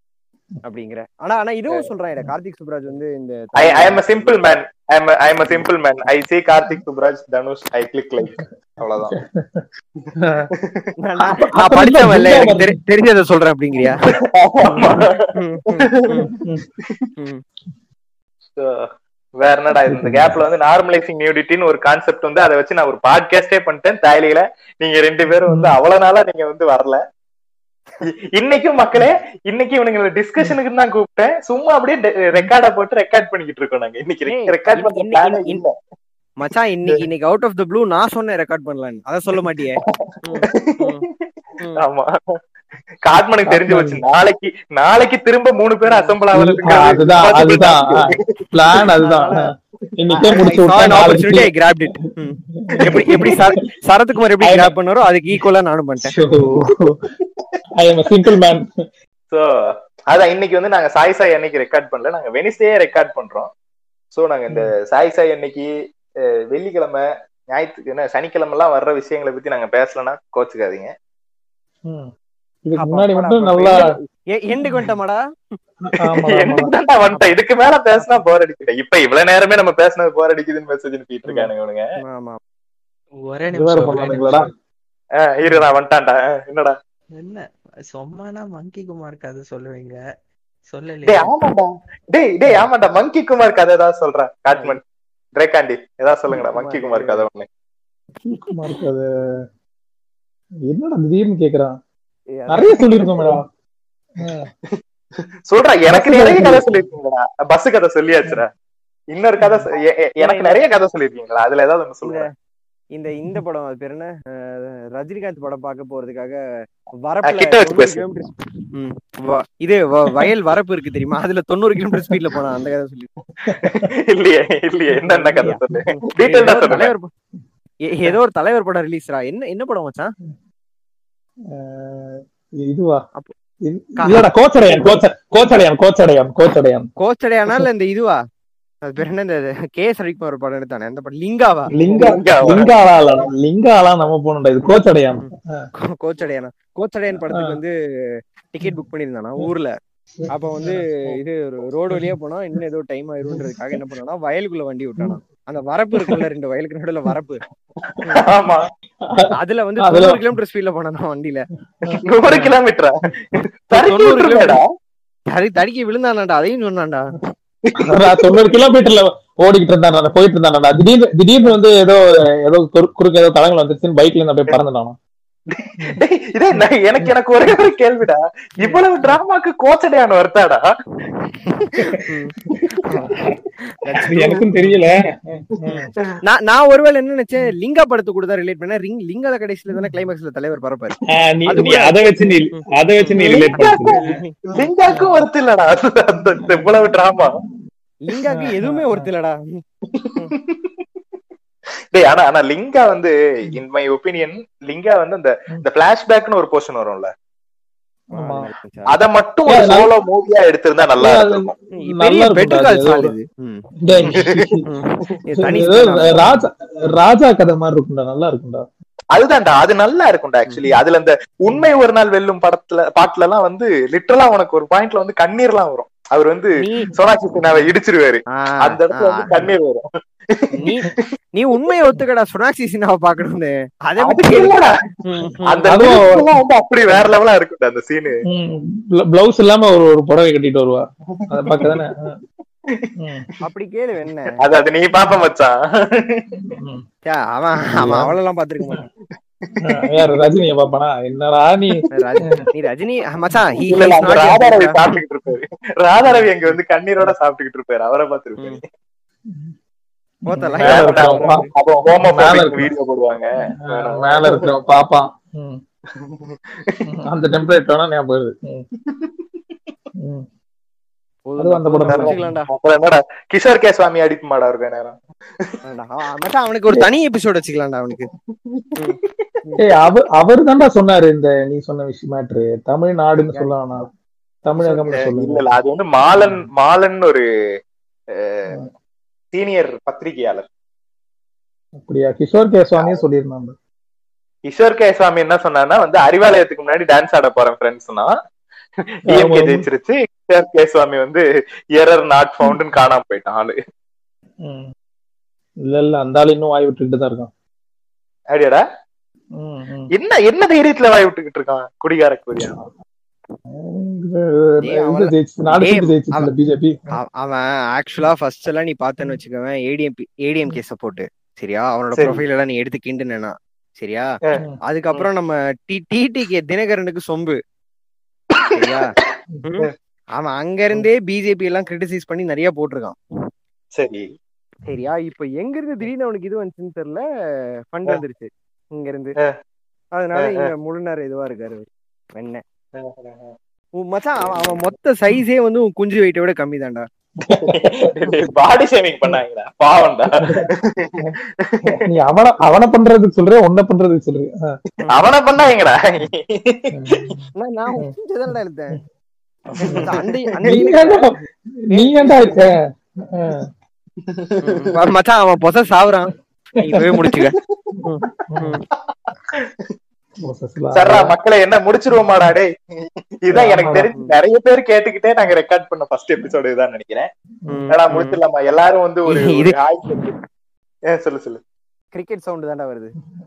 அப்படிங்கிற ஆனா ஆனா இதுவும் சொல்றேன் கார்த்திக் சுப்ராஜ் வந்து இந்த I I am a simple man I am I am a simple man I see Karthik Subbaraj Dhanush I click like அவ்வளவுதான் நான் நான் நான் படிச்சவன் இல்ல எனக்கு தெரி- தெரிஞ்சதை சொல்றேன் அப்படிங்கிறியா ம், ம், ம், ம். So, வேற என்னடா இது? இந்த கேப்ல வந்து நார்மலைசிங் நியூடிட்டின்னு ஒரு கான்செப்ட் வந்து அதை வச்சு நான் ஒரு பாட்காஸ்டே பண்ணிட்டேன் தாய்லியில நீங்க ரெண்டு பேரும் வந்து அவ்வளவு நாளா நீங்க வந்து வரல இ- இன்னைக்கும் மக்களே இன்னைக்கு இவனுங்க டிஸ்கஷனுக்கு தான் கூப்பிட்டேன் சும்மா அப்படியே ரெக்கார்டா போட்டு ரெக்கார்ட் பண்ணிக்கிட்டு இருக்கோம் நாங்க இன்னைக்கு ஏய், ரெக்கார்ட் பண்ற இன்னைக்கு- பிளானே இன்னைக்கு- இல்ல மச்சான் இன்னைக்கு இன்னைக்கு அவுட் ஆஃப் த ப்ளூ நான் சொன்னேன் ரெக்கார்ட் பண்ணலான்னு அத சொல்ல மாட்டியே ம், ம், ம். ஆமா காட்மனுக்கு தெரிஞ்சு வச்சு நாளைக்கு நாளைக்கு திரும்ப மூணு பேரும் அசம்பிள் ஆகுறதுக்கு அதுதான் அதுதான் பிளான் அதுதான் இன்னைக்கே முடிச்சு I saw விட்டா an opportunity, I நாளைக்கு grabbed it. ம். எப்படி எப்படி சர- சரத்குமார் எப்படி கிராப் பண்ணாரோ அதுக்கு ஈக்குவலா நானும் பண்ணிட்டேன் I am simple man so அதான் இன்னைக்கு வந்து நாங்க சாய் சாய் அன்னைக்கு ரெக்கார்ட் பண்ணல நாங்க வெனிஸ்டே ரெக்கார்ட் பண்றோம் சோ நாங்க இந்த சாய் சாய் அன்னைக்கு அஹ், வெள்ளிக்கிழமை ஞாயிற்று என்ன சனிக்கிழமை எல்லாம் வர்ற விஷயங்களை பத்தி நாங்க பேசலன்னா கோச்சுக்காதீங்க இதுக்கு முன்னாடி மட்டும் நல்லா எண்டுக்கு வந்துட்டமாடா ஆமா, ஆமா. என்னடா வந்துட்டேன் இதுக்கு மேல பேசினா போர் அடிக்குது இப்ப இவ்வளவு நேரமே நம்ம பேசினது போர் அடிக்குதுன்னு மெசேஜ் அனுப்பிட்டு இருக்கானுங்க இவனுங்க ஆமா ஒரே இது வேற நிமிஷம் ஒரே பண்ணானுங்களா நிமிஷம். அஹ், இருடா வந்துட்டான்டா அஹ், என்னடா என்ன சும்மானா மங்கி குமார் கதை சொல்லுவீங்க டேய் சொல்லலையா ஆமாடா டேய் டேய் ஆமாடா மங்கி குமார் கதை ஏதாவது சொல்றேன் காட்மன் ரேகாண்டி ஏதாவது சொல்லுங்கடா மங்கி குமார் கதை ஒண்ணு குமாருக்கு அது என்னடா திடீர்னு கேக்குறான் நிறைய சொல்லிருக்கோம் மேடம் சொல்றா எனக்கு நிறைய கதை சொல்லிருக்கீங்களா பஸ் கதை சொல்லியாச்சுடா இன்னொரு கதை சொ- எ- எ- எனக்கு நிறைய கதை சொல்லிருக்கீங்களா அதுல ஏதாவது ஒண்ணு சொல்லுங்க இந்த இந்த படம் அது பேர் என்ன அஹ், ரஜினிகாந்த் படம் பார்க்க போறதுக்காக அஹ், வரப்புல கிட்ட வச்சு தொண்ணூறு பேசு. கிலோமீட்டர் ம், வ- இது வ- வயல் வரப்பு இருக்கு தெரியுமா அதுல தொண்ணூறு கிலோமீட்டர் ஸ்பீட்ல போனா அந்த கதை சொல்லி இல்லையே இல்லையே என்னென்ன கதை சொல்லு ஏதோ டீட்டெயில்டா ஒரு சொல்லுங்க தலைவர் ப- ஏ- ஏதோ ஒரு தலைவர் படம் ரிலீஸ்ரா என்ன என்ன படம் மச்சான் இதுவா அப்போ- இது- இல்லடா கோச்சடையான் கோச்ச கோச்சடையான் கோச்சடையான் கோச்சடையான் கோச்சடையானா இல்ல இந்த இதுவா அது பேர் என்ன இந்த கே எஸ் ரவிக்குமார் ஒரு படம் எடுத்தானே அந்த படம் லிங்காவா லிங்கா லிங்காலா இல்ல லிங்காலா நம்ம போனோம்டா இது கோச்சடையான் கோ- கோச்சடையானா கோச்சடையான் படத்துக்கு வந்து டிக்கெட் புக் பண்ணியிருந்தானா ஊர்ல அப்ப வந்து இது ரோடு வழியா போனா இன்னும் ஏதோ டைம் ஆயிரும்ன்றதுக்காக என்ன பண்ணானா வயலுக்குள்ள வண்டி விட்டானா அந்த வரப்பு இருக்குல்ல ரெண்டு வயலுக்கு நடுவுல வரப்பு ஆமா அதுல வந்து அதுல- தொண்ணூறு கிலோமீட்டர் ஸ்பீட்ல போனானா வண்டியில நூறு கிலோமீட்டரா தடுக்கி தொண்ணூறு விட்டுருமேடா தடி தடிக்கி விழுந்தானாடா அதையும் சொன்னான்டா அதான் தொண்ணூறு கிலோமீட்டர்ல ஓடிக்கிட்டு இருந்தான் போயிட்டு இருந்தான்டா திடீர்னு திடீர்னு வந்து ஏதோ ஏதோ குறு- குறுக்க ஏதோ தடங்கள் வந்துருச்சுன்னு பைக்ல இருந்து அப்படியே பறந்துட்டானோ டேய், இதே நான் எனக்கு எனக்கு ஒரே ஒரு கேள்விடா இவ்வளவு டிராமாக்கு கோச்சடையான வருத்தாடா எனக்கும் தெரியல நான் நான் ஒருவேளை என்ன நினைச்சேன் லிங்கா படத்தை கூட தான் ரிலேட் பண்ண ரிங் லிங்கால கடைசியில தானே கிளைமேக்ஸ்ல தலைவர் பரப்பாரு நீ அது நீ கூட- அதை வச்சு நீ அதை வச்சு நீ ரிலேட் பண்ண லிங்காக்கும் வருத்து இல்லடா அது- அந்த இந்த இவ்வளவு டிராமா லிங்காக்கு எதுவுமே ஒருத்தர் இல்லடா டேய் ஆனா ஆனா லிங்கா வந்து இன் மை ஒப்பீனியன் லிங்கா வந்து அந்த இந்த பிளாஷ்பேக்னு ஒரு போர்ஷன் வரும்ல ஆமா. அத மட்டும் ஒரு ஏய், நல்லா- சோலோ மூவியா எடுத்திருந்தா நல்லா ஏய், அது இருக்கும் நல்லா பெரிய இருக்கும்டா பெட்டர் அது கால் ஏதோ சால் ஒரு- இது ம். டேய், ம். இது தனி ஏதோ ஸ்டைல் ராஜா ராஜா கதை மாதிரி இருக்கும்டா நல்லா இருக்கும்டா அதுதான்டா அது நல்லா இருக்கும்டா ஆக்சுவலி அதுல இந்த உண்மை ஒரு நாள் வெல்லும் படத்துல பாட்டுல எல்லாம் வந்து லிட்டரலா உனக்கு ஒரு பாயிண்ட்ல வந்து கண்ணீர்லாம் வரும் அவர் வந்து நீ சோனாட்சி சின்னாவை இடிச்சிருவாரு ஆ, அந்த இடத்துல ஆ. வந்து கண்ணீர் வரும் நீ நீ உண்மையை ஒத்துக்கடா சுனாக்சி சின்னாவை பாக்கணும்னு அதை அது பத்தி இல்லடா. ம், ம். அந்த அதுவும் lyrics எல்லாம் வந்து அப்படி வேற லெவலா இருக்கும்டா அந்த சீனு பிளவுஸ் இல்லாம ஒரு ஒரு புடவை கட்டிட்டு வருவா அதை பார்க்க தானே அப்படி கேளு என்ன அது அது நீ பாப்ப மச்சான் ச்சே, அவன் அவன் அவளெல்லாம் பாத்துருக்க மாட்டான் யார் ரஜினிய பாப்பானா என்னடா நீ ரஜ- நீ ரஜினி மச்சான் he இல்ல இல்ல is அந்த not ராதாரவி yet- சாப்பிட்டுக்கிட்டு இருப்பாரு ராதாரவி அங்க வந்து கண்ணீரோட சாப்பிட்டுக்கிட்டு இருப்பாரு அவரை பாத்துருப்பாரு போத்தல மேல இருக்கிறவன் பா- அப்போ மேல ஹோமோபோபிக் இருக்கு. வீடியோ போடுவாங்க ஆஹ் மேல இருக்கிறவன் பாப்பான் ம். அந்த டெம்ப்ளேட் வேணா ஞாபகம் வருது ம். ம். அதுவும் அந்த படம் தான். வச்சுக்கலாம்டா அப்புறம் என்னடா கிஷோர் கே சுவாமி அடிப்பு மாடா இருக்கும் நேரம் வேண்டாம். அவன் மச்சான் அவனுக்கு ஒரு தனி எபிசோட் வச்சுக்கலாம்டா அவனுக்கு ஏய் அவர் அவர் தான்டா சொன்னாரு இந்த நீ சொன்ன விஷயம் மேட்ரு தமிழ்நாடுன்னு சொல்ல வேணாம் தமிழகம்னு இல்ல சொல்லுங்க இல்ல அது வந்து மாலன் மாலன் ஒரு சீனியர் பத்திரிகையாளர் அப்படியா கிஷோர் கேஸ்வாமியும் சொல்லியிருந்தாங்க கிஷோர் கே சுவாமி என்ன சொன்னான்னா வந்து அறிவாலயத்துக்கு முன்னாடி டான்ஸ் ஆட போறேன் ஃப்ரெண்ட்ஸ்னா டிஎம்கே ஆமா. ஜெயிச்சிருச்சு எஸ்ஆர் கேசுவாமி வந்து எரர் நாட் ஃபவுண்ட்னு காணாம போயிட்டான் ஆளு ம். இல்ல இல்ல அந்த ஆள் இன்னும் வாய் விட்டுக்கிட்டு தான் இருக்கான் அப்படியாடா ம், ம். என்ன என்ன தைரியத்துல வாய் விட்டுக்கிட்டு இருக்கான் குடிகார கூறியா இது ஜெயிச்சு- நாலு டேய், சீட்டு ஜெயிச்சுச்சுல பிஜேபி அவ- அவன் ஆக்சுவலா ஃபர்ஸ்ட் எல்லாம் நீ பார்த்தேன்னு வச்சுக்கவேன் ஏடிஎம் ஏடிஎம் கேஸ போட்டு சரியா அவனோட சரி. ப்ரொஃபைல் எல்லாம் நீ எடுத்து கிண்டுனா சரியா ஆ. அதுக்கப்புறம் நம்ம டி டிடிகே தினகரனுக்கு சொம்பு சரியா ம். அவன் அங்க இருந்தே பிஜேபி எல்லாம் கிரிட்டிசைஸ் பண்ணி நிறைய போட்டிருக்கான் சரி சரியா இப்ப எங்க இருந்து திடீர்னு அவனுக்கு இது வந்துச்சுன்னு தெரியல ஃபண்ட் வந்துருச்சு இங்க இருந்து ஆ. அதனால ஆ, ஆ. இங்க முழு நேரம் இதுவா இருக்காரு அவரு. வெண்ணெய் உன் மச்சான் அவன் அவன் மொத்த சைஸே வந்து உன் குஞ்சு வெயிட்டை விட கம்மி தான்டா பாடி ஷேவிங் பண்ணாங்கடா பாவம்டா நீ அவன அவன பண்றதுக்கு சொல்ற உன்ன பண்றதுக்கு சொல்ற ஆ. அவனை பண்ணாங்கடா நான் நான் உன் குஞ்சை தான்டா எடுத்தேன் மச்சான், அந்த அந்த நீ இனுக்கு- ஏன்டா நீ ஏன்டா இருக்க ஆ. ம், மச்சான் அவன் பொச சாவுறான் நீ இப்பவே முடிச்சுக்க ம், ம். சர்ரா மக்களை என்ன முடிச்சிருவோமாடா டேய் இதுதான் எனக்கு தெரிஞ்சு நிறைய பேர் கேட்டுக்கிட்டே நாங்க ரெக்கார்ட் பண்ண ஃபர்ஸ்ட் எபிசோடு இதான் நினைக்கிறேன் ம், ஏடா ம். முடிச்சிடலாமா எல்லாரும் வந்து ஒரு இது- ஒரு ஹாய் சொல்லு. ஏ சொல்லு சொல்லு கிரிக்கெட் சவுண்ட் தான்டா வருது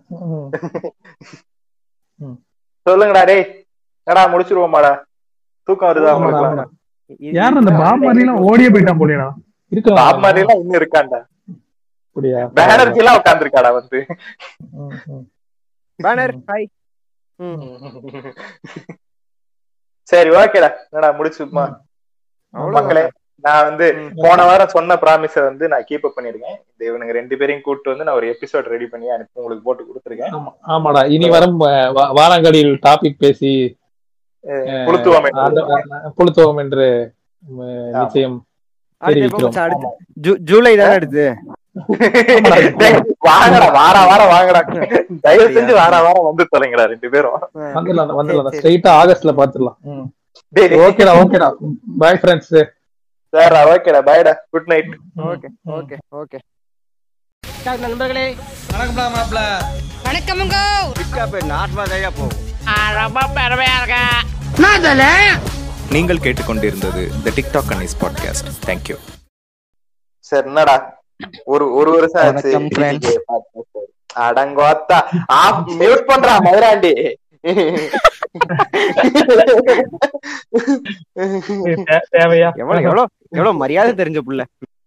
சொல்லுங்கடா டேய் என்னடா முடிச்சிருவோமாடா தூக்கம் வருதா ஆமாடா, உங்களுக்கு ஆமாடா. இது- யார் அந்த பாப் மாதிரி எல்லாம் ஓடியே போயிட்டான் போலியடா இருக்கலாம் பாப் மாதிரி எல்லாம் இன்னும் இருக்காண்டா அப்படியா பேனர்ஜி எல்லாம் உட்காந்துருக்காடா வந்து ம், ம். பேனர் ஹாய் ம் சரி ஓகேடா என்னடா முடிச்சுமா அவ்வளவுதான். மக்களே நான் வந்து ம். போன வாரம் சொன்ன ப்ராமிஸ வந்து நான் கீப் அப் பண்ணிருக்கேன் இந்த இவனுங்க ரெண்டு பேரையும் கூட்டு வந்து நான் ஒரு எபிசோட் ரெடி பண்ணி அனுப்பி உங்களுக்கு போட்டு கொடுத்துருக்கேன் ஆமா ஆமாடா இனி வரும் வா- வா- வாராங்கடியில் டாபிக் பேசி புளுத்துவோம் அந்த புளுத்துவோம் என்று ம், நிச்சயம் அடுத்து எப்போ தெரிவிக்கிறோம் மச்சான்? அடுத்து ஜூ- ஜூலை தானே அடுத்து டேய், வாங்கடா வாரா வாரம் வாங்கடா தயவு செஞ்சு வாரா வாரம் வந்து தொலைங்கடா ரெண்டு பேரும் வந்துடலாம் வந்துடலாம் சரி, ஸ்ட்ரைட்டா ஆகஸ்ட்ல பாத்துடலாம் டேய், டேய். ஓகேடா ஓகேடா பாய் ஃப்ரெண்ட்ஸ் சரிடா ஓகேடா பாய்டா good night okay okay okay நண்பர்களே வணக்கமுங்க நார்மலா தான் போகும் ரொம்ப பெருமையா இருக்க நீங்கள் கேட்டுக்கொண்டிருந்தது த டிக்டாக் அன்னிஸ் பாட்காஸ்ட் தேங்க்யூ சரி என்னடா ஒரு ஒரு வருஷம் ஆச்சு வணக்கம், friends. TTK podcast. அடங்கோத்தா ஆஃப் மியூட் பண்றா மதுராண்டி தேவையா எவ்வளவு எவ்வளவு எவ்வளவு மரியாதை தெரிஞ்ச புள்ள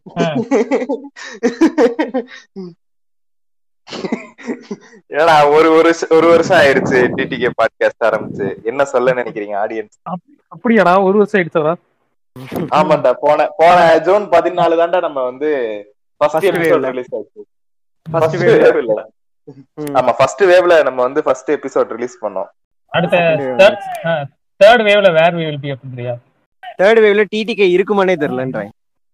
ஏடா ஒரு ஒரு வருஷம் ஒரு வருஷம் ஆயிடுச்சு டிடிகே பாட்காஸ்ட் ஆரம்பிச்சு என்ன சொல்ல நினைக்கிறீங்க ஆடியன்ஸ் அப்படியாடா ஒரு வருஷம் ஆயிடுச்சா ஆமாண்டா போன போன ஜூன் பதினாலு தான்டா நம்ம வந்து ஃபர்ஸ்ட் First எபிசோட் wave-ல. ரிலீஸ் ஆச்சு First ஃபர்ஸ்ட் wave-ல. வேவ் இல்ல ஆமா ஃபர்ஸ்ட் வேவ்ல நம்ம வந்து ஃபர்ஸ்ட் எபிசோட் ரிலீஸ் பண்ணோம் அடுத்த தேர்ட் வேவ்ல வேர் வி வில் பி அப்படின்றியா தேர்ட் வேவ்ல டிடிகே இருக்குமானே தெரியலன்றேன்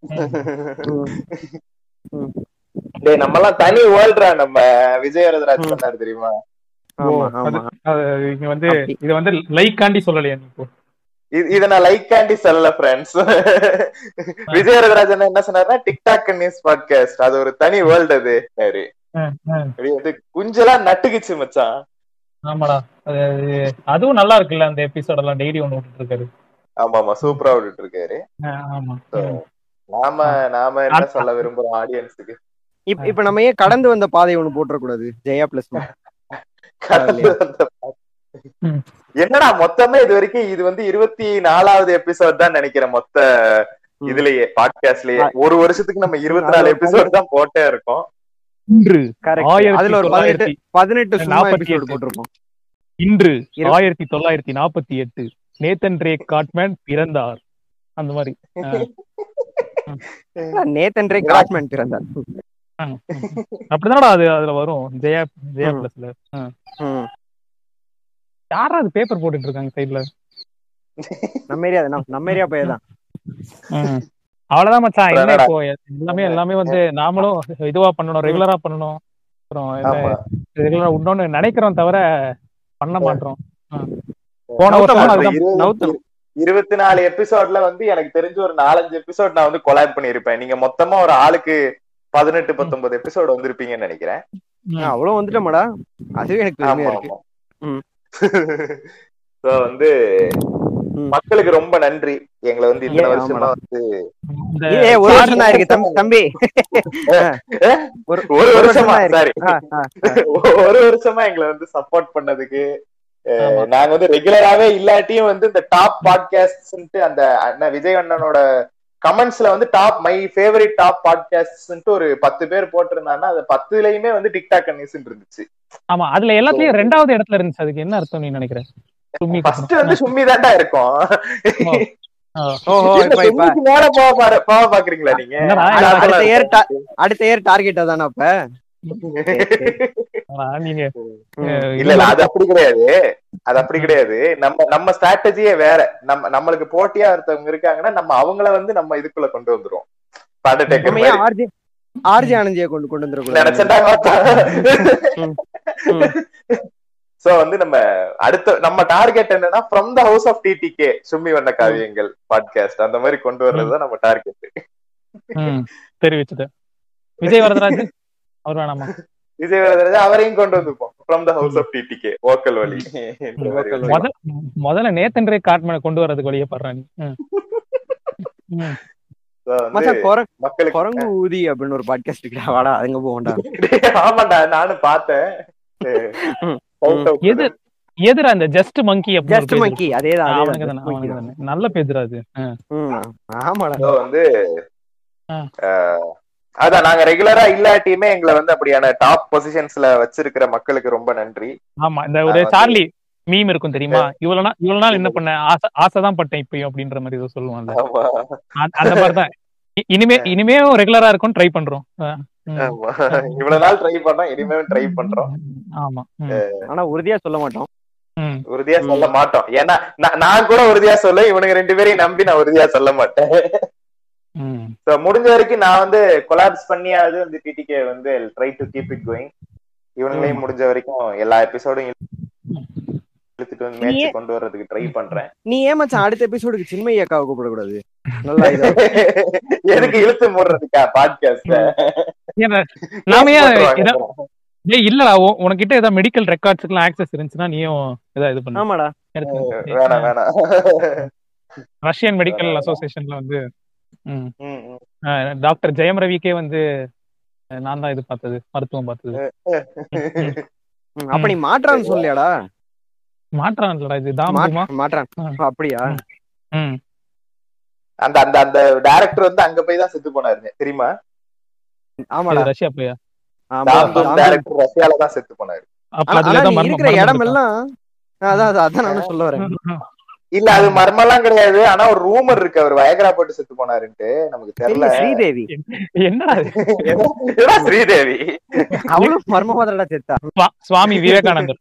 டேய் நம்ம எல்லாம் தனி வேர்ல்ட்ரா நம்ம விஜயரதராஜ் பண்ணாரு தெரியுமா ஆமா ஆமா இங்க வந்து அப்படி. இது வந்து லைக் காண்டி சொல்லலையா நீ இப்போ இது- இத நான் லைக் காண்டி சொல்லல ஃப்ரெண்ட்ஸ் விஜயரதராஜன் என்ன சொன்னாருன்னா டிக்டாக் நியூஸ் பாட்காஸ்ட் அது ஒரு தனி வேர்ல்டு அது சரி அப்படியே வந்து குஞ்செல்லாம் நட்டுக்குச்சு மச்சான் ஆமாடா அது அதுவும் நல்லா இருக்குல்ல அந்த எபிசோட் எல்லாம் டெய்லி ஒண்ணு விட்டுட்டு இருக்காரு ஆமா ஆமா சூப்பரா விட்டுட்டு இருக்காரு ஆமா So, நாம நாம என்ன சொல்ல விரும்புறோம் ஆடியன்ஸுக்கு இப்ப இப்ப நம்ம ஏன் கடந்து வந்த பாதை ஒண்ணு போட்டுற கூடாது ஜெயா பிளஸ் கடந்து வந்த பாதை. என்னடா மொத்தமே இது வரைக்கும் இது வந்து இருபத்தி நாலாவது எபிசோட் தான் நினைக்கிறேன் மொத்த இதுலயே பாட்காஸ்ட்லயே ஒரு வருஷத்துக்கு நம்ம இருபத்தி நாலு எபிசோட் தான் போட்டே இருக்கோம் இன்று கரெக்ட் அதுல ஒரு பதினெட்டு பதினெட்டு சும்மா நாற்பத்தி எபிசோடு எட்டு. போட்டிருப்போம் இன்று இரு- ஆயிரத்தி தொள்ளாயிரத்தி நாற்பத்தி எட்டு நேத்தன் ரே காட்மேன் பிறந்தார் அந்த மாதிரி நேத்தன் ரே காட்மேன் பிறந்தார் அப்படிதானடா அது அதுல வரும் ஜெயா ஜெயா ம். பிளஸ்ல ம். யாரா அது பேப்பர் போட்டுட்டு இருக்காங்க சைடுல நம்ம ஏரியா நம்ம நம்ம ஏரியா பையன் தான் அவ்வளவுதான் மச்சான் என்ன அதானடா. இப்போ எல்லாமே எல்லாமே வந்து நாமளும் இதுவா பண்ணணும் ரெகுலரா பண்ணணும் அப்புறம் ஆமா. ரெகுலரா உண்டோன்னு நினைக்கிறோம் தவிர பண்ண மாட்டோம் ஆ. போன நவுத்த வருஷம் மாட்டோம். அதுதான் நவுத்தணும். இருபத்தி நாலு எபிசோட்ல வந்து எனக்கு தெரிஞ்ச ஒரு நாலஞ்சு எபிசோட் நான் வந்து கொலாப் பண்ணிருப்பேன் நீங்க மொத்தமா ஒரு ஆளுக்கு பதினெட்டு பத்தொன்பது எபிசோட் வந்திருப்பீங்கன்னு நினைக்கிறேன் ஆ, அவ்வளவு வந்துட்டோமாடா அதுவே எனக்கு பெருமையா ஆமா இருக்கு ஆமா ம். சோ வந்து ம். மக்களுக்கு ரொம்ப நன்றி எங்களை வந்து இத்தனை ஏ, வருஷமா ஆமாடா. வந்து இந்த ஏ ஒரு வருஷம் தான் இருக்கு தம்பி தம்பி ஒரு ஒரு ஒரு வருஷமா வருஷம் தான் சாரி இருக்கு ஆ, ஆ, ஒரு வருஷமா எங்களை வந்து சப்போர்ட் பண்ணதுக்கு அஹ், ஆமா. நாங்க வந்து ரெகுலராவே இல்லாட்டியும் வந்து இந்த டாப் பாட்காஸ்ட் அந்த அண்ணன் விஜய் அண்ணனோட கமெண்ட்ஸ்ல வந்து top my favourite top podcast ஒரு பத்து பேர் போட்டிருந்தாங்கன்னா அது பத்துலயுமே வந்து டிக்டாக் கன்னிஸ் இருந்துச்சு ஆமா அதுல எல்லாத்துலயும் ரெண்டாவது இடத்துல இருந்துச்சு அதுக்கு என்ன அர்த்தம் நீ நினைக்கிற சும்மி ஃபர்ஸ்ட் வந்து சும்மி தாண்டா இருக்கும் ஓஹோ என்ன இப்ப இப்ப சும்மிக்கு மேல போக பாரு போக பாக்குறீங்களா நீங்க என்னடா, அது அடுத்த அதெல்லாம் இயர் அடுத்த இயர் டார்கெட்டா தானே அப்ப ஆனா, நீங்க ம். இல்ல இல்ல அது அப்படி கிடையாது அது அப்படி கிடையாது நம்ம நம்ம ஸ்ட்ராட்டஜியே வேற நம்ம நம்மளுக்கு போட்டியா ஒருத்தவங்க இருக்காங்கன்னா நம்ம அவங்கள வந்து நம்ம இதுக்குள்ள கொண்டு வந்துருவோம் பாட்டு டேக்கர் நம்ம ஏன் ஆர்ஜி ஆர்ஜி ஆனந்தியை கொண்டு கொண்டு வந்துடக்கூடாது நினைச்சேன்டா சோ வந்து நம்ம அடுத்த நம்ம டார்கெட் என்னன்னா from the house of TTK சும்மி வண்ண காவியங்கள் பாட்காஸ்ட் அந்த மாதிரி கொண்டு வர்றதுதான் நம்ம டார்கெட் ம், தெரிவிச்சுட்டு விஜய் வரதராஜ் அவர் வேணாமா விஜய் வரதராஜா அவரையும் கொண்டு வந்துப்போம் from the house of TTK ஓக்கல் வழி இந்த மாதிரி Vocal வந்து. முத முதல்ல நேத்தன்றே காட்மேனை கொண்டு வரதுக்கு வழியே படுறான் நீ ம். ம். So வந்து மச்சான் குரங்கு மக்களுக்கு குரங்கு ஊதி அப்படின்னு ஒரு பாட்காஸ்ட் இருக்குடா வாடா அங்க போகண்டா ஆமாண்டா நானும் பார்த்தேன் ம். Shout out to எது them. எதிரா அந்த ஜஸ்ட் மங்கி ஜஸ்ட் மங்கி அதேதான் அவனுக்கு அதேதான் தானே just monkey அவனுக்கு தான். தானே நல்ல பேஜ்ரா அது ஆ. ம், ஆமாடா So வந்து ஆ. அஹ், அதான் நாங்க ரெகுலரா இல்லாட்டியுமே எங்களை வந்து அப்படியான டாப் பொசிஷன்ஸ்ல வச்சிருக்கிற மக்களுக்கு ரொம்ப நன்றி ஆமா இந்த ஒரு நான் வந்து- சார்லி மீம் இருக்கும் தெரியுமா இவ்வளவு நாள் இவ்வளவு நாள் என்ன பண்ண ஆசை ஆசைதான் பட்டேன் இப்பயும் அப்படின்ற மாதிரி ஏதோ சொல்லுவான்ல ஆமா அந்த- அந்த மாதிரிதான் இ- இனிமே இனிமே ரெகுலரா இருக்கும் ட்ரை பண்றோம் ஆ. ம். ஆமா இவ்வளவு நாள் ட்ரை பண்ணோம் இனிமேல் ட்ரை பண்றோம் ஆமா ம். ஆனா உறுதியா சொல்ல மாட்டோம் ம். உறுதியா சொல்ல மாட்டோம் ஏன்னா நான்- நான் கூட உறுதியா சொல்ல இவனுங்க ரெண்டு பேரையும் நம்பி நான் உறுதியா சொல்ல மாட்டேன் ம். So, முடிஞ்ச வரைக்கும் நான் வந்து கொலாப்ஸ் பண்ணியாவது வந்து டிடிகே வந்து try to keep it going இவனுங்களையும் முடிஞ்ச வரைக்கும் எல்லா எபிசோடும் இழுத்துட்டு வந்து நீ மேட்ச் கொண்டு வர்றதுக்கு ட்ரை பண்றேன் நீ ஏன் மச்சான் அடுத்த எபிசோடுக்கு சின்மயி அக்காவை கூப்பிடக்கூடாது நல்லா இதா எதுக்கு இழுத்து மூடுறதுக்கா பாட்காஸ்ட ஏன்னா, நாம ஏன் ஏதா- ஏய் இல்லடா உ- உனக்கிட்ட ஏதாவது மெடிக்கல் ரெக்கார்ட்ஸ்க்குலாம் ஆக்சஸ் இருந்துச்சுன்னா நீயும் ஏதாவது இது பண்ணு ஆமாடா எடுத்து வேணாம் வேணாம் ரஷ்யன் மெடிக்கல் அசோசியேஷன்ல வந்து ம், ம், ம். அஹ், டாக்டர் ஜெயம் ரவிக்கே வந்து அஹ், நான் தான் இது பார்த்தது மருத்துவம் பார்த்தது ம், அப்ப நீ மாற்றான்னு சொல்லியாடா மாற்றான் இல்லடா இது தான் முடியுமா மாற்றான் மாற்றான் ஆ. அப்படியா ம் அந்த அந்த அந்த டைரக்டர் வந்து அங்க போய் தான் செத்து போனாருங்க தெரியுமா ஆமாடா இது ரஷ்யா போயா ஆமா தாம் தூம் ஆமா. டைரக்டர் ரஷ்யால தான் செத்து போனாரு அப்ப ஆனா- அதுல ஆனா தான் நீ மர்மம் இருக்கிற மர்மம் இடம் இருக்கா? எல்லாம் அதான் அதான் அதான் நானும் சொல்ல வரேன் இல்ல அது மர்மம்லாம் கிடையாது ஆனா ஒரு ரூமர் இருக்கு அவர் வயகரா போட்டு செத்து போனாருன்ட்டு நமக்கு தெரியல தெரியல ஸ்ரீதேவி என்னடா இது? ஏடா ஸ்ரீதேவி அவளும் மர்மமாதடா செத்தா சுவா- சுவாமி விவேகானந்தர்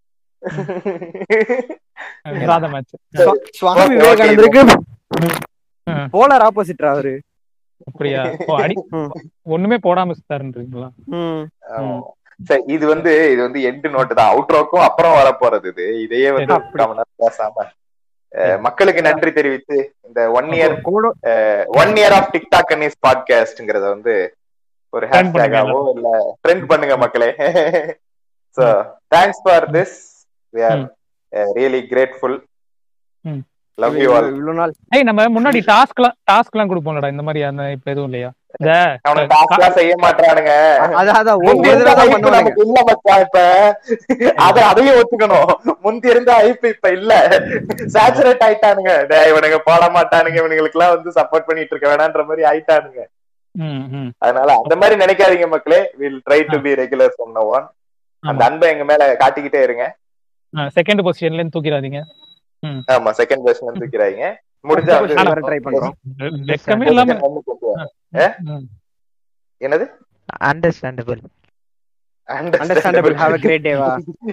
விராத மேட்ச் சுவா- சுவாமி Okay, விவேகானந்தருக்கு ம். போலார் ஆப்போசிட்ரா அவரு அப்படியா ஓ, அடி ம். ஒண்ணுமே போடாம சுத்தாருன்றீங்களா ம் ஆமா. சரி இது வந்து இது வந்து எண்டு நோட்டு தான் அவுட்ரோக்கும் அப்புறம் வர போறது இது இதையே வந்து சரி. முக்கால் மணி நேரம் பேசாம அஹ், மக்களுக்கு நன்றி தெரிவித்து இந்த ஒன் இயர் கூட one year of TikTok Annis பாட்காஸ்ட்ங்கிறத வந்து ஒரு Trend பண்ணுங்க ஹேஷ்டேகாவோ இல்ல ட்ரெண்ட் பண்ணுங்க மக்களே so thanks for this we are really grateful hmm. Love you all இவ்வளவு நாள் ஏய் நம்ம முன்னாடி டாஸ்க்லாம் டாஸ்க்லாம் கொடுப்போம்லடா இந்த மாதிரி அந்த இப்ப எதுவும் இல்லையா இந்த அவனுக்கு டாஸ்க்லாம் செய்ய மாட்டானுங்க அதான் அதான் ஒரு முந்தி ஒரு இருந்த தடவை தான் hype பண்ணுவாங்க நமக்கு இல்ல மச்சான் இப்ப அத அதையும் ஒத்துக்கணும் முந்தி இருந்த ஹைப் இப்ப இல்ல சேச்சுரேட் ஆயிட்டானுங்க டேய் இவனுங்க போட மாட்டானுங்க இவனுங்களுக்கு எல்லாம் வந்து சப்போர்ட் பண்ணிட்டு இருக்க வேணான்ற மாதிரி ஆயிட்டானுங்க ம், ம். அதனால அந்த மாதிரி நினைக்காதீங்க மக்களே will try to be regular from no one அந்த ஆமா அன்பை எங்க மேல காட்டிக்கிட்டே இருங்க செகண்ட் பொசிஷன்ல இருந்து தூக்கிடாதீங்க ஆமா செகண்ட் வெர்ஷன் தூக்கிறாங்க முடிஞ்சா வந்து First வர ட்ரை பண்றோம் வெக்கமே இல்லாம வந்து கொண்டு வாங்க. ம். என்னது understandable understandable have a great டேவா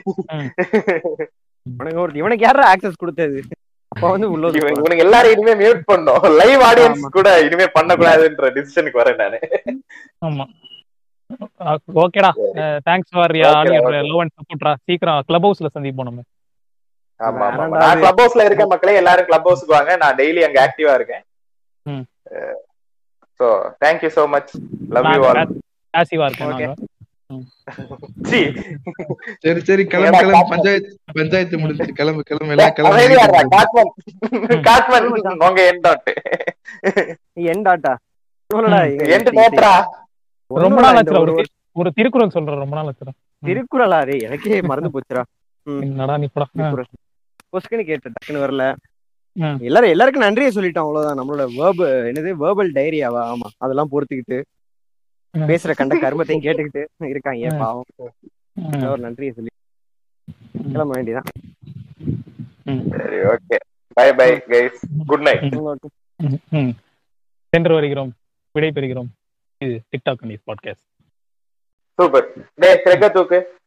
உனக்கு ஒரு இவனுக்கு யாரா ஆக்சஸ் கொடுத்தது அப்ப வந்து உள்ள வந்து இவன் இவனுங்க எல்லாரும் இனிமே மியூட் பண்ணும் லைவ் ஆடியன்ஸ் கூட இனிமே பண்ணக்கூடாதுன்ற டிசிஷனுக்கு வரேன் நானு ஆமா ஓகேடா thanks for Okay, all your okay. Love and சப்போர்ட்ரா சீக்கிரம் கிளப் ஹவுஸ்ல சந்திப்போம் நம்ம ஆமா ஆமா, ஆமா வேணாம்டா நான் அது. கிளப் ஹவுஸ்ல இருக்கேன் மக்களே எல்லாரும் கிளப் ஹவுஸ்க்கு வாங்க நான் டெய்லி அங்க ஆக்டிவா இருக்கேன் ம். So thank you so much love you all பாசிவா இருக்கேன் Okay. நாங்க சீ. சரி சரி கிளம்பு ஏடா, கிளம்பு காட்மன். பஞ்சாயத்து பஞ்சாயத்து முடிஞ்சு கிளம்பு கிளம்பு எல்லாம் கிளம்பு அமைதியாடுறா, night காட்மன். காட்மன், உங்க end dot. என் டாட்டா சொல்லடா, எங்க- end dotரா. ஒண்ணும் ரொம்ப இல்லடா, நாள் இந்த ஆச்சுடா ஒரு ஒரு தி- ஒரு திருக்குறள் சொல்றேன் ரொம்ப நாள் ஆச்சுடா திருக்குறளா ரே எனக்கே மறந்து போச்சுடா என்னடா நீ போடா ஆ. திருக்குறள் பொசுக்குன்னு கேட்டு டக்குன்னு வரல ம். எல்லாரும் எல்லாருக்கும் நன்றியை சொல்லிட்டோம் அவ்வளவுதான் நம்மளோட வேர்ப என்னது வேர்பல் டைரியாவா ஆமா அதெல்லாம் பொறுத்துக்கிட்டு ம். பேசுற கண்ட கருமத்தையும் கேட்டுக்கிட்டு இருக்காங்க ம். பாவம் ம். ஒரு நன்றியை சொல்லி கிளம்ப வேண்டியதான் சரி okay bye bye guys good night hmm, hmm. சென்று வருகிறோம் விடை பெறுகிறோம் இது டிக்டாக் நியூஸ் பாட்காஸ்ட் சூப்பர் டேய் ரெக்க தூக்கு